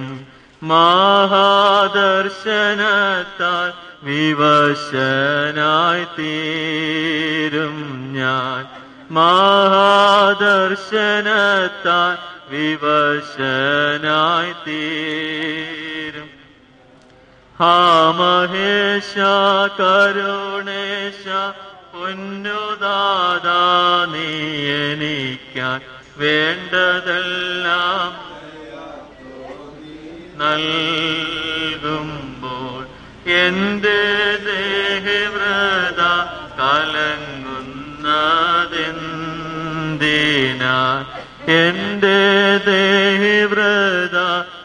മഹാദർശനത്താൽ വിവശനായി തീരും ഞാൻ മഹാദർശനത്താൽ വിവശനായി തീരും ഹാ മഹേശ കരുണേശ പൊന്നുദാദാ നീ എനിക്കാൻ വേണ്ടതെല്ലാം നൽകുമ്പോൾ എന്റെ ദേഹവ്രത കലങ്ങുന്നതെന്തിനാ എന്റെ ദേഹവ്രത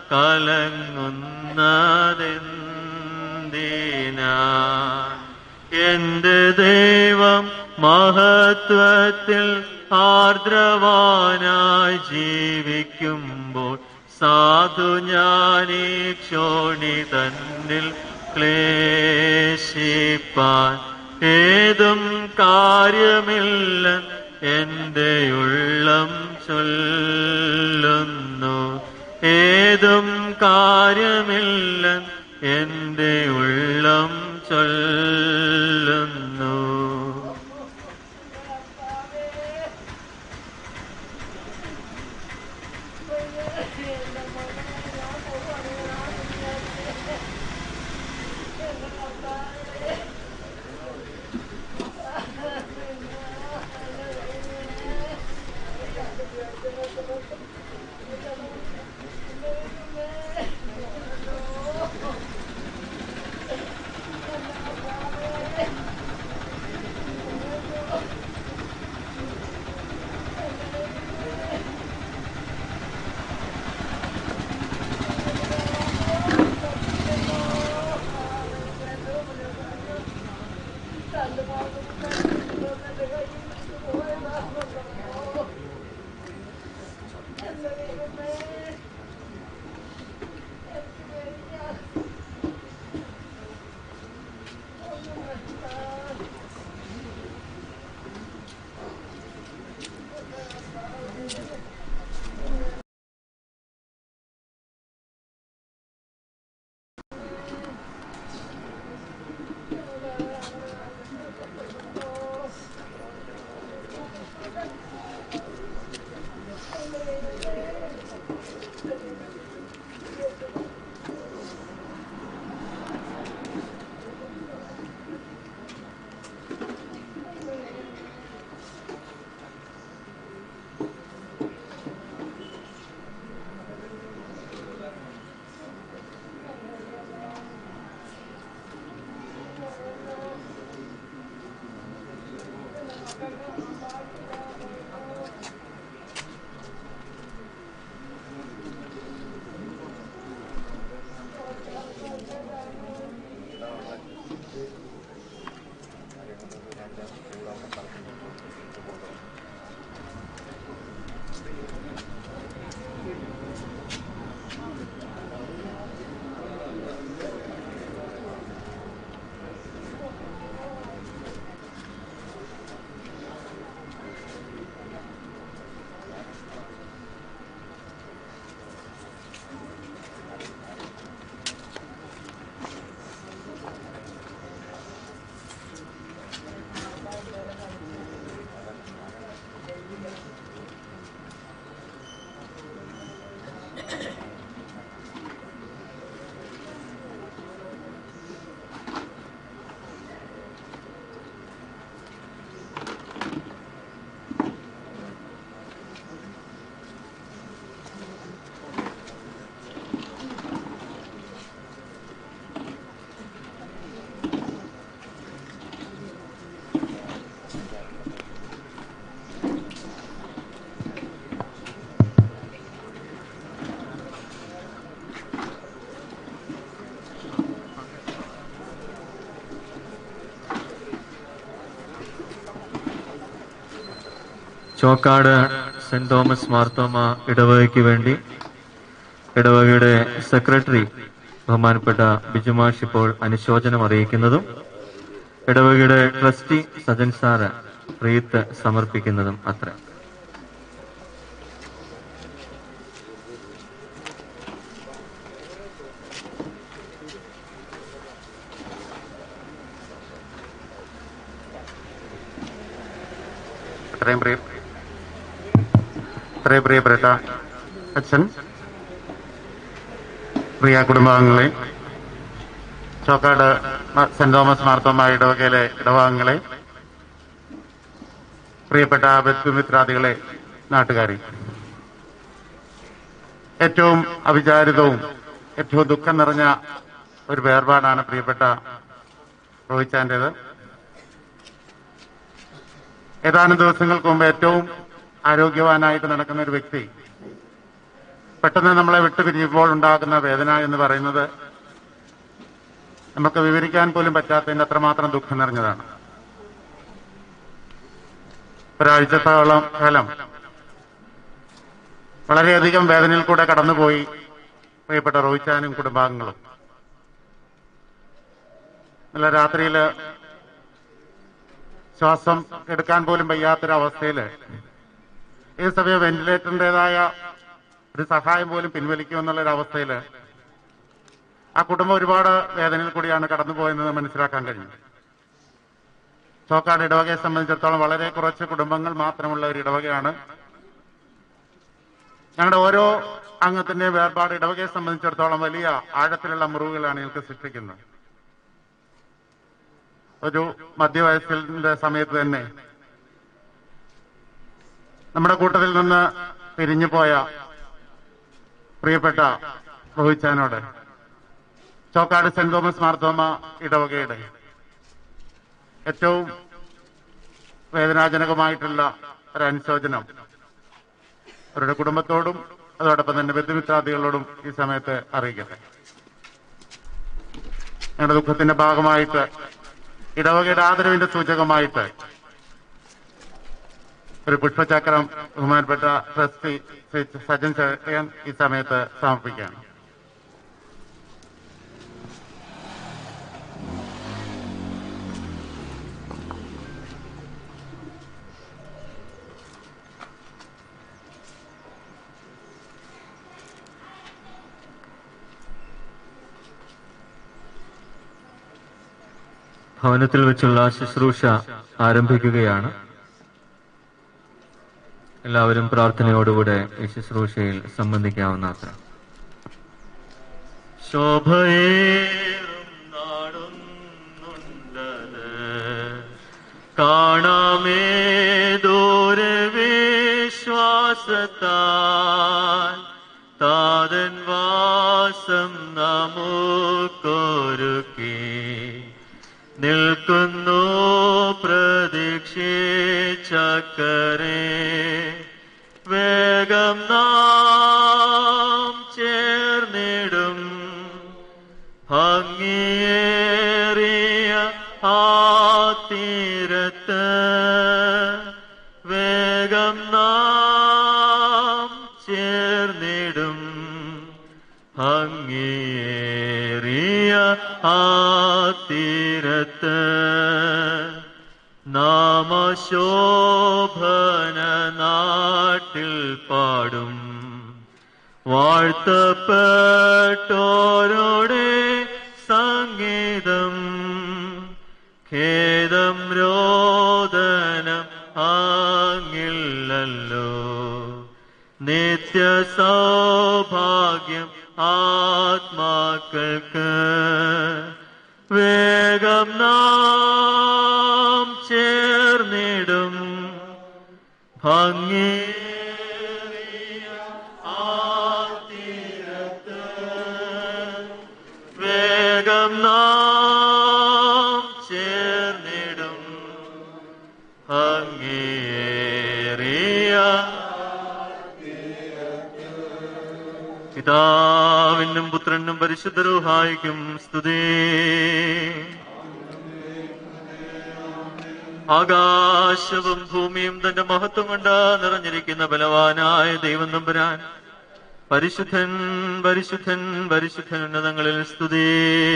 കലങ്ങുന്നതെന്തിനാ എന്റെ ദൈവം മഹത്വത്തിൽ ആർദ്രവാനായി ജീവിക്കുമ്പോൾ സാധു ഞാനീ ക്ഷോണി തന്നിൽ ക്ലേശിപ്പാൻ ഏതും കാര്യമില്ല എന്റെ ഉള്ളം ചൊല്ലുന്നു ഏതും കാര്യമില്ല എന്റെ ഉള്ളം ചൊല്ലുന്നു ചോക്കാട് സെന്റ് തോമസ് മാർത്തോമ ഇടവകയ്ക്ക് വേണ്ടി ഇടവകയുടെ സെക്രട്ടറി ബഹുമാനപ്പെട്ട ബിജുമാഷ് ഇപ്പോൾ അനുശോചനം അറിയിക്കുന്നതും ഇടവകയുടെ ട്രസ്റ്റി സജൻ സാറ് റീത്ത് സമർപ്പിക്കുന്നതും അത്ര ഇത്രയും പ്രിയ ഇത്രയും പ്രിയപ്പെട്ട അച്ഛൻ പ്രിയ കുടുംബാംഗങ്ങളെ ചോക്കാട് മ- സെന്റ് തോമസ് മാർത്തോമ ഇടവകയിലെ ഇടവാംഗങ്ങളെ പ്രിയപ്പെട്ട ബന്ധുമിത്രാദികളെ നാട്ടുകാരെ ഏറ്റവും അവിചാരിതവും ഏറ്റവും ദുഃഖം നിറഞ്ഞ ഒരു വേർപാടാണ് പ്രിയപ്പെട്ട റോഹിച്ചാൻ്റേത് ഏതാനും ദിവസങ്ങൾക്ക് മുമ്പ് ഏറ്റവും ആരോഗ്യവാനായിട്ട് നടക്കുന്ന ഒരു വ്യക്തി പെട്ടെന്ന് നമ്മളെ വിട്ടുപിരിയുമ്പോൾ ഉണ്ടാകുന്ന വേദന എന്ന് പറയുന്നത് നമുക്ക് വിവരിക്കാൻ പോലും പറ്റാത്തതിന്റെ അത്രമാത്രം ദുഃഖം നിറഞ്ഞതാണ് ഒരാഴ്ചത്തോളം കാലം വളരെയധികം വേദനയിൽ കൂടെ കടന്നുപോയി പ്രിയപ്പെട്ട റോഹിച്ചാനും കുടുംബാംഗങ്ങളും ഇന്നലെ രാത്രിയില് ശ്വാസം എടുക്കാൻ പോലും വയ്യാത്തൊരവസ്ഥയില് ഈ സമയം വെന്റിലേറ്ററിൻ്റെതായ ഒരു സഹായം പോലും പിൻവലിക്കുമെന്നുള്ള ഒരു അവസ്ഥയില് ആ കുടുംബം ഒരുപാട് വേദനയിൽ കൂടിയാണ് കടന്നുപോയെന്ന് മനസ്സിലാക്കാൻ കഴിഞ്ഞു ചോക്കാട് ഇടവകയെ സംബന്ധിച്ചിടത്തോളം വളരെ കുറച്ച് കുടുംബങ്ങൾ മാത്രമുള്ള ഒരു ഇടവകയാണ് ഞങ്ങളുടെ ഓരോ അംഗത്തിന്റെയും വേർപാട് ഇടവകയെ സംബന്ധിച്ചിടത്തോളം വലിയ ആഴത്തിലുള്ള മുറിവുകളാണ് ഞങ്ങൾക്ക് സൃഷ്ടിക്കുന്നത് ഒരു മധ്യവയസ്സിന്റെ സമയത്ത് തന്നെ നമ്മുടെ കൂട്ടത്തിൽ നിന്ന് പിരിഞ്ഞു പോയ പ്രിയപ്പെട്ട റോഹിച്ചാനോട് ചോക്കാട് സെന്റ് തോമസ് മാർത്തോമ ഇടവകയുടെ ഏറ്റവും വേദനാജനകമായിട്ടുള്ള ഒരു അനുശോചനം അവരുടെ കുടുംബത്തോടും അതോടൊപ്പം തന്നെ ബന്ധുമിത്രാദികളോടും ഈ സമയത്ത് അറിയിക്കട്ടെ ഞങ്ങളുടെ ദുഃഖത്തിന്റെ ഭാഗമായിട്ട് ഇടവകയുടെ ആദരവിന്റെ സൂചകമായിട്ട് ഒരു പുഷ്പചക്രം ബഹുമാനപ്പെട്ട ട്രസ്റ്റി ശ്രീ സജൻ ചേട്ടൻ ഈ സമയത്ത് സമർപ്പിക്കുകയാണ് ഭവനത്തിൽ വെച്ചുള്ള ശുശ്രൂഷ ആരംഭിക്കുകയാണ് എല്ലാവരും പ്രാർത്ഥനയോടുകൂടെ ഈ ശുശ്രൂഷയിൽ സംബന്ധിക്കാവുന്ന അത്ര ശോഭയേറും നാടൊന്നുണ്ടത് കാണാമേ ദൂരെ വിശ്വാസത്താൽ താതൻ വാസം നമുക്കൊരുക്കി നിൽക്കുന്നു പ്രതീക്ഷിച്ചക്കരെ വേഗം നാം ചേർന്നിടും ഭംഗിയേറിയ ആ തീരത്ത് വേഗം നാം ചേർന്നിടും ഭംഗിയേറിയ ആ തീരത്ത് നാമശോഭന നാട്ടിൽ പാടും വാഴ്ത്തപ്പെട്ടോരോടെ സംഗീതം ഖേദം രോദനം ആങ്ങില്ലല്ലോ നിത്യ സൗഭാഗ്യം ആത്മാക്കൾക്ക് വേഗം നാം ചേർന്നിടും ഭംഗി വേഗം നാം ചേർന്നിടും ഭംഗിയേറിയ പിതാവിനും പുത്രനും പരിശുദ്ധരൂഹായിക്കും സ്തുതി ആകാശവും ഭൂമിയും തന്റെ മഹത്വം കൊണ്ട് നിറഞ്ഞിരിക്കുന്ന ബലവാനായ ദൈവം നമ്പുരാൻ പരിശുദ്ധൻ പരിശുദ്ധൻ പരിശുദ്ധൻ ഉന്നതങ്ങളിൽ സ്തുതി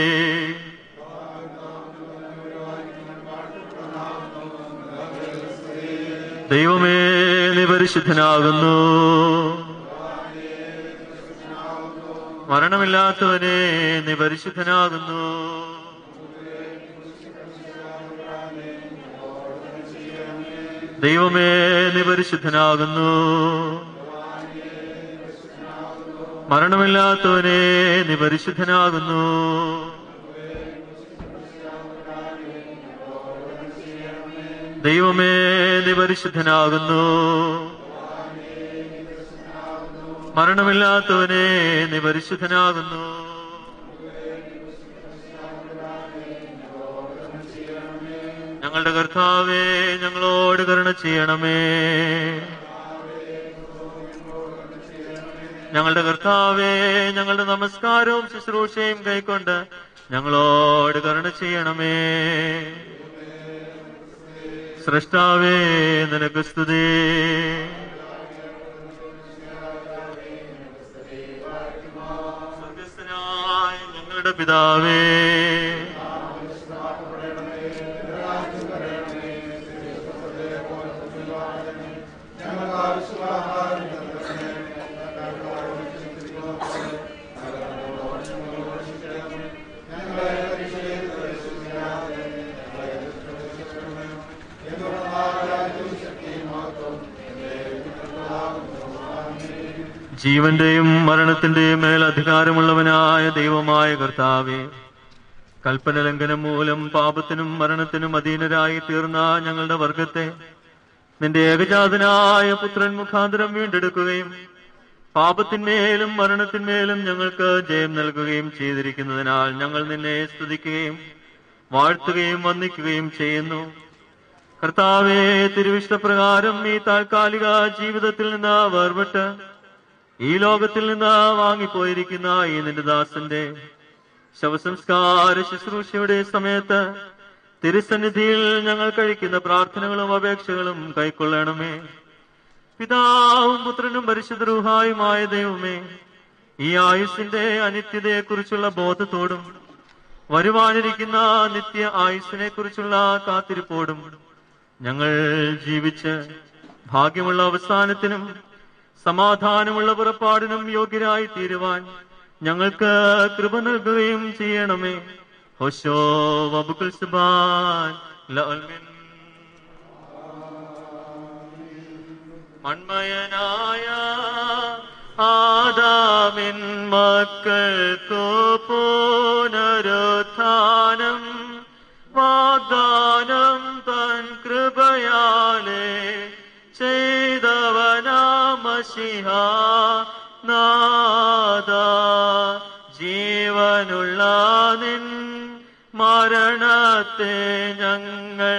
ദൈവമേ നീ പരിശുദ്ധനാകുന്നു മരണമില്ലാത്തവനെ നീ പരിശുദ്ധനാകുന്നു ദൈവമേ നീ പരിശുദ്ധനാകുന്നു മരണമില്ലാത്തവനെ നീ പരിശുദ്ധനാകുന്നു ദൈവമേ നീ പരിശുദ്ധനാകുന്നു മരണമില്ലാത്തവനെ നീ പരിശുദ്ധനാകുന്നു ഞങ്ങളുടെ കർത്താവേ ഞങ്ങളോട് കരുണ ചെയ്യണമേ ഞങ്ങളുടെ കർത്താവേ ഞങ്ങളുടെ നമസ്കാരവും ശുശ്രൂഷയും കൈക്കൊണ്ട് ഞങ്ങളോട് കരുണ ചെയ്യണമേ സൃഷ്ടാവേ നിനക്ക് സ്തുതി സ്വർഗസ്ഥനായ ഞങ്ങളുടെ പിതാവേ ജീവന്റെയും മരണത്തിന്റെയും മേൽ അധികാരമുള്ളവനായ ദൈവമായ കർത്താവേ കൽപ്പന ലംഘനം മൂലം പാപത്തിനും മരണത്തിനും അധീനരായി തീർന്ന ഞങ്ങളുടെ വർഗത്തെ നിന്റെ ഏകജാതനായ പുത്രൻ മുഖാന്തരം വീണ്ടെടുക്കുകയും പാപത്തിന്മേലും മരണത്തിന്മേലും ഞങ്ങൾക്ക് ജയം നൽകുകയും ചെയ്തിരിക്കുന്നതിനാൽ ഞങ്ങൾ നിന്നെ സ്തുതിക്കുകയും വാഴ്ത്തുകയും വന്ദിക്കുകയും ചെയ്യുന്നു കർത്താവെ തിരുവിഷ്ടപ്രകാരം ഈ താൽക്കാലിക ജീവിതത്തിൽ നിന്ന് വേർപെട്ട് ഈ ലോകത്തിൽ നിന്ന് വാങ്ങിപ്പോയിരിക്കുന്ന ഈ നിന്റെ ദാസന്റെ ശവസംസ്കാര ശുശ്രൂഷയുടെ സമയത്ത് തിരുസന്നിധിയിൽ ഞങ്ങൾ കഴിക്കുന്ന പ്രാർത്ഥനകളും അപേക്ഷകളും കൈക്കൊള്ളണമേ പിതാവും പുത്രനും പരിശുദ്ധരൂഹായുമായ ദൈവമേ ഈ ആയുസിന്റെ അനിത്യതയെക്കുറിച്ചുള്ള ബോധത്തോടും വരുവാനിരിക്കുന്ന നിത്യ ആയുസിനെ കുറിച്ചുള്ള കാത്തിരിപ്പോടും ഞങ്ങൾ ജീവിച്ച് ഭാഗ്യമുള്ള അവസാനത്തിനും സമാധാനമുള്ള പുറപ്പാടിനും യോഗ്യരായി തീരുവാൻ ഞങ്ങൾക്ക് കൃപ നൽകുകയും ചെയ്യണമേ ഹോശോ വബുക്കുൽ സുബാൻ ലഅൽമിൻ മൺമയനായ ആദാമിൻ മക്കൾക്കു പുനരുത്ഥാനം വാഗ്ദാനം തൻ കൃപയാലേ ചെയ്തവനാമശിഹ നാദ ജീവനുള്ള നിൻ മരണത്തെ ഞങ്ങൾ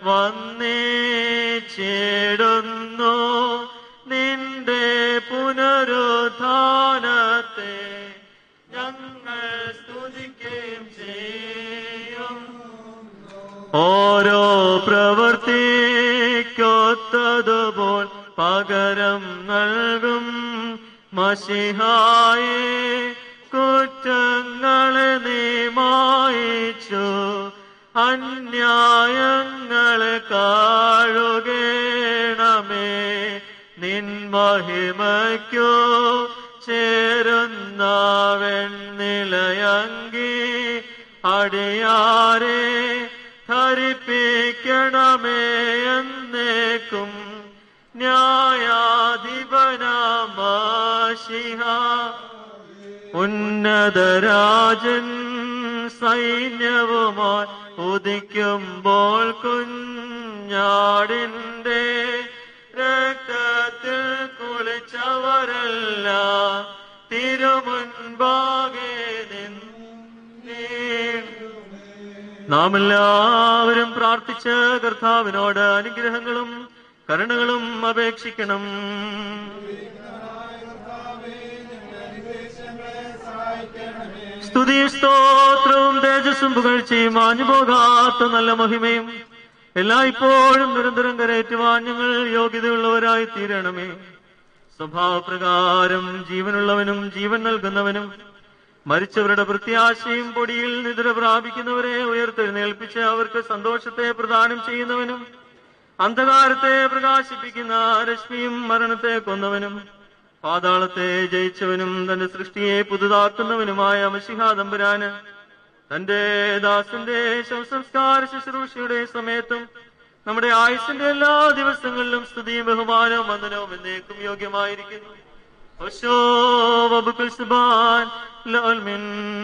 വന്നേച്ചിടുന്നു നിന്റെ പുനരുത്ഥാനത്തെ ഞങ്ങൾ സ്തുതിക്കുകയും ചെയ്യും ഓരോ പ്രവർത്തിക്കൊത്തതുപോൽ പകരം നൽകും മഷിഹായെ കുറ്റങ്ങളെ നീ മായിച്ചു അന്യായങ്ങളെ കാഴുകേണമേ നിൻ മഹിമയ്ക്കോ ചേരുന്ന വെണ്ണിലയങ്കി അടിയാരെ ധരിപ്പിക്കണമേ എന്നേക്കും ന്യായാധിപനാമാശിഹ ഉന്നതരാജൻ സൈന്യവുമായി ഉദിക്കുമ്പോൾ കുഞ്ഞാടിന്റെ രക്തത്തിൽ കുളിച്ചവരല്ല തിരുമുൻപാകെ നിന്നേ നാം എല്ലാവരും പ്രാർത്ഥിച്ച് കർത്താവിനോട് അനുഗ്രഹങ്ങളും കരുണകളും അപേക്ഷിക്കണം സ്തുതി സ്തോത്രവും തേജസ്സും പുകഴ്ചയും മാഞ്ഞു പോകാത്ത നല്ല മഹിമയും എല്ലായ്പ്പോഴും നിരന്തരം കരയറ്റുവാൻ ഞങ്ങൾ യോഗ്യതയുള്ളവരായി തീരണമേ സ്വഭാവപ്രകാരം ജീവനുള്ളവനും ജീവൻ നൽകുന്നവനും മരിച്ചവരുടെ പ്രത്യാശയും പൊടിയിൽ നിദ്ര പ്രാപിക്കുന്നവരെ ഉയർത്തെഴുന്നേൽപ്പിച്ച് അവർക്ക് സന്തോഷത്തെ പ്രദാനം ചെയ്യുന്നവനും അന്ധകാരത്തെ പ്രകാശിപ്പിക്കുന്ന രശ്മിയും മരണത്തെ കൊന്നവനും പാതാളത്തെ ജയിച്ചവനും തന്റെ സൃഷ്ടിയെ പുതുതാക്കുന്നവനുമായ മഷിഹാദമ്പുരാന് തന്റെ ദാസന്റെ ശവസംസ്കാര ശുശ്രൂഷയുടെ സമയത്തും നമ്മുടെ ആയുസിന്റെ എല്ലാ ദിവസങ്ങളിലും സ്തുതിയും ബഹുമാനവും വന്ദനവും എന്നേക്കും യോഗ്യമായിരിക്കുന്നു ഓശോ വബുക്കുൽ സുബാൻ ലോൽമിൻ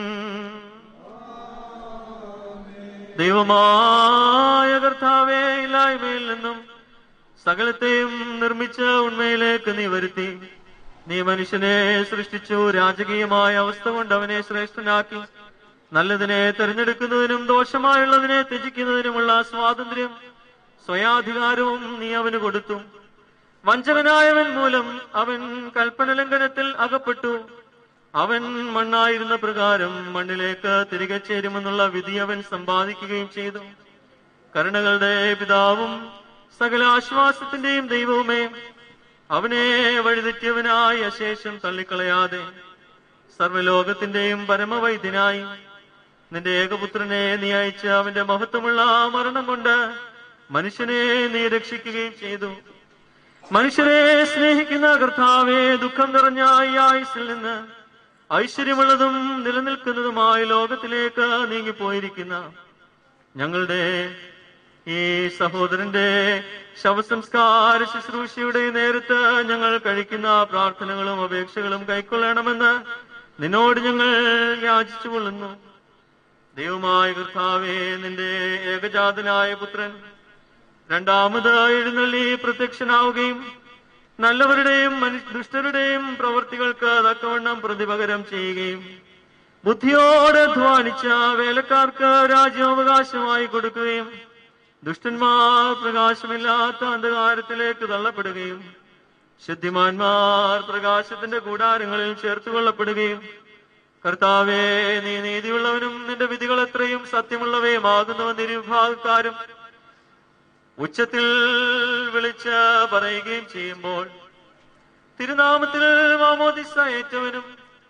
ദൈവമായ കർത്താവേ ഇല്ലായ്മയിൽ നിന്നും സകലത്തെയും നിർമ്മിച്ച ഉണ്മയിലേക്ക് നീ വരുത്തി നീ മനുഷ്യനെ സൃഷ്ടിച്ചു രാജകീയമായ അവസ്ഥ കൊണ്ട് അവനെ ശ്രേഷ്ഠനാക്കി നല്ലതിനെ തിരഞ്ഞെടുക്കുന്നതിനും ദോഷമായുള്ളതിനെ ത്യജിക്കുന്നതിനുമുള്ള സ്വാതന്ത്ര്യം സ്വയാധികാരവും നീ അവന് കൊടുത്തു വഞ്ചകനായവൻ മൂലം അവൻ കൽപ്പന ലംഘനത്തിൽ അകപ്പെട്ടു അവൻ മണ്ണായിരുന്ന പ്രകാരം മണ്ണിലേക്ക് തിരികെ ചേരുമെന്നുള്ള വിധി അവൻ സമ്പാദിക്കുകയും ചെയ്തു കരുണകളുടെ പിതാവും സകല ആശ്വാസത്തിന്റെയും ദൈവവുമേ അവനെ വഴിതെറ്റിയവനായി അശേഷം തള്ളിക്കളയാതെ സർവ്വലോകത്തിന്റെയും പരമവൈദ്യനായി നിന്റെ ഏകപുത്രനെ നീ അയച്ച അവന്റെ മഹത്വമുള്ള മരണം കൊണ്ട് മനുഷ്യനെ നീ രക്ഷിക്കുകയും ചെയ്തു മനുഷ്യരെ സ്നേഹിക്കുന്ന കർത്താവെ ദുഃഖം നിറഞ്ഞ ഈ ആയുസിൽ നിന്ന് ഐശ്വര്യമുള്ളതും നിലനിൽക്കുന്നതുമായ ലോകത്തിലേക്ക് നീങ്ങിപ്പോയിരിക്കുന്ന ഞങ്ങളുടെ ഈ സഹോദരന്റെ ശവസംസ്കാര ശുശ്രൂഷയുടെ നേരത്ത് ഞങ്ങൾ കഴിക്കുന്ന പ്രാർത്ഥനകളും അപേക്ഷകളും കൈക്കൊള്ളണമെന്ന് നിന്നോട് ഞങ്ങൾ യാചിച്ചു കൊള്ളുന്നു ദൈവമായ കർത്താവെ നിന്റെ ഏകജാതനായ പുത്രൻ രണ്ടാമത് എഴുന്നള്ളി പ്രത്യക്ഷനാവുകയും നല്ലവരുടെയും മനു- ദുഷ്ടരുടെയും പ്രവൃത്തികൾക്ക് തക്കവണ്ണം പ്രതിപകരം ചെയ്യുകയും ബുദ്ധിയോടെ അധ്വാനിച്ച വേലക്കാർക്ക് രാജ്യാവകാശമായി കൊടുക്കുകയും ദുഷ്ടന്മാർ പ്രകാശമില്ലാത്ത അന്ധകാരത്തിലേക്ക് തള്ളപ്പെടുകയും ശുദ്ധിമാന്മാർ പ്രകാശത്തിന്റെ കൂടാരങ്ങളിൽ ചേർത്തുകൊള്ളപ്പെടുകയും കർത്താവേ നീ നീതിയുള്ളവനും നിന്റെ വിധികൾ എത്രയും സത്യമുള്ളവയുമാകുന്നുവെന്ന് ഇരുവിഭാഗക്കാരും ഉച്ചത്തിൽ വിളിച്ച് പറയുകയും ചെയ്യുമ്പോൾ തിരുനാമത്തിൽ മാമോദിസ ഏറ്റവനും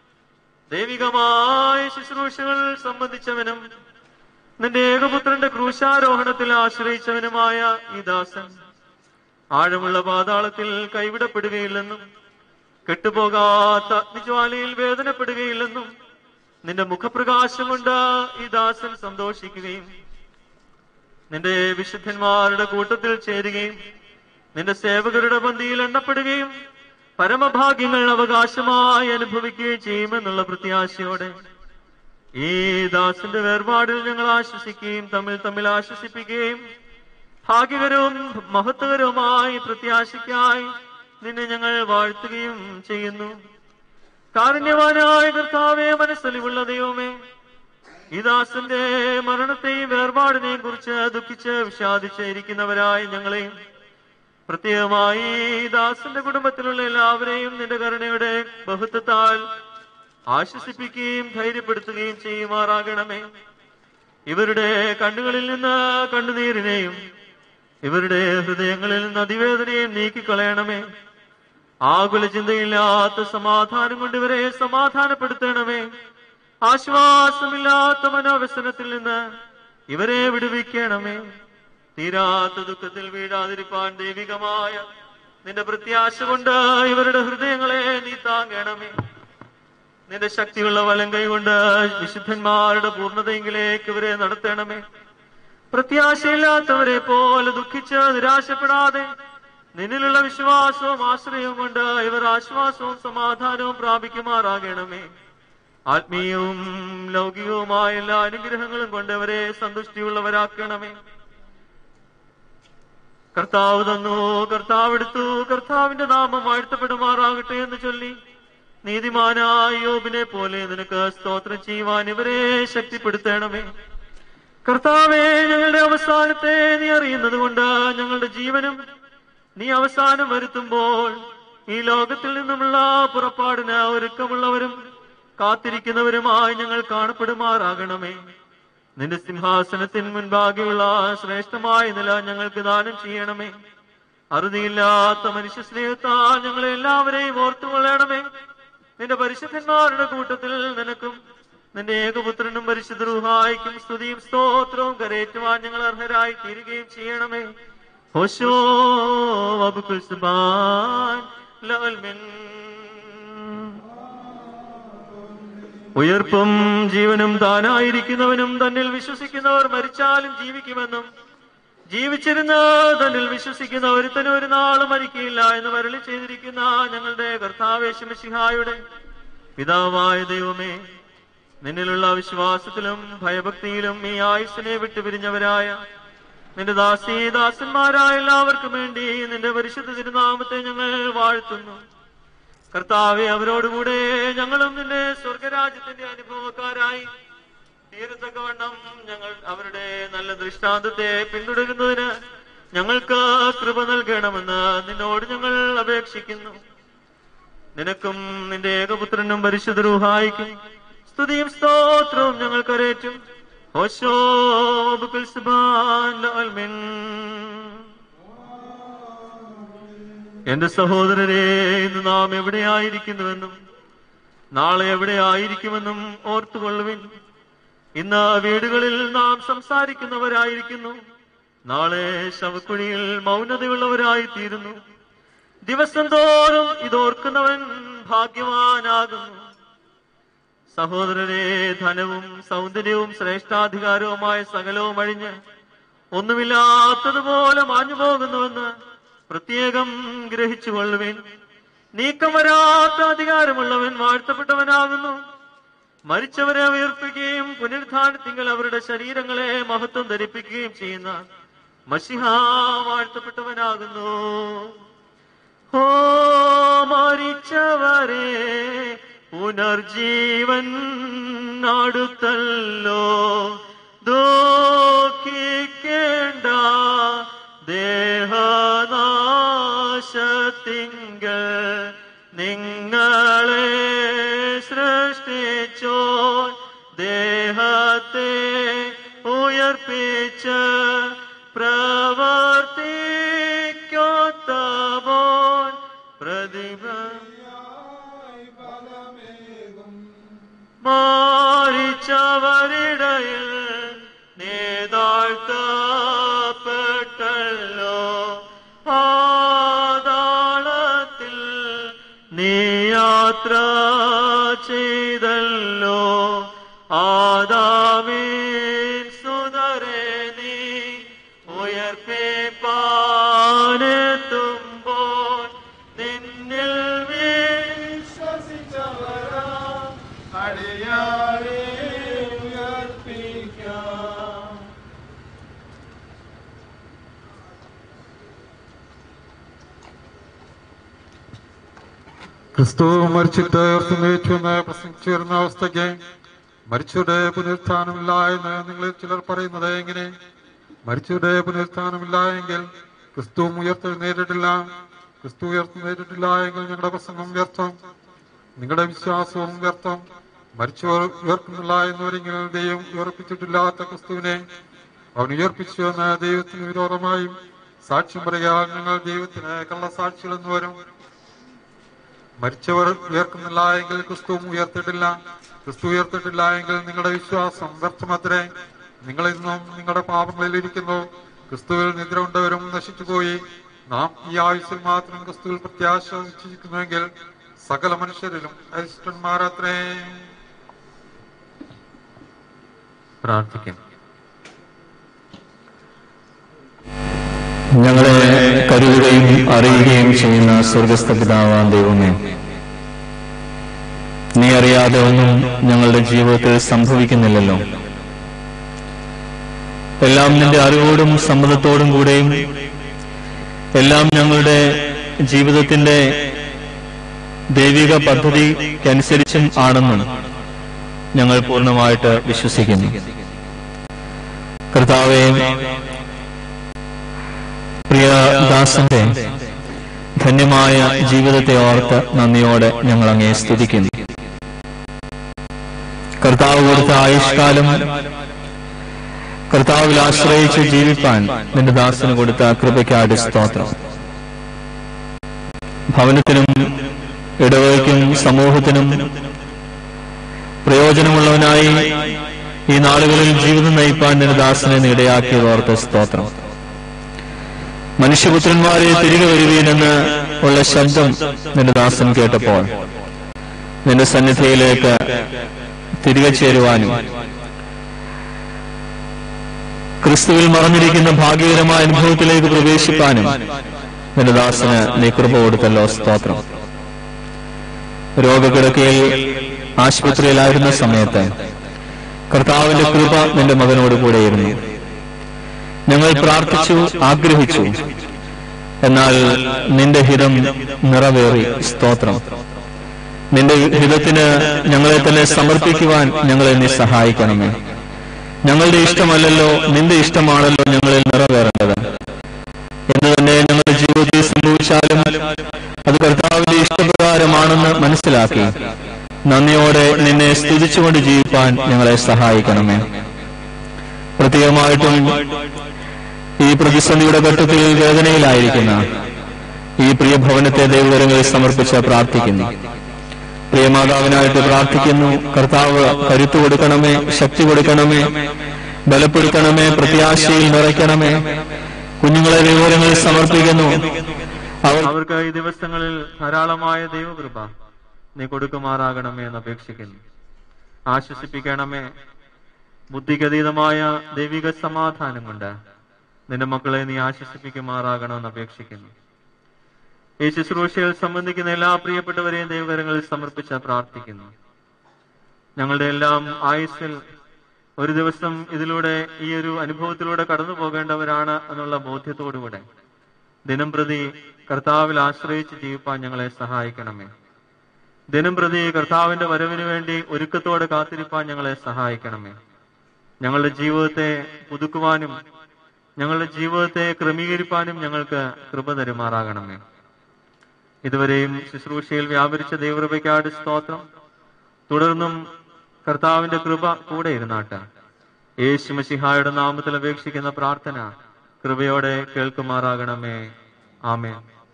ദൈവികമായ ശുശ്രൂഷകൾ സംബന്ധിച്ചവനും നിന്റെ ഏകപുത്രന്റെ ക്രൂശാരോഹണത്തിൽ ആശ്രയിച്ചവനുമായ ഈ ദാസൻ ആഴമുള്ള പാതാളത്തിൽ കൈവിടപ്പെടുകയില്ലെന്നും കെട്ടുപോകാത്ത അഗ്നിജ്വാലയിൽ വേദനപ്പെടുകയില്ലെന്നും നിന്റെ മുഖപ്രകാശം കൊണ്ട് ഈ ദാസൻ സന്തോഷിക്കുകയും നിന്റെ വിശുദ്ധന്മാരുടെ കൂട്ടത്തിൽ ചേരുകയും നിന്റെ സേവകരുടെ പന്തിയിൽ എണ്ണപ്പെടുകയും പരമഭാഗ്യങ്ങൾ അവകാശമായി അനുഭവിക്കുകയും ചെയ്യുമെന്നുള്ള പ്രത്യാശയോടെ ഈ ദാസന്റെ വേർപാടിൽ ഞങ്ങൾ ആശ്വസിക്കുകയും തമ്മിൽ തമ്മിൽ ആശ്വസിപ്പിക്കുകയും ഭാഗ്യകരവും മഹത്വകരവുമായി പ്രത്യാശയ്ക്കായി നിന്നെ ഞങ്ങൾ വാഴ്ത്തുകയും ചെയ്യുന്നു കാരുണ്യവാനായ കർത്താവേ മനസ്സലിവുള്ള ദൈവമേ ഈ ദാസന്റെ മരണത്തെയും വേർപാടിനെയും കുറിച്ച് ദുഃഖിച്ച് വിഷാദിച്ച് ഇരിക്കുന്നവരായി ഞങ്ങളെയും പ്രത്യേകമായി ഈ ദാസന്റെ കുടുംബത്തിലുള്ള എല്ലാവരെയും നിന്റെ കരുണയുടെ ബഹുത്വത്താൽ ആശ്വസിപ്പിക്കുകയും ധൈര്യപ്പെടുത്തുകയും ചെയ്യുമാറാകണമേ ഇവരുടെ കണ്ണുകളിൽ നിന്ന് കണ്ണുനീരിനെയും ഇവരുടെ ഹൃദയങ്ങളിൽ നിന്ന് അതിവേദനയും നീക്കിക്കളയണമേ ആകുല ചിന്തയില്ലാത്ത സമാധാനം കൊണ്ട് ഇവരെ സമാധാനപ്പെടുത്തണമേ ആശ്വാസമില്ലാത്ത മനോവ്യസനത്തിൽ നിന്ന് ഇവരെ വിടുവിക്കണമേ തീരാത്ത ദുഃഖത്തിൽ വീഴാതിരിപ്പാൻ ദൈവികമായ നിന്റെ പ്രത്യാശ കൊണ്ട് ഇവരുടെ ഹൃദയങ്ങളെ നീ താങ്ങണമേ നിന്റെ ശക്തിയുള്ള വലം കൈകൊണ്ട് വിശുദ്ധന്മാരുടെ പൂർണ്ണതയെങ്കിലേക്ക് ഇവരെ നടത്തണമേ പ്രത്യാശയില്ലാത്തവരെ പോലെ ദുഃഖിച്ച് നിരാശപ്പെടാതെ നിന്നിലുള്ള വിശ്വാസവും ആശ്രയവും കൊണ്ട് ഇവർ ആശ്വാസവും സമാധാനവും പ്രാപിക്കുമാറാകണമേ ആത്മീയവും ലൗകികവുമായ എല്ലാ അനുഗ്രഹങ്ങളും കൊണ്ട് അവരെ സന്തുഷ്ടിയുള്ളവരാക്കണമേ കർത്താവ് തന്നു കർത്താവ് എടുത്തു കർത്താവിന്റെ നാമം വാഴ്ത്തപ്പെടുമാറാകട്ടെ എന്ന് ചൊല്ലി നീതിമാനായ യോബിനെ പോലെ നിനക്ക് സ്തോത്രം ചെയ്യുവാൻ ഇവരെ ശക്തിപ്പെടുത്തണമേ കർത്താവെ ഞങ്ങളുടെ അവസാനത്തെ നീ അറിയുന്നത് കൊണ്ട് ഞങ്ങളുടെ ജീവനും നീ അവസാനം വരുത്തുമ്പോൾ ഈ ലോകത്തിൽ നിന്നുമുള്ള പുറപ്പാടിന് ഒരുക്കമുള്ളവരും കാത്തിരിക്കുന്നവരുമായി ഞങ്ങൾ കാണപ്പെടുമാറാകണമേ നിന്റെ സിംഹാസനത്തിന് മുൻപാകെയുള്ള ശ്രേഷ്ഠമായ നില ഞങ്ങൾക്ക് ദാനം ചെയ്യണമേ അറുതിയില്ലാത്ത മനുഷ്യ സ്നേഹത്താൽ ഞങ്ങളെ എല്ലാവരെയും ഓർത്തുകൊള്ളണമേ നിന്റെ പരിശുദ്ധന്മാരുടെ കൂട്ടത്തിൽ നിനക്കും നിന്റെ ഏകപുത്രനും പരിശുദ്ധ റൂഹായിക്കും സ്തുതിയും സ്തോത്രവും കരയേറ്റുവാൻ ഞങ്ങൾ അർഹരായി തീരുകയും ചെയ്യണമേ ഹോശോ വബുക്കുൽ സുബാൻ ലവൽ മിൻ ഉയർപ്പും ജീവനും താനായിരിക്കുന്നവനും തന്നിൽ വിശ്വസിക്കുന്നവർ മരിച്ചാലും ജീവിക്കുമെന്നും ജീവിച്ചിരുന്ന തന്നിൽ വിശ്വസിക്കുന്ന ഒരുത്തനും ഒരു നാളും മരിക്കില്ല എന്ന് വരളി ചെയ്തിരിക്കുന്ന ഞങ്ങളുടെ കർത്താവേശമിഷിഹായുടെ പിതാവായ ദൈവമേ നിന്നിലുള്ള വിശ്വാസത്തിലും ഭയഭക്തിയിലും ഈ ആയുസ്സിനെ വിട്ടുപിരിഞ്ഞവരായ നിന്റെ ദാസീ ദാസന്മാരായ എല്ലാവർക്കും വേണ്ടി നിന്റെ പരിശുദ്ധ തിരുനാമത്തെ ഞങ്ങൾ വാഴ്ത്തുന്നു കർത്താവെ അവരോടുകൂടെ ഞങ്ങളും നിന്റെ സ്വർഗരാജ്യത്തിന്റെ അനുഭവക്കാരായി തീരത്തക്കവണ്ണം ഞങ്ങൾ അവരുടെ നല്ല ദൃഷ്ടാന്തത്തെ പിന്തുടരുന്നതിന് ഞങ്ങൾക്ക് കൃപ നൽകണമെന്ന് നിന്നോട് ഞങ്ങൾ അപേക്ഷിക്കുന്നു നിനക്കും നിന്റെ ഏകപുത്രനും പരിശുദ്ധ റൂഹായിക്കും സ്തുതിയും സ്തോത്രവും ഞങ്ങൾ കരേറ്റും ഓശോ ബുക്കുൽ സുബ്ഹാൻ ലഅൽമിൻ. എന്റെ സഹോദരരെ ഇന്ന് നാം എവിടെയായിരിക്കുന്നുവെന്നും നാളെ എവിടെയായിരിക്കുമെന്നും ഓർത്തുകൊള്ളുവിൻ ഇന്ന് വീടുകളിൽ നാം സംസാരിക്കുന്നവരായിരിക്കുന്നു നാളെ ശവക്കുഴിയിൽ മൗനതയുള്ളവരായി തീരുന്നു ദിവസം തോറും ഇതോർക്കുന്നവൻ ഭാഗ്യവാനാകുന്നു സഹോദരരെ ധനവും സൗന്ദര്യവും ശ്രേഷ്ഠാധികാരവുമായ സകലവും അഴിഞ്ഞ് ഒന്നുമില്ലാത്തതുപോലെ മാഞ്ഞു പോകുന്നുവെന്ന് പ്രത്യേകം ഗ്രഹിച്ചുകൊള്ളുവിൻ നീക്കം വരാത്ത അധികാരമുള്ളവൻ വാഴ്ത്തപ്പെട്ടവനാകുന്നു മരിച്ചവരെ ഉയർപ്പിക്കുകയും പുനരുദ്ധാനത്തിങ്കൽ അവരുടെ ശരീരങ്ങളെ മഹത്വം ധരിപ്പിക്കുകയും ചെയ്യുന്ന മഷിഹ വാഴ്ത്തപ്പെട്ടവനാകുന്നു ഓ മരിച്ചവരെ പുനർജീവൻ അടുത്തല്ലോ ദുഃഖിക്കേണ്ട ദേഹനാശത്തിങ്കൽ നിങ്ങളെ സൃഷ്ടിച്ചോ ദേഹത്തെ ഉയർപ്പിച്ച് പ്രവർത്തിക്കൊത്തപോൽ പ്രതിഭ മാറിച്ചവരിടയിൽ നേതാഴ്ത്തപ്പെട്ടല്ലോ പാതാളത്തിൽ നീ യാത്ര ചെയ്തല്ലോ ആദാമീൻ സുതരെ നീ ഉയർപ്പിപ്പാനെത്തുമ്പോൾ നിന്നിൽ വിശ്വസിച്ചവരാ അടിയാളെ ഉയർപ്പിക്കാം ക്രിസ്തു മരിച്ചിട്ട് ഉയർത്തുന്നേറ്റു എന്ന് പ്രസംഗിച്ചിരുന്ന അവസ്ഥയ്ക്ക് മരിച്ചവരുടെ പുനരുത്ഥാനമില്ല എന്ന് നിങ്ങളിൽ ചിലർ പറയുന്നത് എങ്ങനെ മരിച്ചവരുടെ പുനരുത്ഥാനമില്ല എങ്കിൽ ക്രിസ്തുവും ഉയർത്തെഴുന്നേറ്റിട്ടില്ല ക്രിസ്തു ഉയർത്തെഴുന്നേറ്റിട്ടില്ല എങ്കിൽ ഞങ്ങളുടെ പ്രസംഗം വ്യർത്ഥം നിങ്ങളുടെ വിശ്വാസവും വ്യർത്ഥം മരിച്ചവർ ഉയർക്കുന്നില്ല എന്നവരെങ്കിൽ ദൈവം ഉയർപ്പിച്ചിട്ടില്ലാത്ത ക്രിസ്തുവിനെ അവൻ ഉയർപ്പിച്ചു എന്ന ദൈവത്തിന് വിരോധമായും സാക്ഷ്യം പറയാൻ ഞങ്ങൾ ദൈവത്തിന് കള്ളസാക്ഷികൾ എന്ന് വരും മരിച്ചവർ ഉയർക്കുന്നില്ല എങ്കിൽ ക്രിസ്തുവും ഉയർത്തിട്ടില്ല ക്രിസ്തു ഉയർത്തിട്ടില്ല എങ്കിൽ നിങ്ങളുടെ വിശ്വാസം വ്യർത്ഥമത്രേ നിങ്ങൾ ഇന്നും നിങ്ങളുടെ പാപങ്ങളിൽ ഇരിക്കുന്നു ക്രിസ്തുവിൽ നിദ്ര കൊണ്ടവരും നശിച്ചുപോയി നാം ഈ ആയുസ്സിൽ മാത്രം ക്രിസ്തുവിൽ പ്രത്യാശ വെച്ചിരിക്കുന്നുവെങ്കിൽ സകല മനുഷ്യരിലും അരിഷ്ടന്മാരത്രേ പ്രാർത്ഥിക്കാം ഞങ്ങളെ കരുതുകയും അറിയുകയും ചെയ്യുന്ന സ്വർഗസ്ഥ പിതാവാൻ ദൈവമേ നീ അറിയാതെ ഒന്നും ഞങ്ങളുടെ ജീവിതത്തിൽ സംഭവിക്കുന്നില്ലല്ലോ എല്ലാം നിന്റെ അറിവോടും സമ്മതത്തോടും കൂടെയും എല്ലാം ഞങ്ങളുടെ ജീവിതത്തിന്റെ ദൈവിക പദ്ധതിക്കനുസരിച്ചും ആണെന്നും ഞങ്ങൾ പൂർണ്ണമായിട്ട് വിശ്വസിക്കുന്നു കർത്താവെ പ്രിയ ദാസന്റെ ധന്യമായ ജീവിതത്തെ ഓർത്ത് നന്ദിയോടെ ഞങ്ങൾ അങ്ങേ സ്തുതിക്കുന്നു കർത്താവ് കൊടുത്ത ആയുഷ്കാലം കർത്താവിൽ ആശ്രയിച്ച് ജീവിപ്പാൻ നിന്റെ ദാസന് കൊടുത്ത കൃപയ്ക്കാട് സ്തോത്രം ഭവനത്തിനും ഇടവകയ്ക്കും സമൂഹത്തിനും പ്രയോജനമുള്ളവനായി ഈ നാളുകളിൽ ജീവിതം നയിപ്പാൻ നിന്റെ ദാസനെ നീ ഇടയാക്കിയതോർത്ത് സ്തോത്രം മനുഷ്യപുത്രന്മാരെ തിരികെ വരുവീനെന്ന് ഉള്ള ശബ്ദം നിന്റെ ദാസൻ കേട്ടപ്പോൾ നിന്റെ സന്നിധിയിലേക്ക് തിരികെ ചേരുവാനും ക്രിസ്തുവിൽ മറഞ്ഞിരിക്കുന്ന ഭാഗ്യകരമായ അനുഭവത്തിലേക്ക് പ്രവേശിപ്പാനും നിന്റെ ദാസന് നീ കൃപ കൊടുത്തല്ലോ സ്തോത്രം രോഗകിടക്കയിൽ ആശുപത്രിയിലായിരുന്ന സമയത്ത് കർത്താവിന്റെ കൃപ നിന്റെ മകനോട് കൂടെയിരുന്നു ഞങ്ങൾ പ്രാർത്ഥിച്ചു ആഗ്രഹിച്ചു എന്നാൽ നിന്റെ ഹിതം നിറവേറി സ്തോത്രം നിന്റെ ഹിതത്തിന് ഞങ്ങളെ തന്നെ സമർപ്പിക്കുവാൻ ഞങ്ങളെ നീ സഹായിക്കണമേ ഞങ്ങളുടെ ഇഷ്ടമല്ലല്ലോ നിന്റെ ഇഷ്ടമാണല്ലോ ഞങ്ങളിൽ നിറവേറേണ്ടത് എന്ന് തന്നെ ഞങ്ങളുടെ ജീവിതത്തിൽ സംഭവിച്ചാലും അത് കർത്താവിന്റെ ഇഷ്ടപ്രകാരമാണെന്ന് മനസ്സിലാക്കി നന്ദിയോടെ നിന്നെ സ്തുതിച്ചുകൊണ്ട് ജീവിപ്പാൻ ഞങ്ങളെ സഹായിക്കണമേ പ്രത്യേകമായിട്ടും ഈ പ്രതിസന്ധിയുടെ ഘട്ടത്തിൽ വേദനയിലായിരിക്കുന്ന ഈ പ്രിയ ഭവനത്തെ ദൈവകരങ്ങളിൽ സമർപ്പിച്ച് പ്രാർത്ഥിക്കുന്നു പ്രിയമാതാവിനായിട്ട് പ്രാർത്ഥിക്കുന്നു കർത്താവ് കരുത്തു കൊടുക്കണമേ ശക്തി കൊടുക്കണമേ ബലപ്പെടുത്തണമേ പ്രത്യാശയിൽ നിറയ്ക്കണമേ കുഞ്ഞുങ്ങളെ വിവരങ്ങളിൽ സമർപ്പിക്കുന്നു അവർ അവർക്ക് ഈ ദിവസങ്ങളിൽ ധാരാളമായ ദൈവകൃപ നീ കൊടുക്കുമാറാകണമേ എന്ന് അപേക്ഷിക്കുന്നു ആശ്വസിപ്പിക്കണമേ ബുദ്ധിഗതീതമായ ദൈവിക സമാധാനം കൊണ്ട് നിന്റെ മക്കളെ നീ ആശ്വസിപ്പിക്കുമാറാകണമെന്ന് അപേക്ഷിക്കുന്നു ഈ ശുശ്രൂഷയിൽ സംബന്ധിക്കുന്ന എല്ലാ പ്രിയപ്പെട്ടവരെയും ദൈവകരങ്ങളിൽ സമർപ്പിച്ച് പ്രാർത്ഥിക്കുന്നു ഞങ്ങളുടെ എല്ലാം ആയുസ്സിൽ ഒരു ദിവസം ഇതിലൂടെ ഈ ഒരു അനുഭവത്തിലൂടെ കടന്നു പോകേണ്ടവരാണ് എന്നുള്ള ബോധ്യത്തോടുകൂടെ ദിനം പ്രതി കർത്താവിൽ ആശ്രയിച്ച് ജീവിപ്പാൻ ഞങ്ങളെ സഹായിക്കണമേ ദിനം പ്രതി കർത്താവിന്റെ വരവിന് വേണ്ടി ഒരുക്കത്തോടെ കാത്തിരിപ്പാൻ ഞങ്ങളെ സഹായിക്കണമേ ഞങ്ങളുടെ ജീവിതത്തെ പുതുക്കുവാനും ഞങ്ങളുടെ ജീവിതത്തെ ക്രമീകരിപ്പാനും ഞങ്ങൾക്ക് കൃപ തരുമാറാകണമേ ഇതുവരെയും ശുശ്രൂഷയിൽ വ്യാപരിച്ച ദൈവകൃപയ്ക്കാട് സ്തോത്രം തുടർന്നും കർത്താവിന്റെ കൃപ കൂടെ ഇരുന്നാട്ട് യേശു മസിഹായുടെ നാമത്തിൽ അപേക്ഷിക്കുന്ന പ്രാർത്ഥന കൃപയോടെ കേൾക്കുമാറാകണമേ ആമേ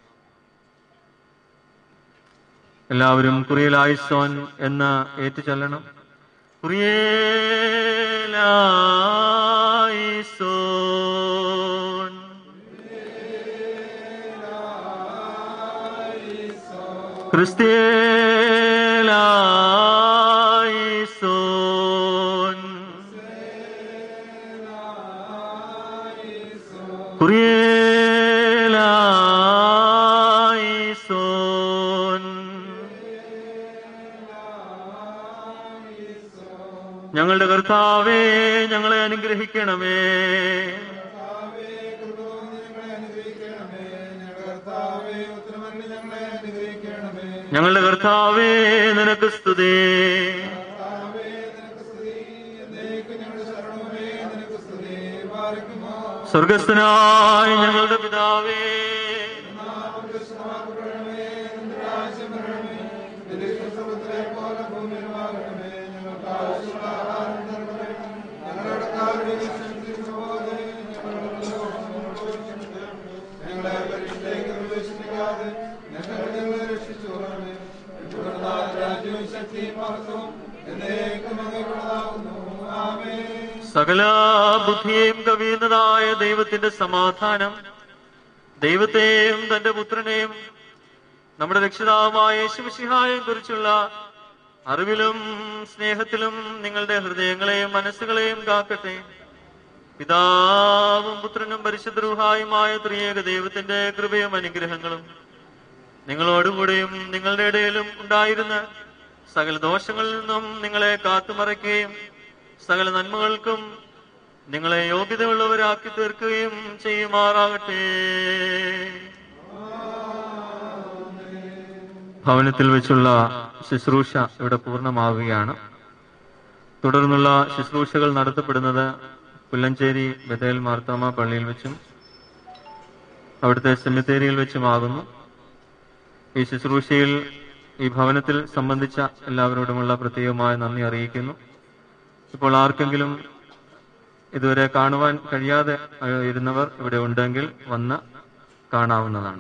എല്ലാവരും കുറിയലായിസോൻ എന്ന് ഏറ്റുചൊല്ലണം കുറിയലായിസോൻ ക്രിസ്തേലായിസോൻ കുറിയലായിസോൻ ഞങ്ങളുടെ കർത്താവേ ഞങ്ങളെ അനുഗ്രഹിക്കണമേ ഞങ്ങളുടെ കർത്താവേ നിനക്ക് സ്തുതി സ്വർഗസ്ഥനായ ഞങ്ങളുടെ പിതാവേ സകല ബുദ്ധിയെയും കവിയുന്നതായ ദൈവത്തിന്റെ സമാധാനം ദൈവത്തെയും തന്റെ പുത്രനെയും നമ്മുടെ രക്ഷിതാവുമായ യേശുമിശിഹായെ കുറിച്ചുള്ള അറിവിലും സ്നേഹത്തിലും നിങ്ങളുടെ ഹൃദയങ്ങളെയും മനസ്സുകളെയും കാക്കട്ടെ പിതാവും പുത്രനും പരിശുദ്ധരുഹായുമായ ത്രിയേക ദൈവത്തിന്റെ കൃപയും അനുഗ്രഹങ്ങളും നിങ്ങളോടുകൂടെയും നിങ്ങളുടെ ഇടയിലും ഉണ്ടായിരുന്ന സകല ദോഷങ്ങളിൽ നിന്നും നിങ്ങളെ കാത്തുമറയ്ക്കുകയും സകല നന്മകൾക്കും നിങ്ങളെ യോഗ്യതയുള്ളവരാക്കി തീർക്കുകയും ചെയ്യുമാറാകട്ടെ ഭവനത്തിൽ വെച്ചുള്ള ശുശ്രൂഷ ഇവിടെ പൂർണ്ണമാവുകയാണ് തുടർന്നുള്ള ശുശ്രൂഷകൾ നടത്തപ്പെടുന്നത് പുല്ലഞ്ചേരി ബദേൽ മാർത്താമ പള്ളിയിൽ വെച്ചും അവിടുത്തെ സെമിത്തേരിയിൽ വെച്ചുമാകുന്നു ഈ ശുശ്രൂഷയിൽ ഈ ഭവനത്തിൽ സംബന്ധിച്ച എല്ലാവരോടുമുള്ള പ്രത്യേകമായ നന്ദി അറിയിക്കുന്നു ഇപ്പോൾ ആർക്കെങ്കിലും ഇതുവരെ കാണുവാൻ കഴിയാതെ അഹ്, ഇരുന്നവർ ഇവിടെ ഉണ്ടെങ്കിൽ വന്ന് കാണാവുന്നതാണ്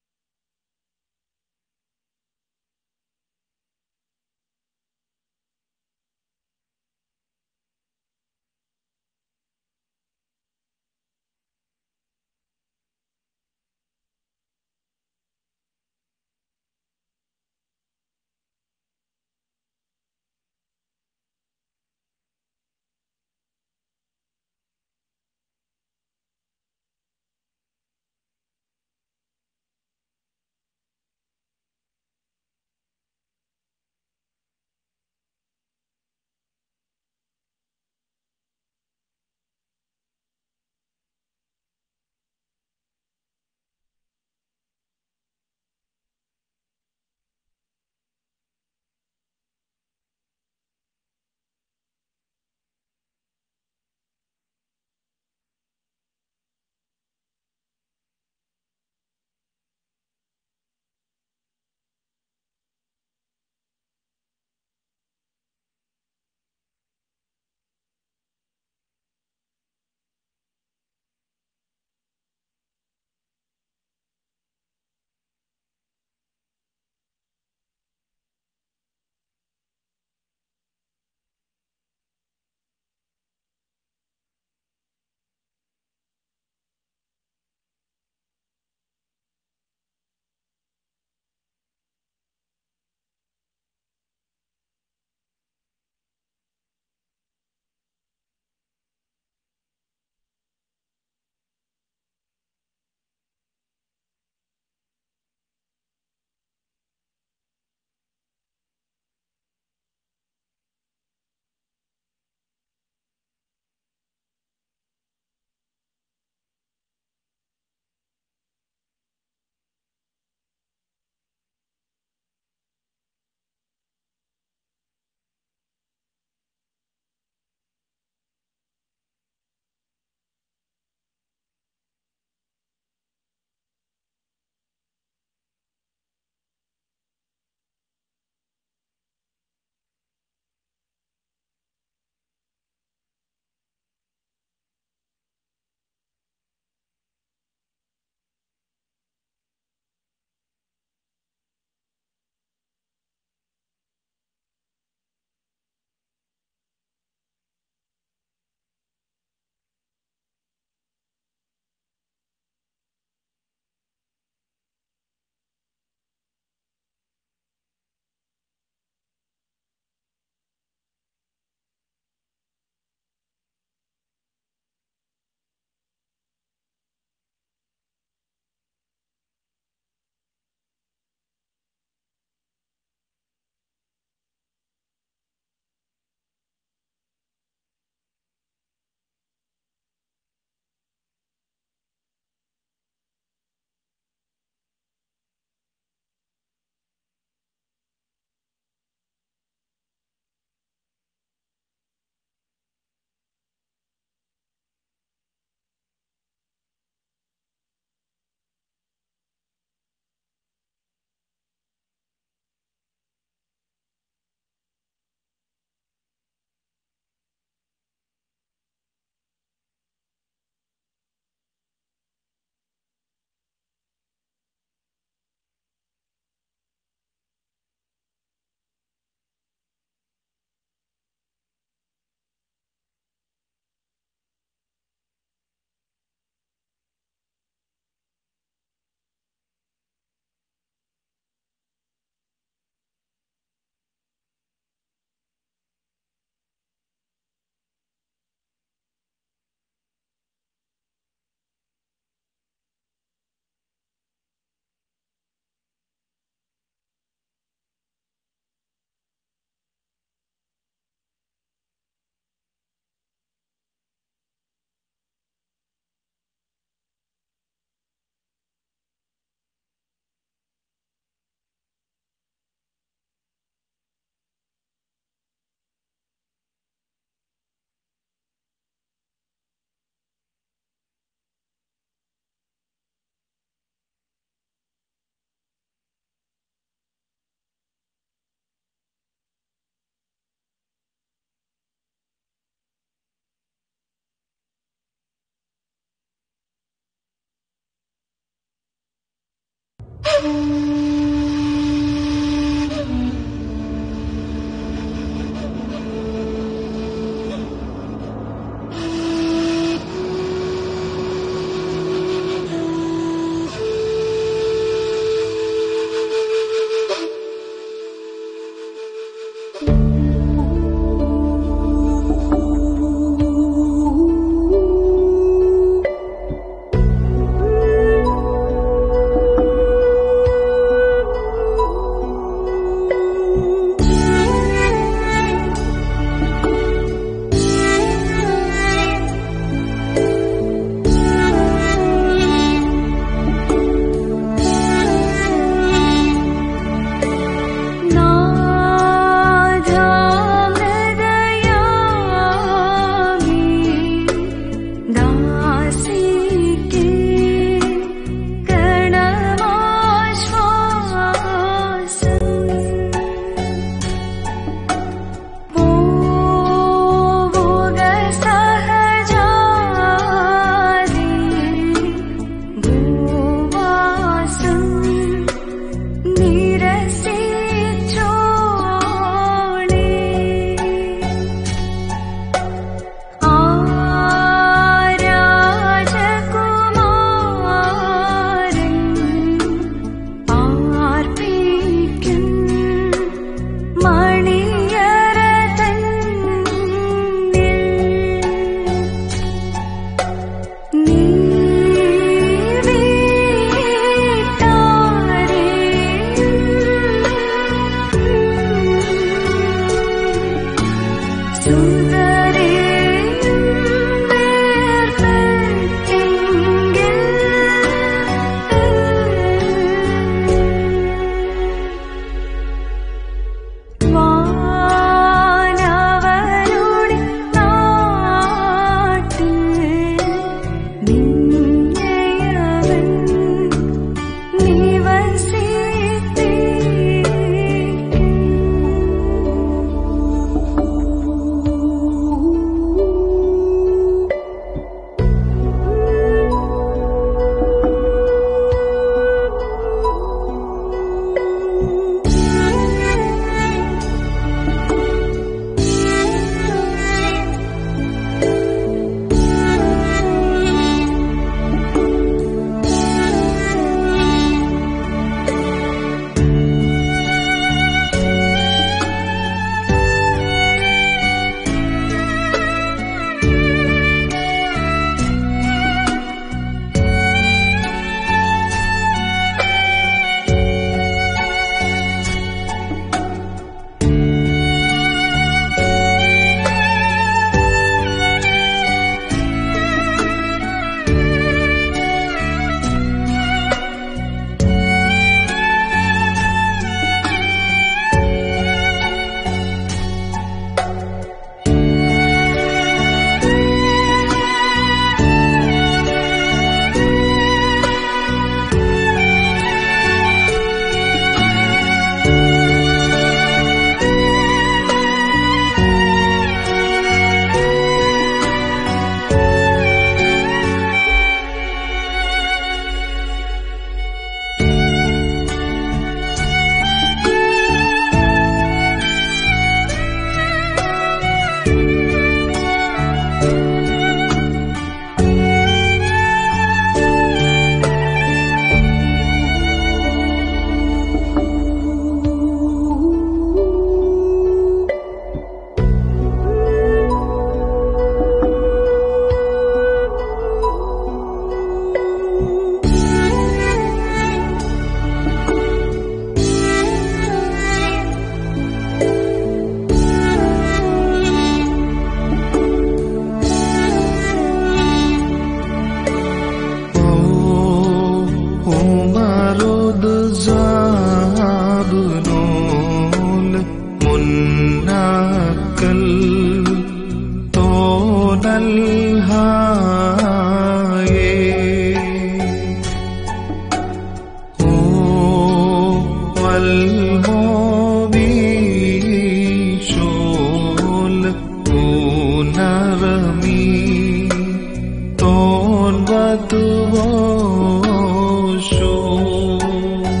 തോൽവതുവോ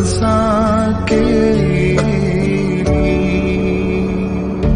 സാക്കേണി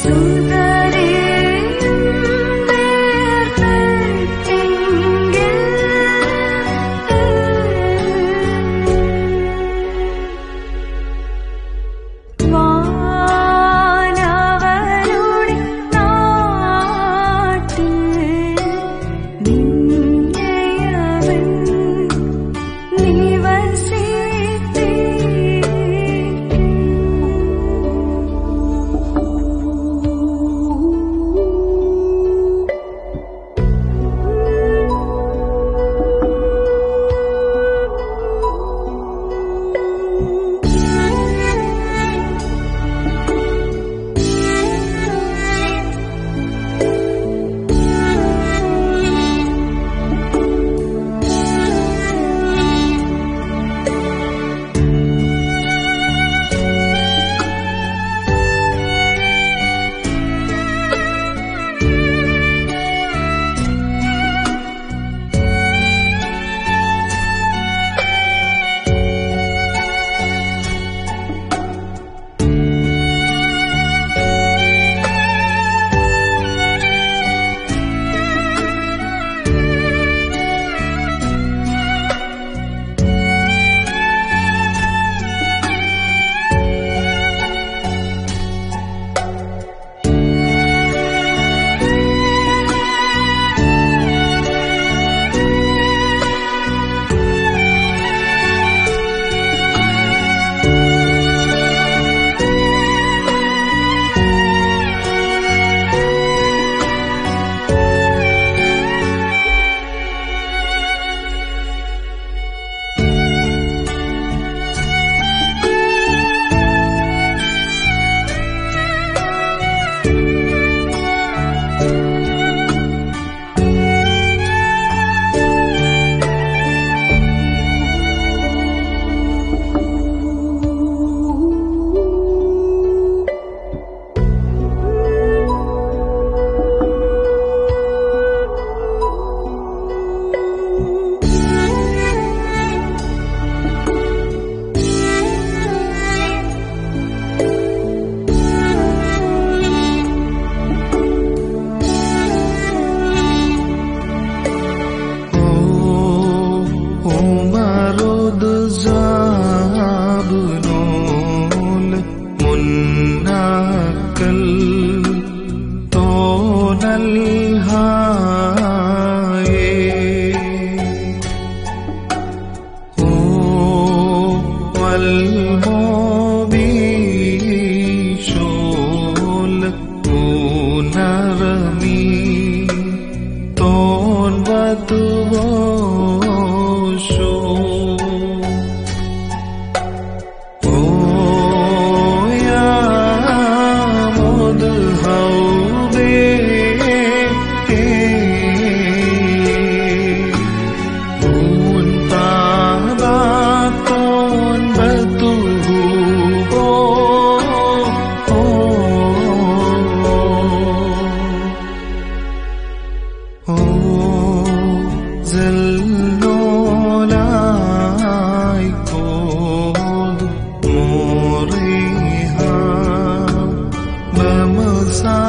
موضع ممسى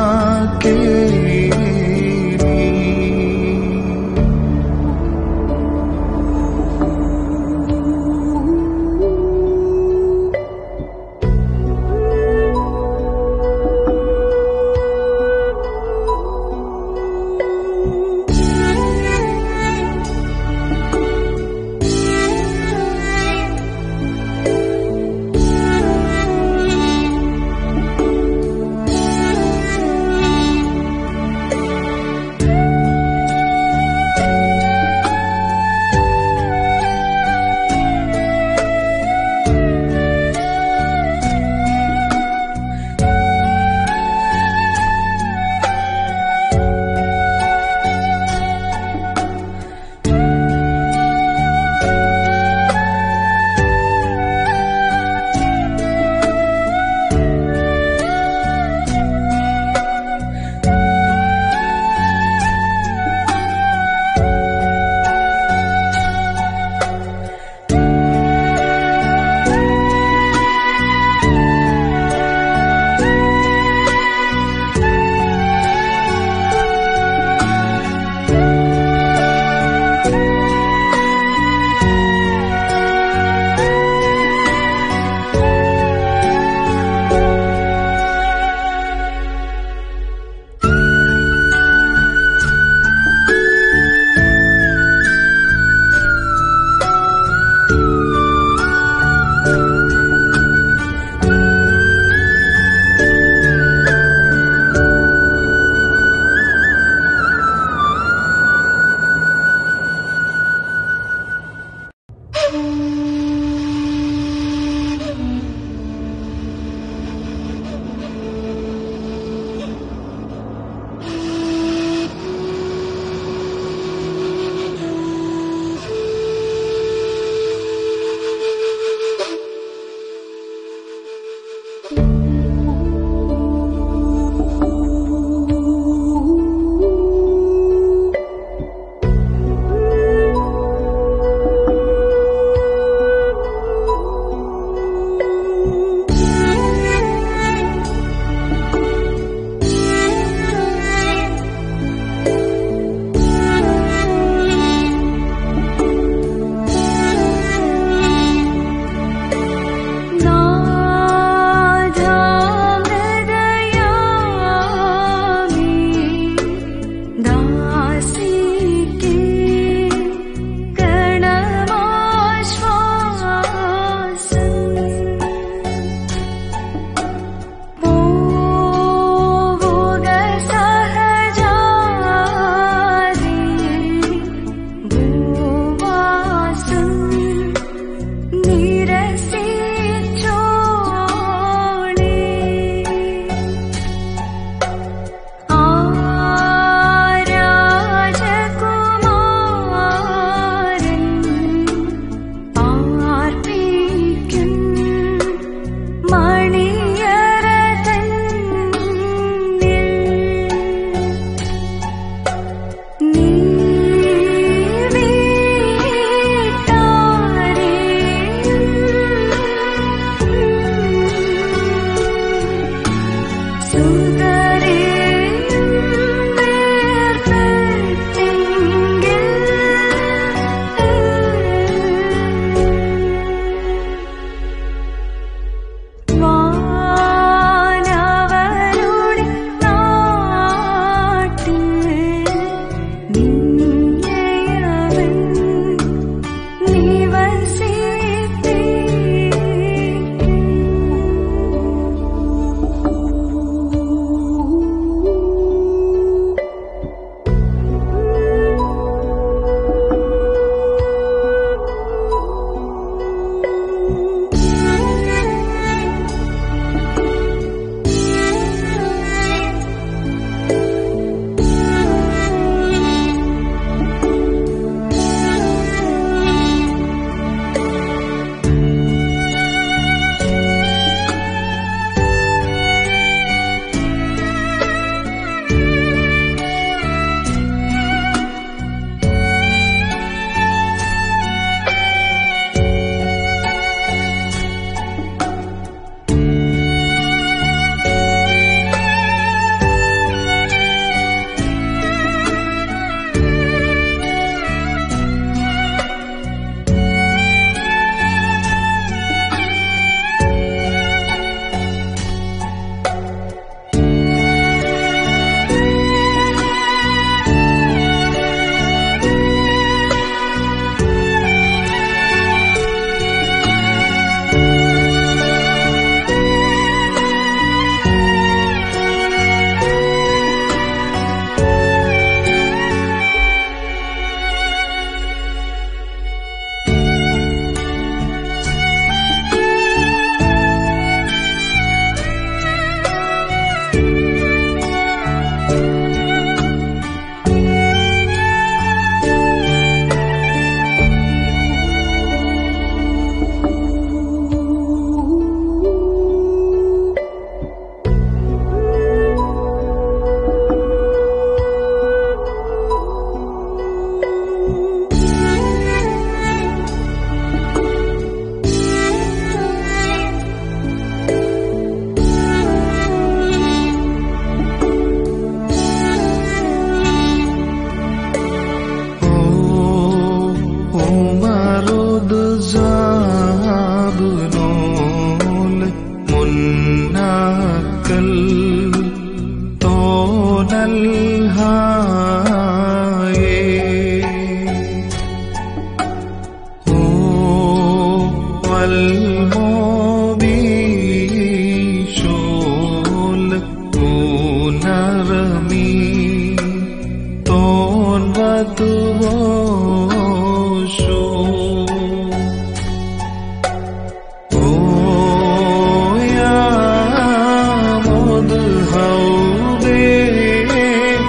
Oh, yeah,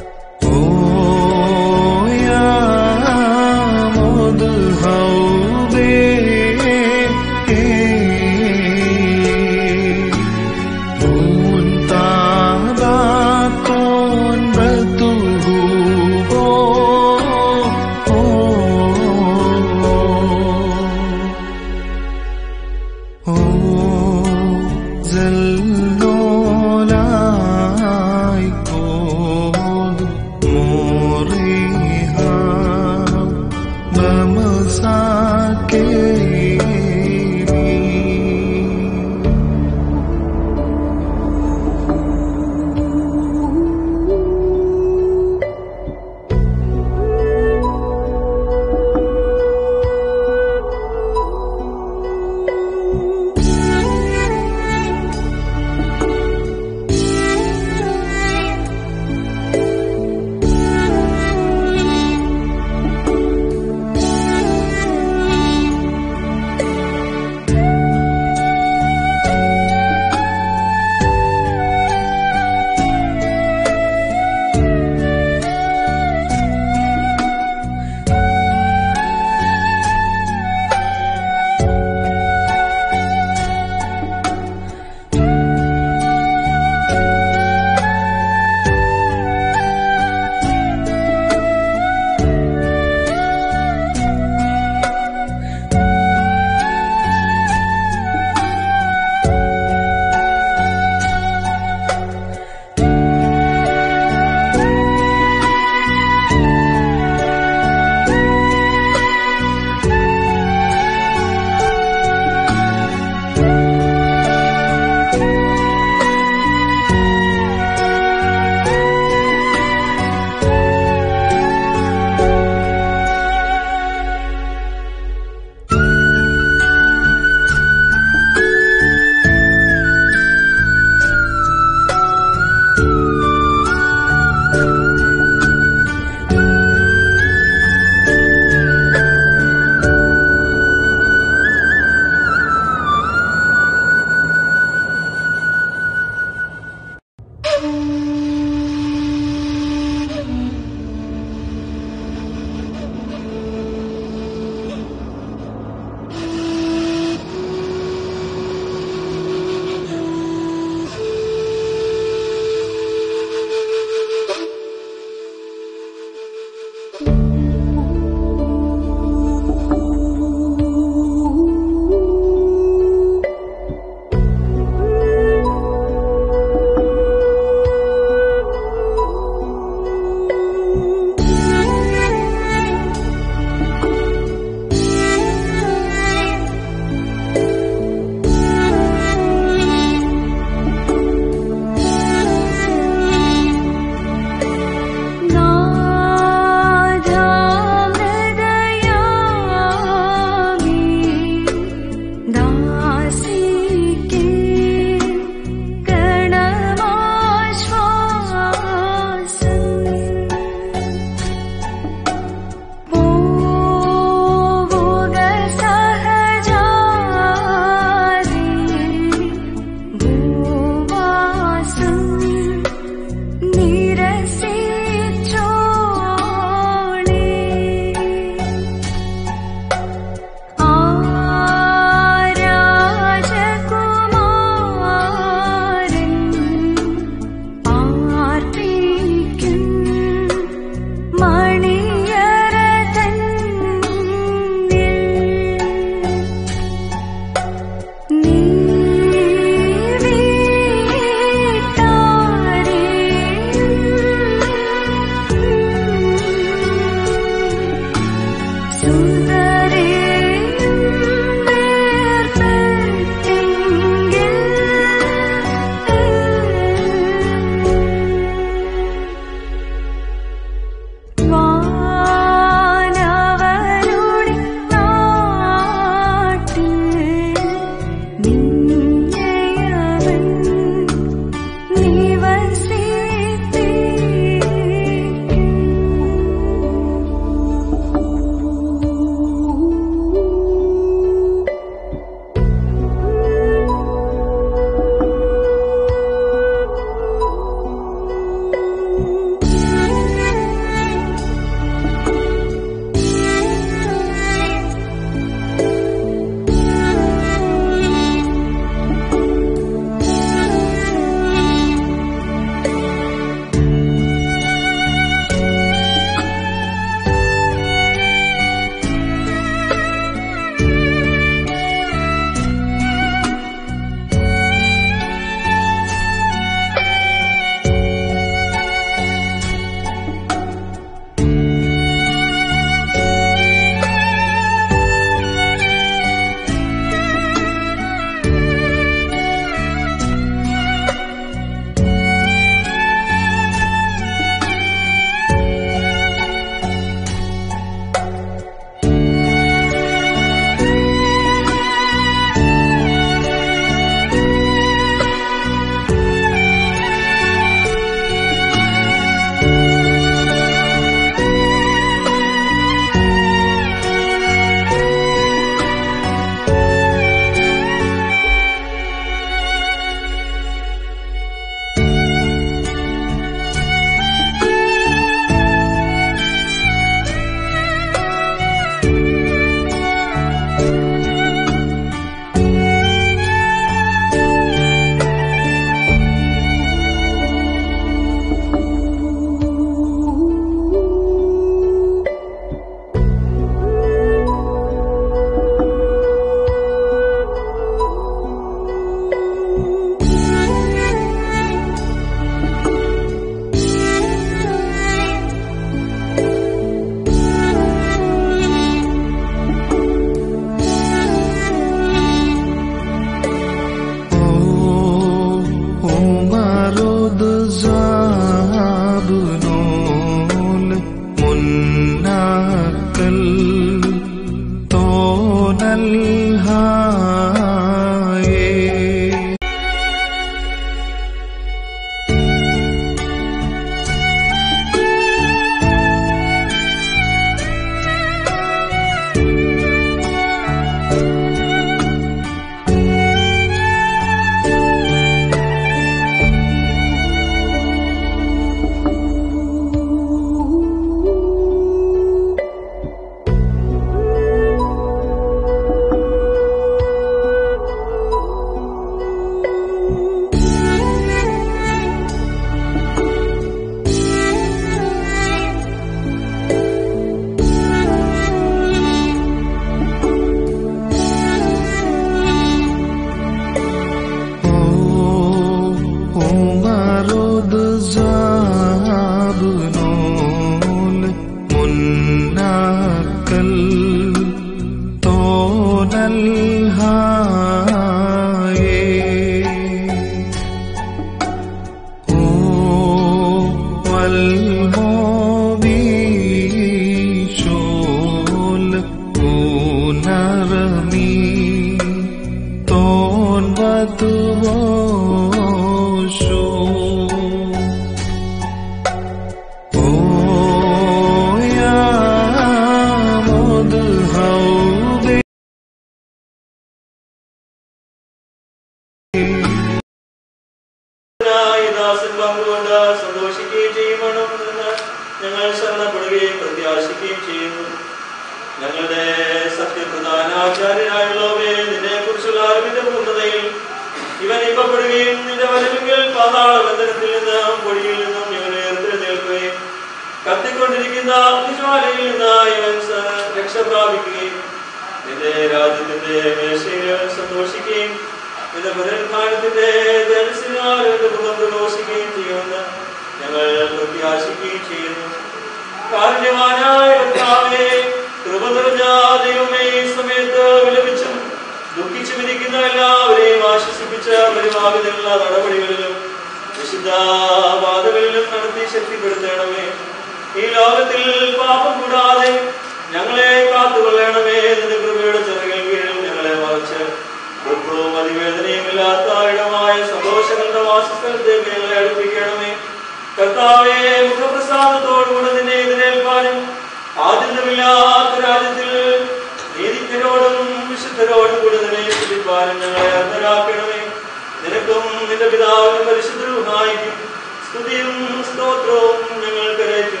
ഈ ദാസൻ പങ്കുകൊണ്ട് സന്തോഷിക്കുകയും ചെയ്യുമെന്ന് ഞങ്ങൾ ശരണപ്പെടുകയും പ്രത്യാശിക്കുകയും ചെയ്യുന്നു ഞങ്ങളുടെ സത്യപ്രധാനാചാര്യനായുള്ളവയെ നിന്നെ കുറിച്ചുള്ള അറിവിന്റെ പൂർണ്ണതയിൽ ഇവൻ ഇപ്പപ്പെടുകയും നിന്റെ വരവിൽ പാതാള ബന്ധനത്തിൽ നിന്നും പൊടിയിൽ നിന്നും ഇവനെ ഉയർത്തെഴുന്നേൽക്കുകയും കത്തിക്കൊണ്ടിരിക്കുന്ന അഗ്നിജ്വാലയിൽ നിന്ന് ഇവൻ സ- രക്ഷ പ്രാപിക്കുകയും നിന്റെ രാജ്യത്തിന്റെ മേശയിൽ സന്തോഷിക്കുകയും നിന്റെ പുനരുദ്ധാനത്തിന്റെ ധനസിനാൽ എന്റെ മുഖം പ്രഘോഷിക്കുകയും ചെയ്യുമെന്ന് ഞങ്ങൾ പ്രത്യാശിക്കുകയും ചെയ്യുന്നു കാരുണ്യവാനായ കർത്താവേ കൃപ നിറഞ്ഞ ദൈവമേ ഈ സമയത്ത് വിലപിച്ചും ദുഃഖിച്ചും ഇരിക്കുന്ന എല്ലാവരെയും ആശ്വസിപ്പിച്ച പരിഭാവിതമുള്ള നടപടികളിലും വിശുദ്ധ ബാധകളിലും നടത്തി ശക്തിപ്പെടുത്തണമേ ഈ ലോകത്തിൽ പാപം കൂടാതെ ഞങ്ങളെ കാത്തുകൊള്ളണമേ നിന്റെ കൃപയുടെ ചിറകിൽ കീഴിൽ ഞങ്ങളെ മറച്ച് ദുഃഖവും അതിവേദനയും ഇല്ലാത്ത ഇടമായ സന്തോഷങ്ങളുടെ വാസസ്ഥലത്തേക്ക് ഞങ്ങളെ അടുപ്പിക്കണമേ കർത്താവെ മുഖപ്രസാദത്തോടുകൂടെ നിന്നെ എതിരേൽപ്പാനും ആദ്യമില്ലാത്ത രാജ്യത്തിൽ നീതിക്കരോടും വിശുദ്ധരോടും കൂടെ നിന്നെ സ്തുതിപ്പാനും ഞങ്ങളെ അർഹരാക്കണമേ നിനക്കും നിന്റെ പിതാവിനും പരിശുദ്ധരുമായിരിക്കും സ്തുതിയും സ്തോത്രവും ഞങ്ങൾ കരയ്ക്കും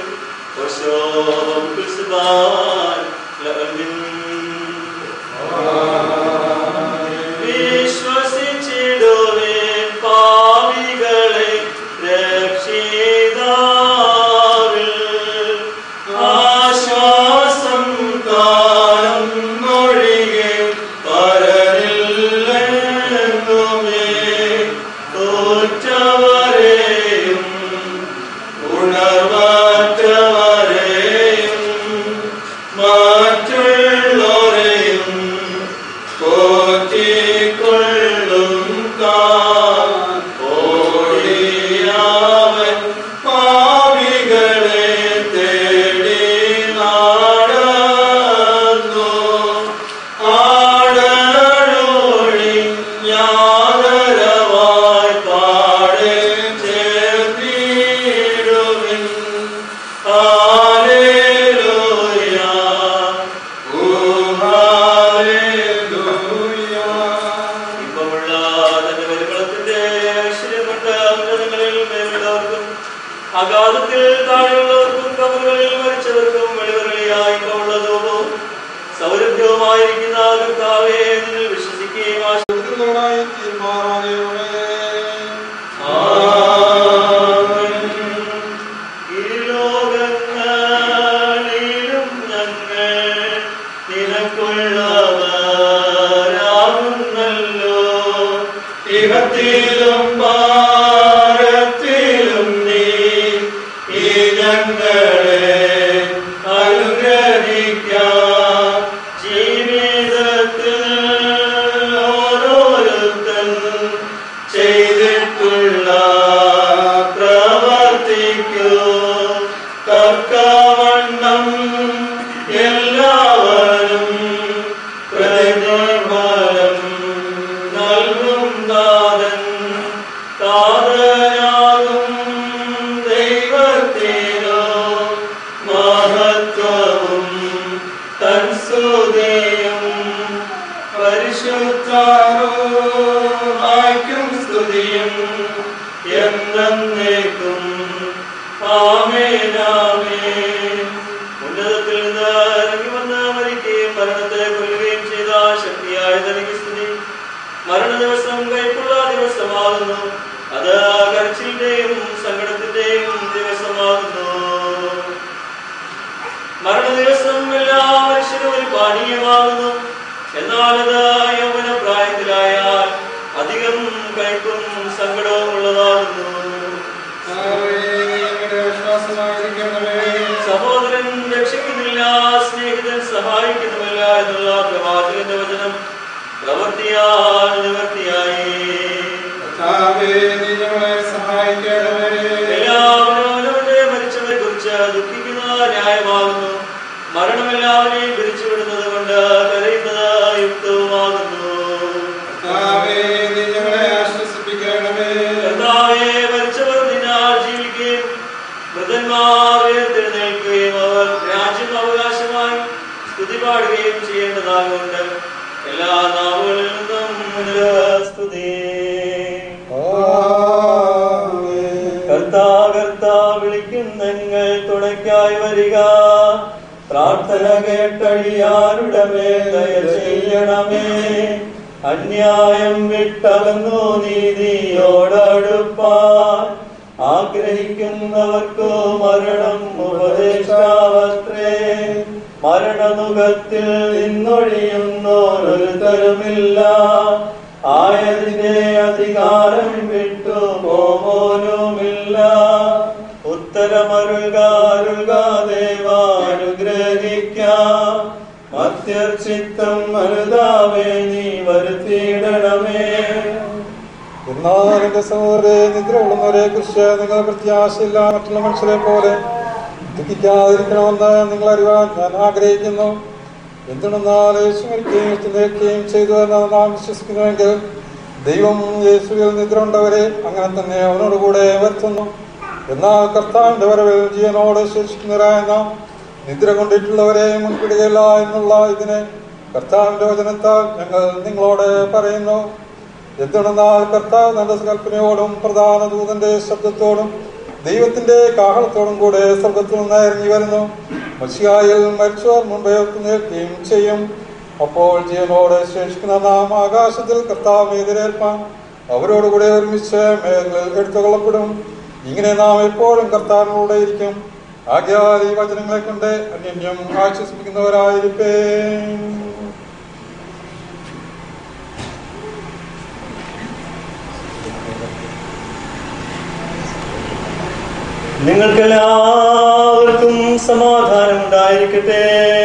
വിശ്വസിച്ചിടുവേൻ പാപികളെ രക്ഷിതാവിൽ ആശ്വാസം കാണുന്നൊഴികെ പരനില്ലെന്നുമേ തോറ്റവരെയും ഉണർവാറ്റവരെയും മറ്റുള്ളവരെയും പോറ്റിക്കൊള്ളും ഓടിയാവൻ പാവികളെ തേടി നാടന്നു ആടലോടി യാതരവായി പാടെ ചേർത്തിടുവിൻ ഹല്ലേലൂയ ഓ ഹല്ലേലൂയ ഇപ്പമുള്ള തന്റെ പരിമളത്തിന്റെ ഐശ്വര്യം കൊണ്ട് ഉന്നതങ്ങളിൽ മേലുള്ളവർക്കും അഗാധത്തിൽ താഴെയുള്ളവർക്കും കബറുകളിൽ മരിച്ചവർക്കും വെളിവെളിയായി ഇപ്പമുള്ള ധൂപവും സൗരഭ്യവുമായിരിക്കുന്ന കർത്താവേ നിന്നിൽ വിശ്വസിക്കുകയും ആശ്രയിക്കുന്നവരായി ഇരുലോകങ്ങളിലും ഞങ്ങൾ നിനക്കുള്ളവരാകുന്നല്ലോ ഇഹത്തിലും പാരത്തിലും നീ ഈ ഞങ്ങളെ അനുഗ്രഹിക്കാം ജീവിതത്തിൽ ഓരോരുത്തൻ ചെയ്തിട്ടുള്ള പ്രവർത്തിക്കൂ തക്കവണ്ണം എല്ലാവരും പ്രതിഫലം നൽകും നാഥൻ താതനാകും ദൈവത്തിനോ മഹത്വവും തൻ സ്തുതിയും പരിശുദ്ധാരും സ്തുതിയും എന്നേക്കും ആമേനാമേ ഉന്നതത്തിൽ നിന്ന് ഇറങ്ങി വന്ന് മരിക്കുകയും മരണത്തെ കൊല്ലുകയും ചെയ്ത ശക്തിയായ തനിക്ക് സ്തുതി മരണ ദിവസം കൈപ്പുള്ള ദിവസമാകുന്നു അത് കരച്ചിലിന്റെയും സങ്കടത്തിന്റെയും ദിവസമാകുന്നു മരണ ദിവസം എല്ലാ മനുഷ്യരും ഒരു പാനീയമാകുന്നു എന്നാൽ അത് യൗവന പ്രായത്തിലായാൽ അധികം കൈപ്പും സങ്കടവും ഉള്ളതാകുന്നു സഹോദരൻ രക്ഷിക്കുന്നില്ല സ്നേഹിതൻ സഹായിക്കുന്നുമില്ല എന്നുള്ള പ്രവാചകന്റെ വചനം പ്രവൃത്തിയാൽ നിവൃത്തിയായി എല്ലാവരും അവനവന്റെ മരിച്ചവരെ കുറിച്ച് ദുഃഖിക്കുന്ന ന്യായമാകുന്നു മരണം എല്ലാവരെയും പിരിച്ചുവിടുന്നത് കൊണ്ട് കരയുന്നത് യുക്തവുമാകുന്നു കർത്താവേ മരിച്ചവർ നിന്നാൽ ജീവിക്കുകയും മൃതന്മാർ ഉയർത്തെഴുന്നേൽക്കുകയും അവർ രാജ്യം അവകാശമായി സ്തുതി പാടുകയും ചെയ്യേണ്ടതാകൊണ്ട് എല്ലാ നാവുകളിൽ നിന്നും നിനക്ക് സ്തുതി കർത്താ കർത്താ വിളിക്കുന്നങ്ങൾ തുണയ്ക്കായി വരിക പ്രാർത്ഥന കേട്ടഴിയാരുടെ മേൽ ദയ ചെയ്യണമേ അന്യായം വിട്ടകന്നു നീതിയോടടുപ്പാൻ ആഗ്രഹിക്കുന്നവർക്കു മരണം ഉപദേഷ്ടാവത്രേ മരണമുഖത്തിൽ നിന്നൊഴിയുന്നോരൊരു തരമില്ല ആയതിന്റെ അധികാരം വിട്ടു പോമോനുമില്ല ഉത്തരമരുൾക അരുൾക ദേവാനുഗ്രഹിക്കാം മധ്യർ ചിത്തം മരുതാവേ നീ വരുത്തിയിടണമേ എന്നാൽ എന്റെ സഹോദരെ നിദ്ര കൊള്ളുന്നവരെ കുറിച്ച് നിങ്ങൾ പ്രത്യാശയില്ല മറ്റുള്ള മനുഷ്യരെ പോലെ ദുഃഖിക്കാതിരിക്കണമെന്ന് നിങ്ങൾ അറിയാൻ ഞാൻ ആഗ്രഹിക്കുന്നു എന്തുണെന്നാൽ യേശു മരിക്കുകയും എഴുന്നേൽക്കുകയും ചെയ്തു എന്ന് നാം വിശ്വസിക്കുന്നുവെങ്കിൽ ദൈവം യേശുവിൽ നിദ്ര ഉണ്ടവരെ അങ്ങനെ തന്നെ അവനോടുകൂടെ വരുത്തുന്നു എന്നാൽ കർത്താവിന്റെ വരവിൽ ജീവനോട് ശേഷിക്കുന്നവരായ നാം നിദ്ര കൊണ്ടിട്ടുള്ളവരെ മുൻപിടുകയില്ല എന്നുള്ള ഇതിന് കർത്താവിന്റെ വചനത്താൽ ഞങ്ങൾ നിങ്ങളോട് പറയുന്നു എന്തുണെന്നാൽ കർത്താവ് നല്ല കൽപ്പനയോടും പ്രധാന ദൂതന്റെ ശബ്ദത്തോടും ദൈവത്തിന്റെ കാഹളത്തോടും കൂടെ സ്വർഗത്തിൽ നിന്ന് ഇറങ്ങി വരുന്നു മഷിയായിൽ മരിച്ചവർ മുമ്പേ നിൽക്കുകയും ചെയ്യും അപ്പോൾ ജീവനോട് ശേഷിക്കുന്ന നാം ആകാശത്തിൽ കർത്താവ് എതിരേൽപ്പാൻ അവരോടുകൂടെ ഒരുമിച്ച് മേഘങ്ങളിൽ എടുത്തുകൊള്ളപ്പെടും ഇങ്ങനെ നാം എപ്പോഴും കർത്താവിനോടെ ഇരിക്കും ആദ്യാൽ ഈ വചനങ്ങളെ കൊണ്ട് അന്യന്യം ആശ്വസിപ്പിക്കുന്നവരായിരിക്കേ നിങ്ങൾക്കെല്ലാവർക്കും സമാധാനം ഉണ്ടായിരിക്കട്ടെ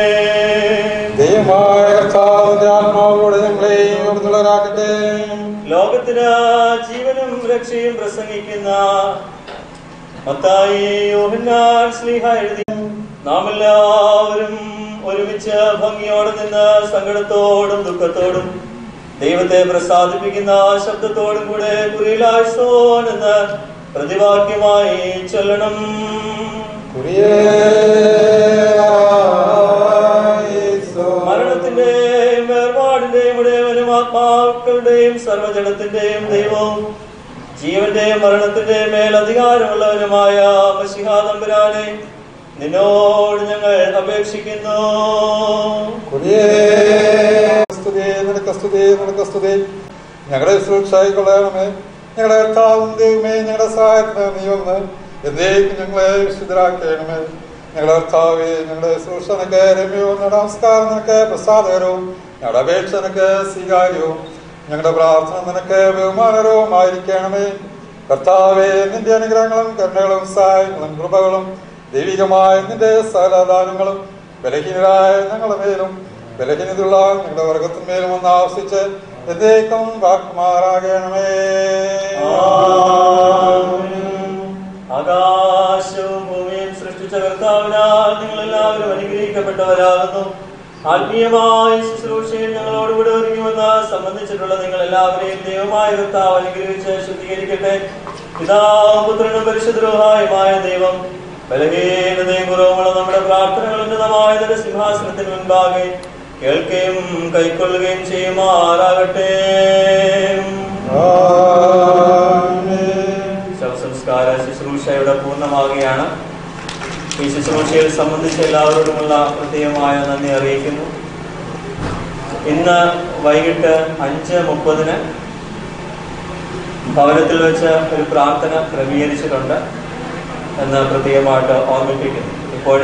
ദൈവമായ കർത്താവിന്റെ ആത്മാവോടെ ഞങ്ങളെയും അവിടുന്നുള്ളവരാക്കട്ടെ ലോകത്തിന് ജീവനും രക്ഷയും പ്രസംഗിക്കുന്ന മത്തായി യോഹന്നാൻ സ്ലീഹ എഴുതി നാം എല്ലാവരും ഒരുമിച്ച് ഭംഗിയോടെ നിന്ന് സങ്കടത്തോടും ദുഃഖത്തോടും ദൈവത്തെ പ്രസാദിപ്പിക്കുന്ന ശബ്ദത്തോടും കൂടെ കുറിയിലാഴ്സോൻ എന്ന് പ്രതിവാക്യമായി ചൊല്ലണം മരണത്തിന്റെയും വേർപാടിന്റെയും ഉടയവനും ആത്മാക്കളുടെയും സർവജനത്തിന്റെയും ദൈവവും ജീവന്റെയും മരണത്തിന്റെയും മേൽ അധികാരമുള്ളവനുമായ മഷിഹാ തമ്പുരാനെ നിന്നോട് ഞങ്ങൾ അപേക്ഷിക്കുന്നു സ്തുതി നിനക്ക് സ്തുതി നിനക്ക് സ്തുതി ഞങ്ങളെ സുരക്ഷായിക്കൊള്ളണമേ ഞങ്ങളുടെ കർത്താവും ദൈവമേ ഞങ്ങളുടെ സഹായത്തിന് നീ ഒന്ന് എന്നേക്കും ഞങ്ങളെ വിശുദ്ധരാക്കണമേ ഞങ്ങളുടെ കർത്താവേ ഞങ്ങളുടെ സുരക്ഷ നിനക്ക് രമ്യവും ഞങ്ങളുടെ നമസ്കാരം നിനക്ക് പ്രസാദകരവും ഞങ്ങളുടെ അപേക്ഷ നിനക്ക് സ്വീകാര്യവും ഞങ്ങളുടെ പ്രാർത്ഥന നിനക്ക് ബഹുമാനകരവുമായിരിക്കണമേ കർത്താവേ നിന്റെ അനുഗ്രഹങ്ങളും കരുണകളും സഹായങ്ങളും കൃപകളും ദൈവികമായ നിന്റെ സകലദാനങ്ങളും ബലഹീനരായ ഞങ്ങളുടെ മേലും ബലഹീനതയുള്ള ഞങ്ങളുടെ വർഗത്തിന്മേലും ഒന്ന് ആവശ്യിച്ച് എന്നേക്കും വാക്കുമാറാകണമേ ആകാശവും ഭൂമിയും സൃഷ്ടിച്ച കർത്താവിനാൽ നിങ്ങൾ എല്ലാവരും അനുഗ്രഹിക്കപ്പെട്ടവരാകുന്നു ആത്മീയമായ ശുശ്രൂഷയിൽ ഞങ്ങളോടുകൂടെ ഒരുങ്ങുമെന്ന് സംബന്ധിച്ചിട്ടുള്ള നിങ്ങൾ എല്ലാവരെയും ദൈവമായ കർത്താവ് അനുഗ്രഹിച്ച് ശുദ്ധീകരിക്കട്ടെ പിതാവും പുത്രനും പരിശുദ്ധരുമായ ദൈവം ബലഹീനതയും കുറവുമുള്ള നമ്മുടെ പ്രാർത്ഥനകൾ ഉന്നതമായ തന്റെ സിംഹാസനത്തിന് മുൻപാകെ കേൾക്കുകയും കൈക്കൊള്ളുകയും ചെയ്യുമാറാകട്ടെ ശവസംസ്കാര ശുശ്രൂഷയുടെ പൂർണ്ണമാകുകയാണ് ഈ ശുശ്രൂഷയിൽ സംബന്ധിച്ച എല്ലാവരോടുമുള്ള പ്രത്യേകമായ നന്ദി അറിയിക്കുന്നു ഇന്ന് വൈകിട്ട് അഞ്ച് മുപ്പതിന് ഭവനത്തിൽ വെച്ച് ഒരു പ്രാർത്ഥന ക്രമീകരിച്ചിട്ടുണ്ട് എന്ന് പ്രത്യേകമായിട്ട് ഓർമ്മിപ്പിക്കുന്നു ഇപ്പോൾ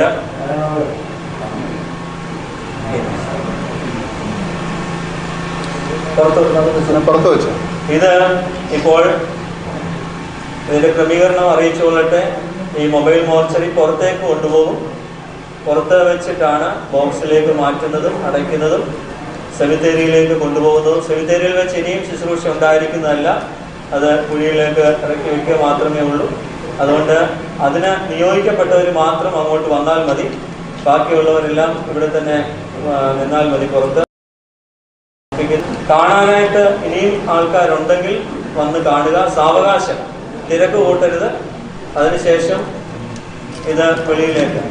പുറത്ത് വെച്ചു ഇത് ഇപ്പോൾ ഇതിന്റെ ക്രമീകരണം അറിയിച്ചു കൊള്ളട്ടെ ഈ മൊബൈൽ മോർച്ചറി പുറത്തേക്ക് കൊണ്ടുപോകും പുറത്ത് വെച്ചിട്ടാണ് ബോക്സിലേക്ക് മാറ്റുന്നതും അടയ്ക്കുന്നതും സെമിത്തേരിയിലേക്ക് കൊണ്ടുപോകുന്നു സെമിത്തേരിയിൽ വെച്ച് ഇനിയും ശുശ്രൂഷ ഉണ്ടായിരിക്കുന്നതല്ല അത് കുഴിയിലേക്ക് ഇറക്കി വയ്ക്കുക മാത്രമേ ഉള്ളൂ അതുകൊണ്ട് അതിന് നിയോഗിക്കപ്പെട്ടവർ മാത്രം അങ്ങോട്ട് വന്നാൽ മതി ബാക്കിയുള്ളവരെല്ലാം ഇവിടെ തന്നെ ആ, നിന്നാൽ മതി പുറത്ത് കാണാനായിട്ട് ഇനിയും ആൾക്കാരുണ്ടെങ്കിൽ വന്ന് കാണുക സാവകാശം തിരക്ക് കൂട്ടരുത് അതിനുശേഷം ഇത് വെളിയിലേക്ക്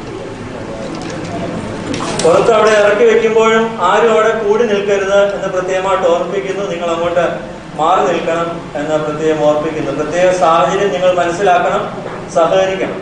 പുറത്ത് അവിടെ ഇറക്കി വെക്കുമ്പോഴും ആരും അവിടെ കൂടി നിൽക്കരുത് എന്ന് പ്രത്യേകമായിട്ട് ഓർമ്മിപ്പിക്കുന്നു നിങ്ങൾ അങ്ങോട്ട് മാറി നിൽക്കണം എന്ന് പ്രത്യേകം ഓർമ്മിപ്പിക്കുന്നു പ്രത്യേക സാഹചര്യം നിങ്ങൾ മനസ്സിലാക്കണം സഹകരിക്കണം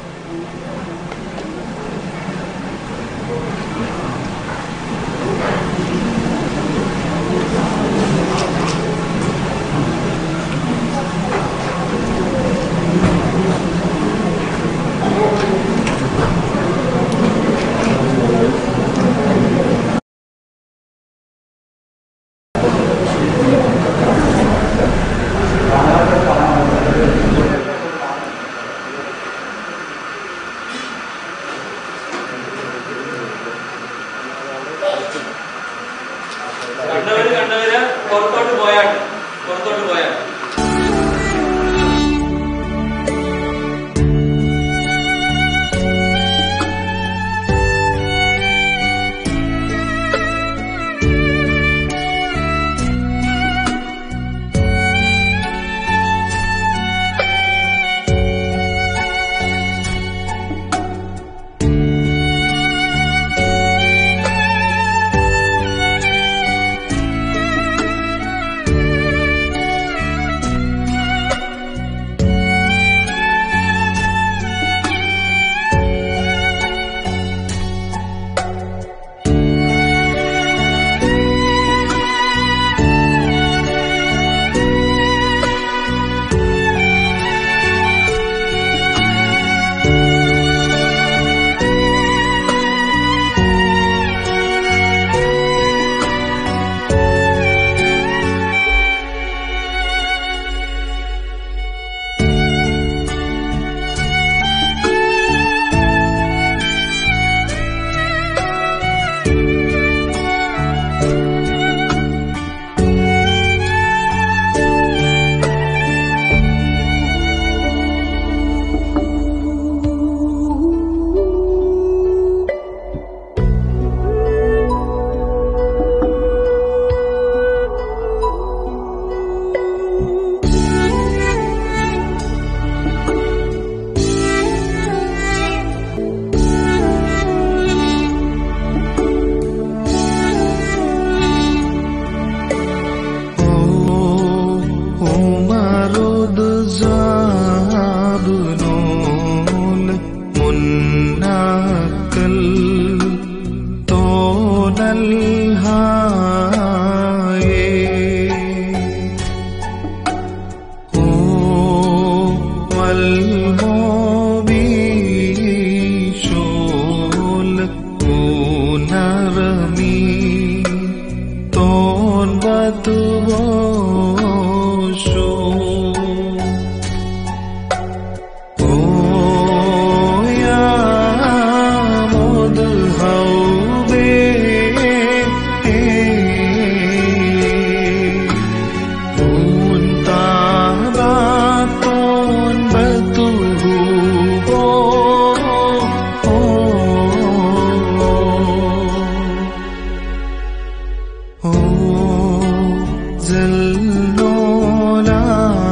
കണ്ടവര് കണ്ടവര് പുറത്തോട്ട് പോയാട്ടെ പുറത്തോട്ട് പോയാട്ടെ ومرض زاد نون مناكل طول الهاي والموبي شول ونرمي طول بتبوشو Oh, ya mudhaube Untabaton batuhubo Oh, zilnola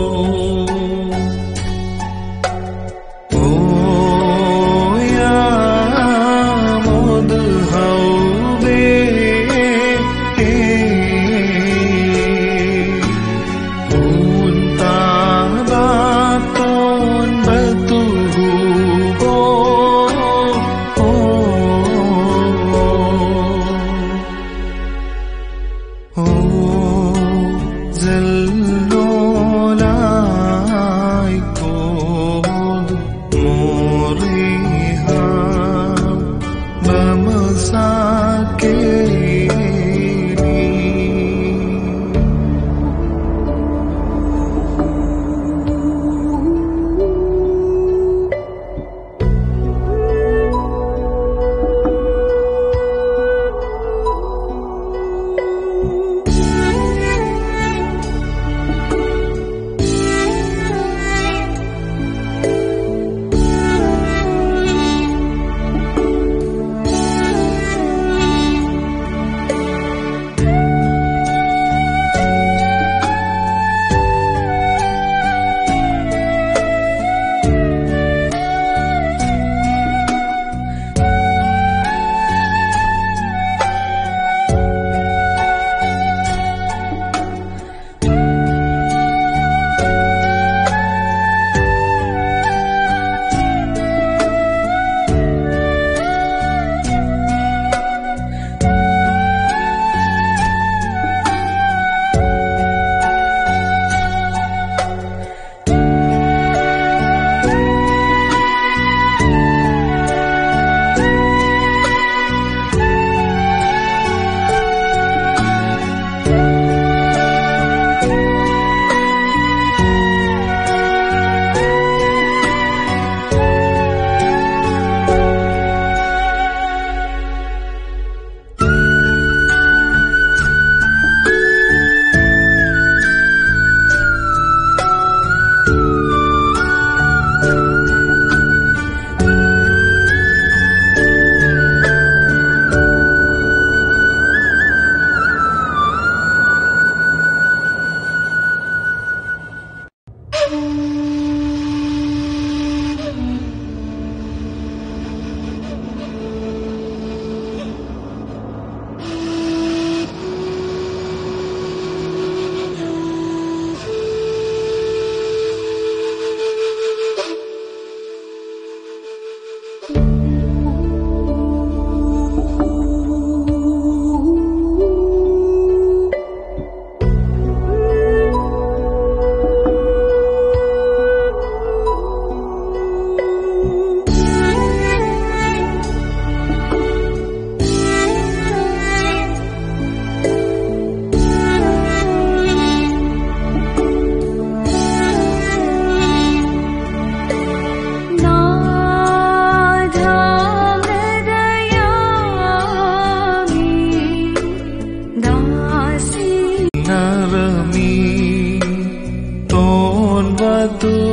നരമീ തോൻ വധു